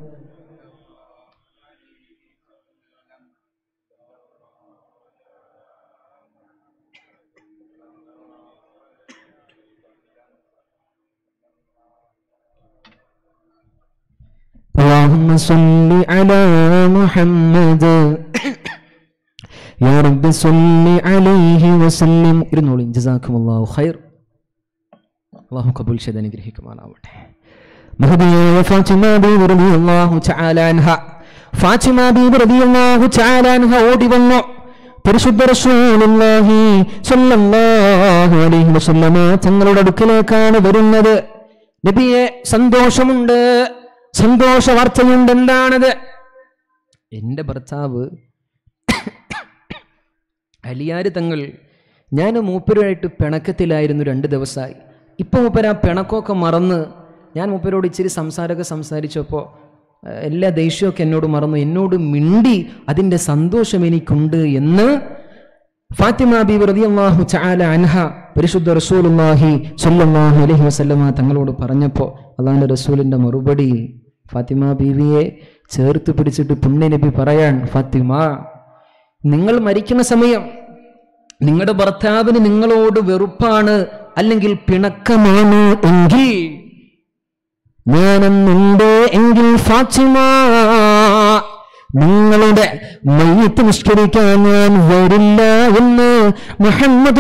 اللهم صل على محمد يا رب صل عليه وسلم ഇരുന്നോളൂ ജസാക്കും അല്ലാഹു ഖൈർ അള്ളാഹു കബൂൽ ചെയ്ത് അനുഗ്രഹിക്കുമാറാവട്ടെ മഹദിയായ ഫാത്തിമ ബീവി റളിയല്ലാഹു തആല അൻഹ ഫാത്തിമ ബീവി റളിയല്ലാഹു തആല അൻഹ ഓടി വന്നു പരിശുദ്ധ റസൂലുള്ളാഹി സ്വല്ലല്ലാഹു അലൈഹി വസല്ലമ തങ്ങളുടെ അടുക്കലേക്കാണ് വരുന്നത് നബിയെ സന്തോഷമുണ്ട് സന്തോഷ വാർത്തയുണ്ട് എന്താണത് എൻ്റെ ഭർത്താവ് അലിയാര് തങ്ങൾ ഞാൻ മൂപ്പരുമായിട്ട് പിണക്കത്തിലായിരുന്നു രണ്ട് ദിവസമായി ഇപ്പം മൂപ്പര ആ പിണക്കമൊക്കെ മറന്ന് ഞാൻ മൂപ്പരോട് ഇച്ചിരി സംസാരമൊക്കെ സംസാരിച്ചപ്പോൾ ഏഹ്, എല്ലാ ദേഷ്യമൊക്കെ എന്നോട് മറന്നു എന്നോട് മിണ്ടി അതിൻ്റെ സന്തോഷം എനിക്കുണ്ട് എന്ന് ഫാത്തിമ ബി റളിയല്ലാഹു തആല അൻഹ പരിശുദ്ധ റസൂലുള്ളാഹി സ്വല്ലല്ലാഹു അലൈഹി വസല്ലമ തങ്ങളോട് പറഞ്ഞപ്പോൾ അള്ളാഹിൻ്റെ റസൂലിൻ്റെ മറുപടി ഫാത്തിമ ബീവിയെ ചേർത്ത് പിടിച്ചിട്ട് പുണ്യ നബി പറയാൻ ഫാത്തിമ നിങ്ങൾ മരിക്കുന്ന സമയം നിങ്ങളുടെ ഭർത്താവിന് നിങ്ങളോട് വെറുപ്പാണ് അല്ലെങ്കിൽ പിണക്കമാണ് എങ്കിൽ ഞാനെന്നുണ്ട് എങ്കിൽ ഫാത്തിമ നിങ്ങളുടെ മയ്യത്ത് നിഷ്കരിക്കാൻ ഞാൻ വരില്ല എന്ന് മുഹമ്മദ്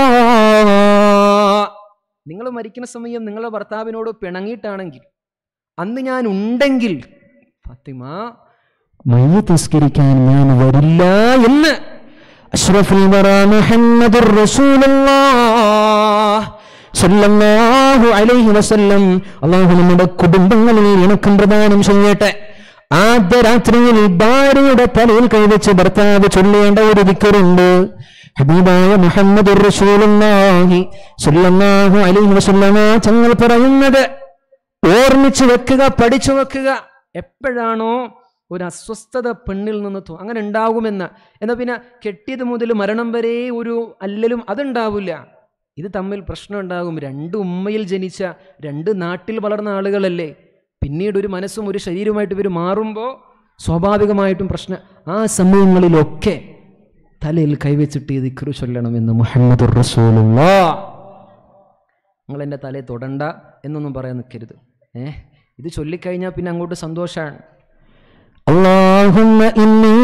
നിങ്ങൾ മരിക്കുന്ന സമയം നിങ്ങളുടെ ഭർത്താവിനോട് പിണങ്ങിയിട്ടാണെങ്കിൽ അന്ന് ഞാൻ ഉണ്ടെങ്കിൽ ഫാത്തിമ മയ്യത്ത് നിസ്കരിക്കാൻ ഞാൻ വരില്ല എന്ന് അഷ്റഫുൽ വറ മുഹമ്മദുർ റസൂലുള്ളാഹ് സല്ലല്ലാഹു അലൈഹി വസല്ലം അള്ളാഹു നമ്മുടെ കുടുംബങ്ങളിൽ ഇണക്കം പ്രദാനം ചെയ്യട്ടെ ആദ്യ രാത്രിയിൽ ഭാര്യയുടെ തലയിൽ കൈവച്ച് ഭർത്താവ് ചൊല്ലേണ്ട ഒരു ദിക്കറുണ്ട് ഹബീബായ മുഹമ്മദുർ റസൂലുള്ളാഹി സല്ലല്ലാഹു അലൈഹി വസല്ലമ തങ്ങൾ പറയുന്നത് ഓർമ്മിച്ചു വെക്കുക പഠിച്ചു വെക്കുക എപ്പോഴാണോ ഒരു അസ്വസ്ഥത പെണ്ണിൽ നിന്ന് തോ അങ്ങനെ ഉണ്ടാകുമെന്ന് എന്നാൽ പിന്നെ കെട്ടിയത് മുതൽ മരണം വരെ ഒരു അല്ലലും അതുണ്ടാവില്ല ഇത് തമ്മിൽ പ്രശ്നം ഉണ്ടാകും രണ്ട് ഉമ്മയിൽ ജനിച്ച രണ്ട് നാട്ടിൽ വളർന്ന ആളുകളല്ലേ പിന്നീട് ഒരു മനസ്സും ഒരു ശരീരവുമായിട്ട് ഇവർ മാറുമ്പോൾ സ്വാഭാവികമായിട്ടും പ്രശ്നം ആ സമയങ്ങളിലൊക്കെ തലയിൽ കൈവച്ചിട്ട് ഈ ദിക്റ് ചൊല്ലണമെന്ന് മുഹമ്മദുർ റസൂലുള്ളാഹ് നിങ്ങൾ എൻ്റെ തലയെ തൊടണ്ട എന്നൊന്നും പറയാൻ നിൽക്കരുത് ഏ ഇത് ചൊല്ലിക്കഴിഞ്ഞാൽ പിന്നെ അങ്ങോട്ട് സന്തോഷമാണ് اللهم إني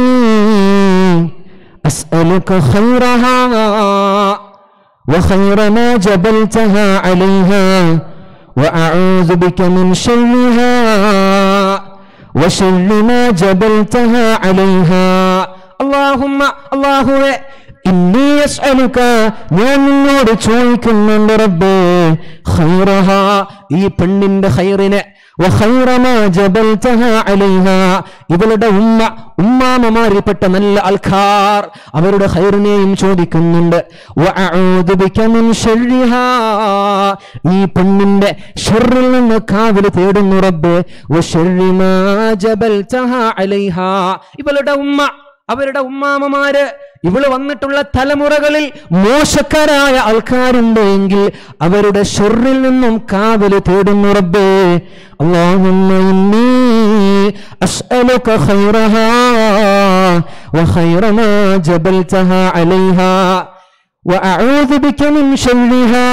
أسألك خيرها وخير ما جبلتها عليها وأعوذ بك من شرها وشر ما جبلتها عليها اللهم الله إني أسألك ഞാൻ നിന്നോട് ചോദിക്കുന്നുണ്ട് റബ്ബേ ഖൈറഹ ഈ പെണ്ണിന്റെ ഖൈറിനെ وخير ما جبلتها عليها ഇവളുടെ ഉമ്മ ഉമ്മാമമാരിൽപ്പെട്ട നല്ല ആൾക്കാർ അവരുടെ ഖൈറിനെയും ചോദിക്കുന്നുണ്ട് وأعوذ بك من شرها ഈ പെണ്ണിന്റെ ഷെറിൽ നിന്ന് കാവൽ തേടുന്നു റബ്ബേ وشر ما جبلتها عليها ഇവളുടെ ഉമ്മ അവരുടെ ഉമ്മാമമാര് ഇവള് വന്നിട്ടുള്ള തലമുറകളിൽ മോശക്കാരായ ആൾക്കാരുണ്ട് എങ്കിൽ അവരുടെ ഷെറിൽ നിന്നും കാവല് തേടുന്നു റബ്ബേ اللهم إني أسألك خيرها وخير ما جبلتها عليها وأعوذ بك من شرها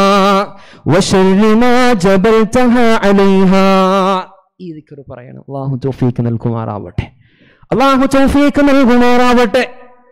وشر ما جبلتها عليها ഈ ദിക്കറ് പറയണം അള്ളാഹു തൗഫീക്ക് നൽകുമാറാവട്ടെ അള്ളാഹു തൗഫീക്ക് നൽകുമാറാവട്ടെ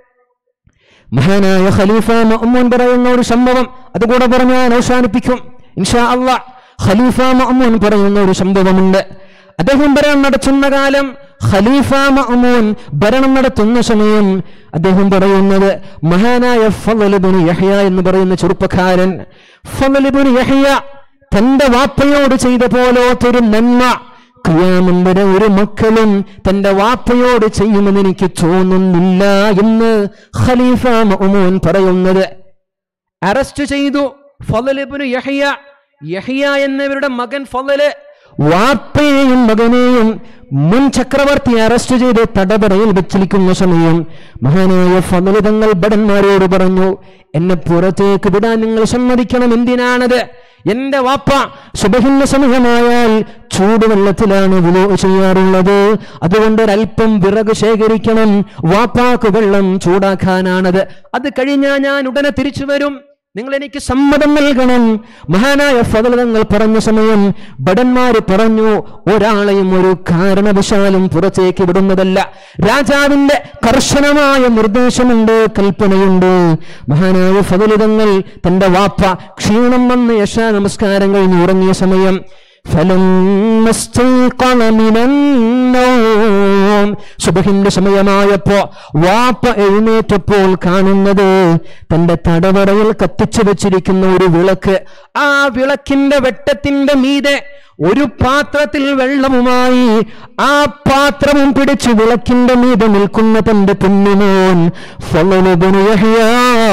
മഹാനായ ഖലീഫ മഅ്മൂൻ പറയുന്ന ഒരു സംഭവം അതുകൂടെ പറഞ്ഞ് ഞാൻ അവസാനിപ്പിക്കും ഇൻഷാ അള്ളാ ഖലീഫ മഅ്മൂൻ പറയുന്ന ഒരു സംഭവമുണ്ട് അദ്ദേഹം ഭരണം നടത്തുന്ന കാലം ഖലീഫ മഅ്മൂൻ ഭരണം നടത്തുന്ന സമയം അദ്ദേഹം പറയുന്നത് മഹാനായ ഫളൽ ഇബ്നു യഹ്യ എന്ന് പറയുന്ന ചെറുപ്പക്കാരൻ ഫളൽ ഇബ്നു യഹ്യ തന്റെ വാപ്പയോട് ചെയ്ത പോലത്തൊരു നന്മ ഖിയാമം വരെ ഒരു മക്കളും തന്റെ വാപ്പയോട് ചെയ്യുമെന്ന് എനിക്ക് തോന്നുന്നില്ല എന്ന് ഖലീഫ മഅ്മൂൻ പറയുന്നത് അറസ്റ്റ് ചെയ്തു ഫലലിബിന് യഹിയ യഹിയ എന്നിവരുടെ മകൻ ഫലല് വാപ്പയെയും മകനെയും മുൻ ചക്രവർത്തി അറസ്റ്റ് ചെയ്ത് തടവറയിൽ വെച്ചിരിക്കുന്ന സമയം മഹാനായ ഫലതങ്ങൾ ഭടന്മാരോട് പറഞ്ഞു എന്നെ പുറത്തേക്ക് വിടാൻ നിങ്ങൾ സമ്മതിക്കണം എന്തിനാണത് എന്റെ വാപ്പ സുബഹിന്റെ സമയമായാൽ ചൂടുവെള്ളത്തിലാണ് വിലോ ചെയ്യാറുള്ളത് അതുകൊണ്ട് ഒരല്പം വിറക് ശേഖരിക്കണം വാപ്പാക്ക് വെള്ളം ചൂടാക്കാനാണത് അത് കഴിഞ്ഞാൽ ഞാൻ ഉടനെ തിരിച്ചു വരും നിങ്ങൾ എനിക്ക് സമ്മതം നൽകണം മഹാനായ ഫതലതങ്ങൾ പറഞ്ഞ സമയം ഭടന്മാര് പറഞ്ഞു ഒരാളെയും ഒരു കാരണവശാലും പുറത്തേക്ക് വിടുന്നതല്ല രാജാവിന്റെ കർശനമായ നിർദ്ദേശമുണ്ട് കൽപ്പനയുണ്ട് മഹാനായ ഫതലിതങ്ങൾ തന്റെ വാപ്പ ക്ഷീണം വന്ന് യശാ നമസ്കാരം കഴിഞ്ഞ് ഉറങ്ങിയ സമയം فلما استيقظ من النوم സുബഹിന്റെ സമയമായപ്പോ വാപ്പ എഴുന്നേറ്റപ്പോൾ കാണുന്നത് തന്റെ തടവറയിൽ കത്തിച്ചു വെച്ചിരിക്കുന്ന ഒരു വിളക്ക് ആ വിളക്കിന്റെ വെട്ടത്തിന്റെ മീതെ ഒരു പാത്രത്തിൽ വെള്ളവുമായി ആ പാത്രവും പിടിച്ച് വിളക്കിന്റെ മീതെ നിൽക്കുന്ന തന്റെ പൊന്നുമോൻ ഫളലുബ്നു യഹ്യാ.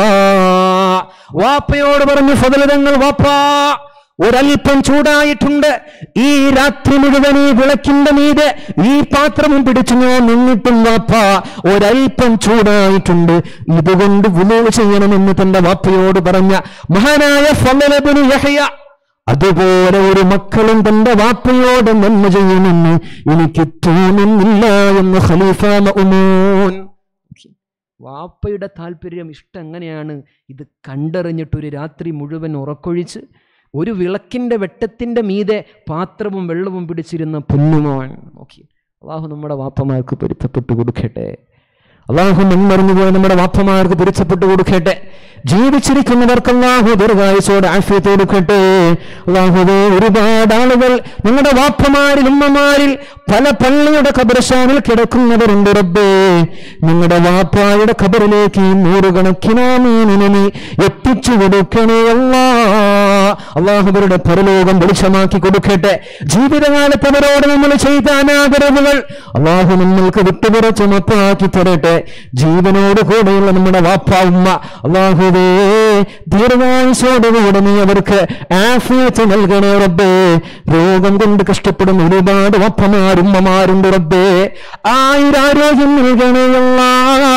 വാപ്പയോട് പറഞ്ഞു ഫതലിതങ്ങൾ വാപ്പാ ഒരൽപ്പം ചൂടായിട്ടുണ്ട് ഈ രാത്രി മുഴുവൻ ഈ വിളക്കിന്റെ മീതെ ഈ പാത്രവും പിടിച്ചു ഞാൻ നിന്നിട്ടും വാപ്പ ഒരൽപ്പം ചൂടായിട്ടുണ്ട് ഇതുകൊണ്ട് വുളു ചെയ്യണമെന്ന് തന്റെ വാപ്പയോട് പറഞ്ഞ മഹാനായ ഫലബിന് യഹയ അതുപോലെ ഒരു മക്കളും തന്റെ വാപ്പയോട് നന്മ ചെയ്യുമെന്ന് എനിക്ക് തോന്നുന്നില്ല എന്ന് ഖലീഫ മഅ്മൂൻ വാപ്പയുടെ താല്പര്യം ഇഷ്ടം എങ്ങനെയാണ് ഇത് കണ്ടറിഞ്ഞിട്ടൊരു രാത്രി മുഴുവൻ ഉറക്കൊഴിച്ച് ഒരു വിളക്കിന്റെ വെട്ടത്തിന്റെ മീതെ പാത്രവും വെള്ളവും പിടിച്ചിരുന്ന പൊന്നുമോൻ നോക്കി അള്ളാഹു നമ്മുടെ വാപ്പമാർക്ക് പൊരുത്തപ്പെട്ടു കൊടുക്കട്ടെ അള്ളാഹു മുൻമറിഞ്ഞു പോയ നമ്മുടെ വാപ്പമാർക്ക് തിരിച്ചപ്പെട്ടു കൊടുക്കട്ടെ ജീവിച്ചിരിക്കുന്നവർക്ക് അള്ളാഹു ദീർഘായുസോടെ ആഫിയത്ത് കൊടുക്കട്ടെ അള്ളാഹുവേ ഒരുപാട് ആളുകൾ ഞങ്ങളുടെ വാപ്പമാരിൽ ഉമ്മമാരിൽ പല പള്ളിയുടെ ഖബർസ്ഥാനിൽ കിടക്കുന്നവരുണ്ട് റബ്ബേ നിങ്ങളുടെ വാപ്പായുടെ ഖബറിലേക്ക് ഈ നൂറുകണക്കിനാമീനിനെ നീ എത്തിച്ചു കൊടുക്കണേ അല്ലാ അള്ളാഹുവരുടെ പരലോകം വെളിച്ചമാക്കി കൊടുക്കട്ടെ ജീവിതകാലത്ത് അവരോട് നമ്മൾ ചെയ്ത അനാദരവുകൾ അള്ളാഹു നമ്മൾക്ക് വിട്ടുപുറച്ച് മപ്പാക്കി തരട്ടെ ജീവനോട് കൂടെയുള്ള നമ്മുടെ വാപ്പ ഉമ്മ അള്ളാഹുവേ ദീർഘായുസോടുകൂടെ നീ അവർക്ക് ആഫിയത്ത് നൽകണേ റബ്ബേ രോഗം കൊണ്ട് കഷ്ടപ്പെടുന്ന ഒരുപാട് വപ്പമാരും ഉമ്മമാരുണ്ട് റബ്ബേ ആയുരാരോഗ്യം നൽകണേ അല്ലാ.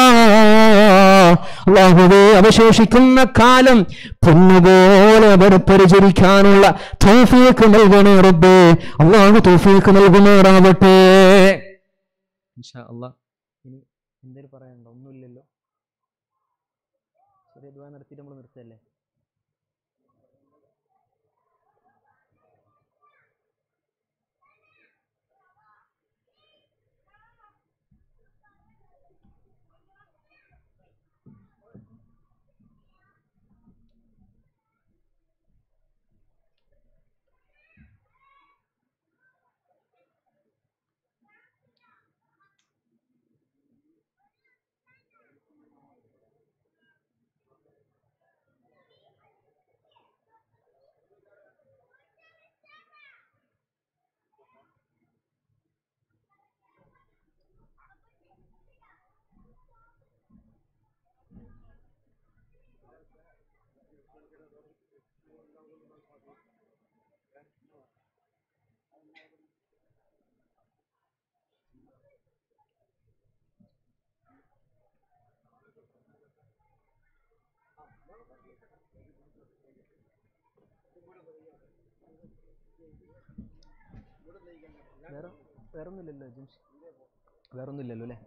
അള്ളാഹുവേ അവശേഷിക്കുന്ന കാലം പൊന്നുപോലെ അവർ പരിചരിക്കാനുള്ള തോഫിയൊക്കെ നൽകണേ റബ്ബേ അള്ളാഹു തോഫിയൊക്കെ നൽകുമാറാവട്ടെ ഇനി എന്തേലും പറയാനുണ്ടോ ഒന്നുമില്ലല്ലോ ചെറിയ ദ്വാ നടത്തിയിട്ട് നമ്മൾ നിർത്തല്ലേ വേറെ വേറൊന്നുമില്ലല്ലോ ജിംഷ് വേറൊന്നുമില്ലല്ലോ അല്ലേ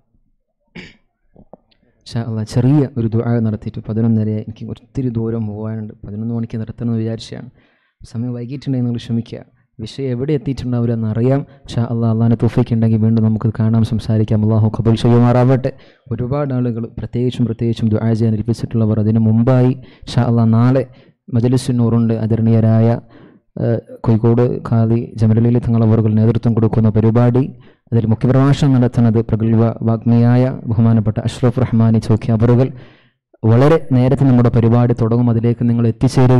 ഷാ ചെറിയ ഒരു ദുആ നടത്തിയിട്ട് പതിനൊന്നര എനിക്ക് ഒത്തിരി ദൂരം പോകാനുണ്ട് പതിനൊന്ന് മണിക്ക് നിർത്തണമെന്ന് വിചാരിച്ചാണ് സമയം വൈകിട്ടുണ്ടെങ്കിൽ നിങ്ങൾ ക്ഷമിക്കുക വിഷയം എവിടെ എത്തിയിട്ടുണ്ടാവില്ലെന്ന് അറിയാം ഷാ അള്ളാഹ് അള്ളാഹിനെ തുഫയ്ക്ക് ഉണ്ടെങ്കിൽ വീണ്ടും നമുക്ക് കാണാം സംസാരിക്കാം അള്ളാഹു കബൽ ചെയ്യുമാറാവട്ടെ ഒരുപാട് ആളുകൾ പ്രത്യേകിച്ചും പ്രത്യേകിച്ചും ദുആ ചെയ്യാൻ ഏൽപ്പിച്ചിട്ടുള്ളവർ അതിന് മുമ്പായി ഷാ അള്ളാഹ് നാളെ മജലിസിനൂറുണ്ട് ആദരണീയരായ ഏഹ്, കോഴിക്കോട് ഖാദി ജമലലി തങ്ങളവറുകൾ നേതൃത്വം കൊടുക്കുന്ന പരിപാടി അതിൽ മുഖ്യപ്രഭാഷണം നടത്തുന്നത് പ്രഗത്ഭ വാഗ്മിയായ ബഹുമാനപ്പെട്ട അഷ്റഫ് റഹ്മാനി ചോക്കി അവറുകൾ വളരെ നേരത്തെ നമ്മുടെ പരിപാടി തുടങ്ങും അതിലേക്ക് നിങ്ങൾ എത്തിച്ചേരുക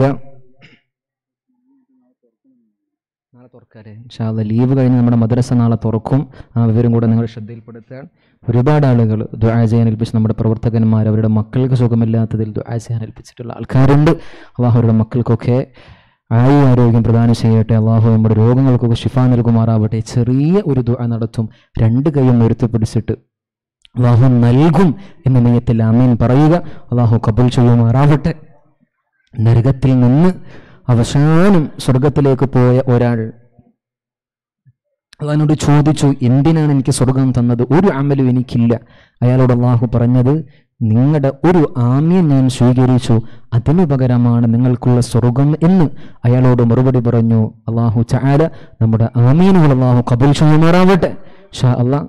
നാളെ തുറക്കാരെ ഇൻഷാല്ല ലീവ് കഴിഞ്ഞ് നമ്മുടെ മദ്രസ നാളെ തുറക്കും ആ വിവരം കൂടെ നിങ്ങൾ ശ്രദ്ധയിൽപ്പെടുത്താൻ ഒരുപാട് ആളുകൾ ദുആ ചെയ്യാൻ ഏൽപ്പിച്ച് നമ്മുടെ പ്രവർത്തകന്മാർ അവരുടെ മക്കൾക്ക് സുഖമില്ലാത്തതിൽ ദുആ ചെയ്യാൻ ഏൽപ്പിച്ചിട്ടുള്ള ആൾക്കാരുണ്ട് അള്ളാഹു അവരുടെ മക്കൾക്കൊക്കെ ആയു ആരോഗ്യം പ്രദാനം ചെയ്യട്ടെ അള്ളാഹു നമ്മുടെ രോഗങ്ങൾക്കൊക്കെ ശിഫ നൽകുമാറാവട്ടെ ചെറിയ ഒരു ദുആ നടത്തും രണ്ട് കൈയും ഉയർത്തിപ്പിടിച്ചിട്ട് അള്ളാഹു നൽകും എന്ന നെയ്യത്തിൽ അമീൻ പറയുക അള്ളാഹു കബൂൽ ചെയ്യുമാറാവട്ടെ നരകത്തിൽ നിന്ന് അവസാനം സ്വർഗത്തിലേക്ക് പോയ ഒരാൾ അള്ളഹാനോട് ചോദിച്ചു എന്തിനാണ് എനിക്ക് സ്വർഗം തന്നത് ഒരു അമലും എനിക്കില്ല അയാളോട് അള്ളാഹു പറഞ്ഞത് നിങ്ങളുടെ ഒരു ആമ്യം ഞാൻ സ്വീകരിച്ചു അതിനു പകരമാണ് നിങ്ങൾക്കുള്ള സ്വർഗം എന്ന് അയാളോട് മറുപടി പറഞ്ഞു അള്ളാഹു ചാര നമ്മുടെ ആമീനുകൾ അള്ളാഹു കബൂൽ ചെയ്യുമാറാവട്ടെ ഷാ അള്ളാഹ്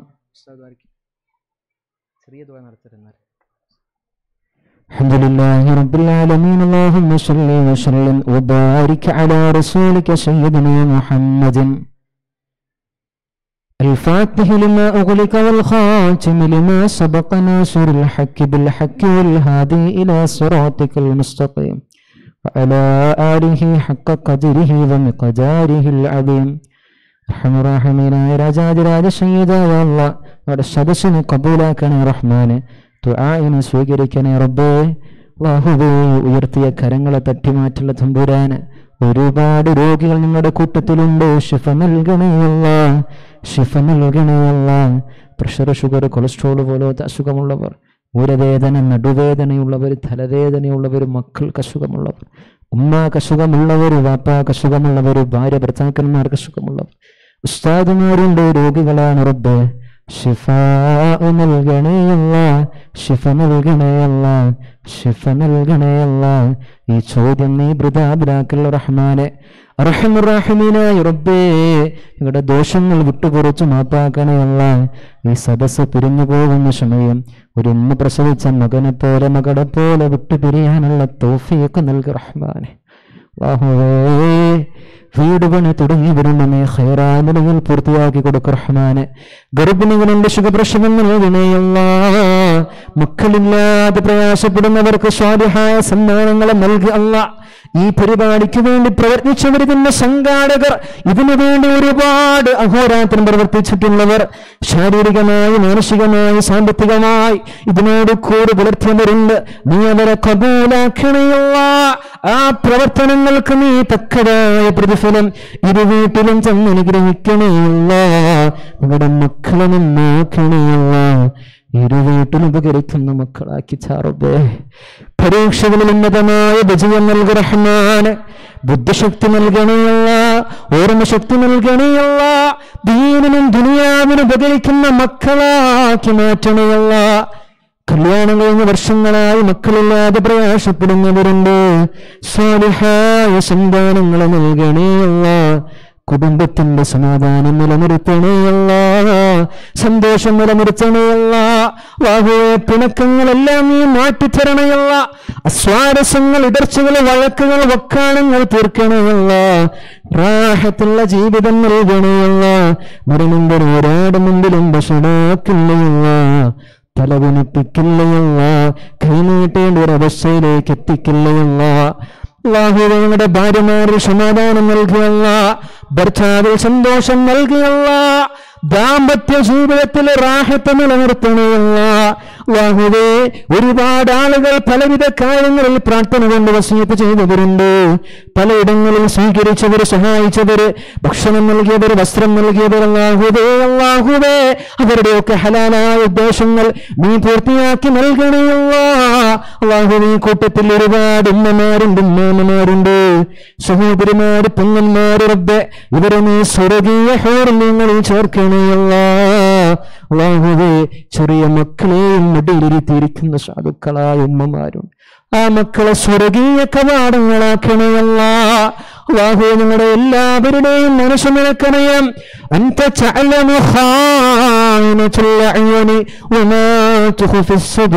ചെറിയ നടത്തിരുന്നാൽ الحمد لله رب العالمين اللهم صل وسلم وبارك على رسولك سيدنا محمد الفاتح لما أغلق والخاتم لما سبق ناصر الحق بالحق والهادي إلى صراطك المستقيم وعلى آله حق قدره ومقداره العظيم أرحم الراحمين يا രാജാതി രാജ സയ്യിദായ അല്ലാഹ് നമ്മുടെ സദസ്സിനെ കബൂലാക്കണേ റഹ്മാനെ ദുആഇനെ സ്വീകരിക്കണേ റബ്ബേ അല്ലാഹുവേ ഉയർത്തിയ കരങ്ങളെ തട്ടിമാറ്റുള്ള തമ്പുരാന് ഒരുപാട് രോഗികൾ നിങ്ങളുടെ കൂട്ടത്തിലുണ്ട് ഷിഫ നൽകണേ അല്ലാ ഷിഫ നൽകണേ അല്ലാ പ്രഷർ ഷുഗർ കൊളസ്ട്രോൾ പോലത്തെ അസുഖമുള്ളവർ ഊരവേദന നടുവേദനയുള്ളവർ തലവേദനയുള്ളവർ മക്കൾക്ക് അസുഖമുള്ളവർ ഉമ്മാക്ക് അസുഖമുള്ളവർ വാപ്പാക്ക് അസുഖമുള്ളവർ ഭാര്യ ഭർത്താക്കന്മാർക്ക് അസുഖമുള്ളവർ ഉസ്താദുമാരുണ്ട് രോഗികളാണ് റബ്ബേ ഷിഫ നൽകണേയല്ല ഷിഫ നൽകണേയല്ല ഷിഫ നൽകണേയല്ല ഈ ചോദ്യം നീ ബൃതാബിലാക്കൽ റഹ്മാനെ റഹമുറാഹിമീനായ റബ്ബേ ഞങ്ങളുടെ ദോഷങ്ങൾ വിട്ടുപുറച്ചു മാപ്പാക്കണേ അല്ല ഈ സദസ്സ് പിരിഞ്ഞു പോകുന്ന സമയം ഒരു ഉമ്മ പ്രസവിച്ച മകനെ പോലെ മകളെ പോലെ വിട്ടുപിരിയാനുള്ള തോഫിയൊക്കെ നൽകി റഹ്മാനെ അല്ലാഹുവേ വീട് പണി തുടങ്ങിയവരുണ്ടെന്നേ ഹൈറാനിടങ്ങൾ പൂർത്തിയാക്കി കൊടുക്ക റഹ്മാനെ ഗർഭിണികളുണ്ട് സുഖപ്രസവങ്ങൾ വിനയല്ല മക്കളില്ലാതെ പ്രയാസപ്പെടുന്നവർക്ക് സ്വാധിഹായ സമ്മാനങ്ങൾ നൽകി അല്ല ഈ പരിപാടിക്ക് വേണ്ടി പ്രവർത്തിച്ചവർ ഇതിന്റെ സംഘാടകർ ഇതിനു വേണ്ടി ഒരുപാട് അഹോരാത്രം പ്രവർത്തിച്ചിട്ടുള്ളവർ ശാരീരികമായി മാനസികമായി സാമ്പത്തികമായി ഇതിനോട് കൂടി പുലർത്തിയവരുണ്ട് നീ അവരെ കബൂലാക്കണയുള്ള ആ പ്രവർത്തനങ്ങൾക്ക് നീ തക്കതായ പ്രതിഫലം ഇരു വീട്ടിലും ചെന്ന് അനുഗ്രഹിക്കണേയുള്ള നിങ്ങളുടെ മക്കളെ നോക്കണേയുള്ള ഇരു വീട്ടിൽ ഉപകരിക്കുന്ന മക്കളാക്കി ചാറുബേ പരീക്ഷകളിൽ ഉന്നതമായ വിജയം നൽകി റഹ്മാന് ബുദ്ധിശക്തി നൽകണേയല്ല ഓർമ്മശക്തി നൽകണേയല്ല ദീനിനും ദുനിയാവിനും ഉപകരിക്കുന്ന മക്കളാക്കി മാറ്റണേയല്ല കല്യാണം കഴിഞ്ഞ വർഷങ്ങളായി മക്കളില്ലാതെ പ്രയാസപ്പെടുന്നവരുണ്ട് സ്വാലിഹായ സന്താനങ്ങളെ നൽകണേയല്ല കുടുംബത്തിന്റെ സമാധാനം നിലനിർത്തണേയല്ല സന്തോഷം നിലനിർത്തണേയല്ല വാഹുവെ പിണക്കങ്ങളെല്ലാം നീ മാറ്റിത്തരണയല്ല അസ്വാരസ്യങ്ങൾ ഇടർച്ചകൾ വഴക്കുകൾ വക്കാണങ്ങൾ തീർക്കണമല്ല റാഹത്തുള്ള ജീവിതം നൽകണമല്ല മരണം വരെ ഒരാട് മുമ്പിലും ഭക്ഷണാക്കില്ലയല്ല തലകുനിപ്പിക്കില്ലയല്ല കൈനീട്ടേണ്ട ഒരു അവസ്ഥയിലേക്ക് എത്തിക്കില്ലയല്ല അള്ളാഹുവേ ഞങ്ങളുടെ ഭാര്യമാരിൽ സമാധാനം നൽകിയല്ല ഭർത്താവിൽ സന്തോഷം നൽകിയല്ല ദാമ്പത്യ ജീവിതത്തിൽ റാഹത്ത് നിലനിർത്തണമല്ല അള്ളാഹുവേ ഒരുപാട് ആളുകൾ പലവിധ കാര്യങ്ങളിൽ പ്രാർത്ഥന കൊണ്ട് വസീത്ത് ചെയ്തവരുണ്ട് പലയിടങ്ങളിൽ സ്വീകരിച്ചവർ സഹായിച്ചവർ ഭക്ഷണം നൽകിയവർ വസ്ത്രം നൽകിയവർ അള്ളാഹുവേ അള്ളാഹുവേ അവരുടെയൊക്കെ ഹലാലായ ഉദ്ദേശങ്ങൾ നീ പൂർത്തിയാക്കി നൽകണമല്ല അള്ളാഹുവേ കൂട്ടത്തിൽ ഒരുപാട് ഉമ്മമാരുണ്ട് ഉമ്മാമ്മമാരുണ്ട് സഹോദരിമാര് പെങ്ങന്മാര് റബ്ബെ ഇവരെ നീ സ്വർഗീയ ഹോർമ്യങ്ങളിൽ ചേർക്കണമല്ല അള്ളാഹുവേ ചെറിയ മക്കളെയും മടിയിലിരുത്തിയിരിക്കുന്ന സാധുക്കളായ ഉമ്മമാരുണ്ട് ആ മക്കളെ സ്വർഗീയ കവാടങ്ങളാക്കണമല്ല അള്ളാഹു ഞങ്ങളുടെ എല്ലാവരുടെയും മനസ്സ് നിനക്കറിയാം أنت تعلم خائنة الأعين وما تخفي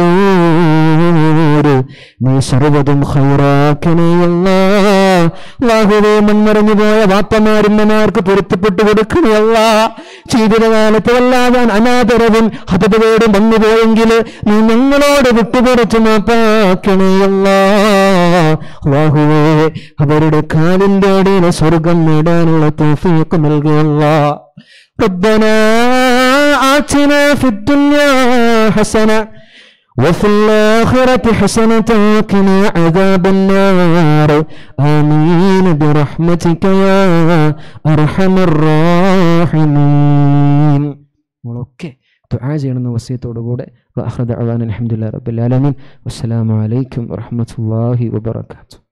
الصدور നീ സർവ്വതും ഹൈറാക്കണേയല്ല അള്ളാഹുവേ മൺമറഞ്ഞു പോയ വാപ്പമാരുമ്മമാർക്ക് പൊരുത്തപ്പെട്ടു കൊടുക്കണയല്ല ജീവിതകാലത്ത് വല്ലാതെ അനാദരവും ഹതപകേടും വന്നുപോയെങ്കിൽ നീ ഞങ്ങളോട് വിട്ടുപുറത്ത് മാപ്പാക്കണേയല്ല അള്ളാഹുവേ അവരുടെ കാലിന്റെ അടിയിൽ സ്വർഗം നേടാനുള്ള തോഫിയൊക്കെ നൽകുകയല്ല ربنا آتنا في الدنيا حسنة وفي الآخرة حسنة وقنا عذاب النار آمين برحمتك يا أرحم الراحمين നമ്മളൊക്കെ ദുആ ചെയ്യണമെന്ന വസ്യത്തോടുകൂടെ അലഹമുല്ലാ റബ്ബുൽ ആലമീൻ വസ്സലാമു അലൈക്കും വറഹ്മത്തുള്ളാഹി വബറകാതുഹു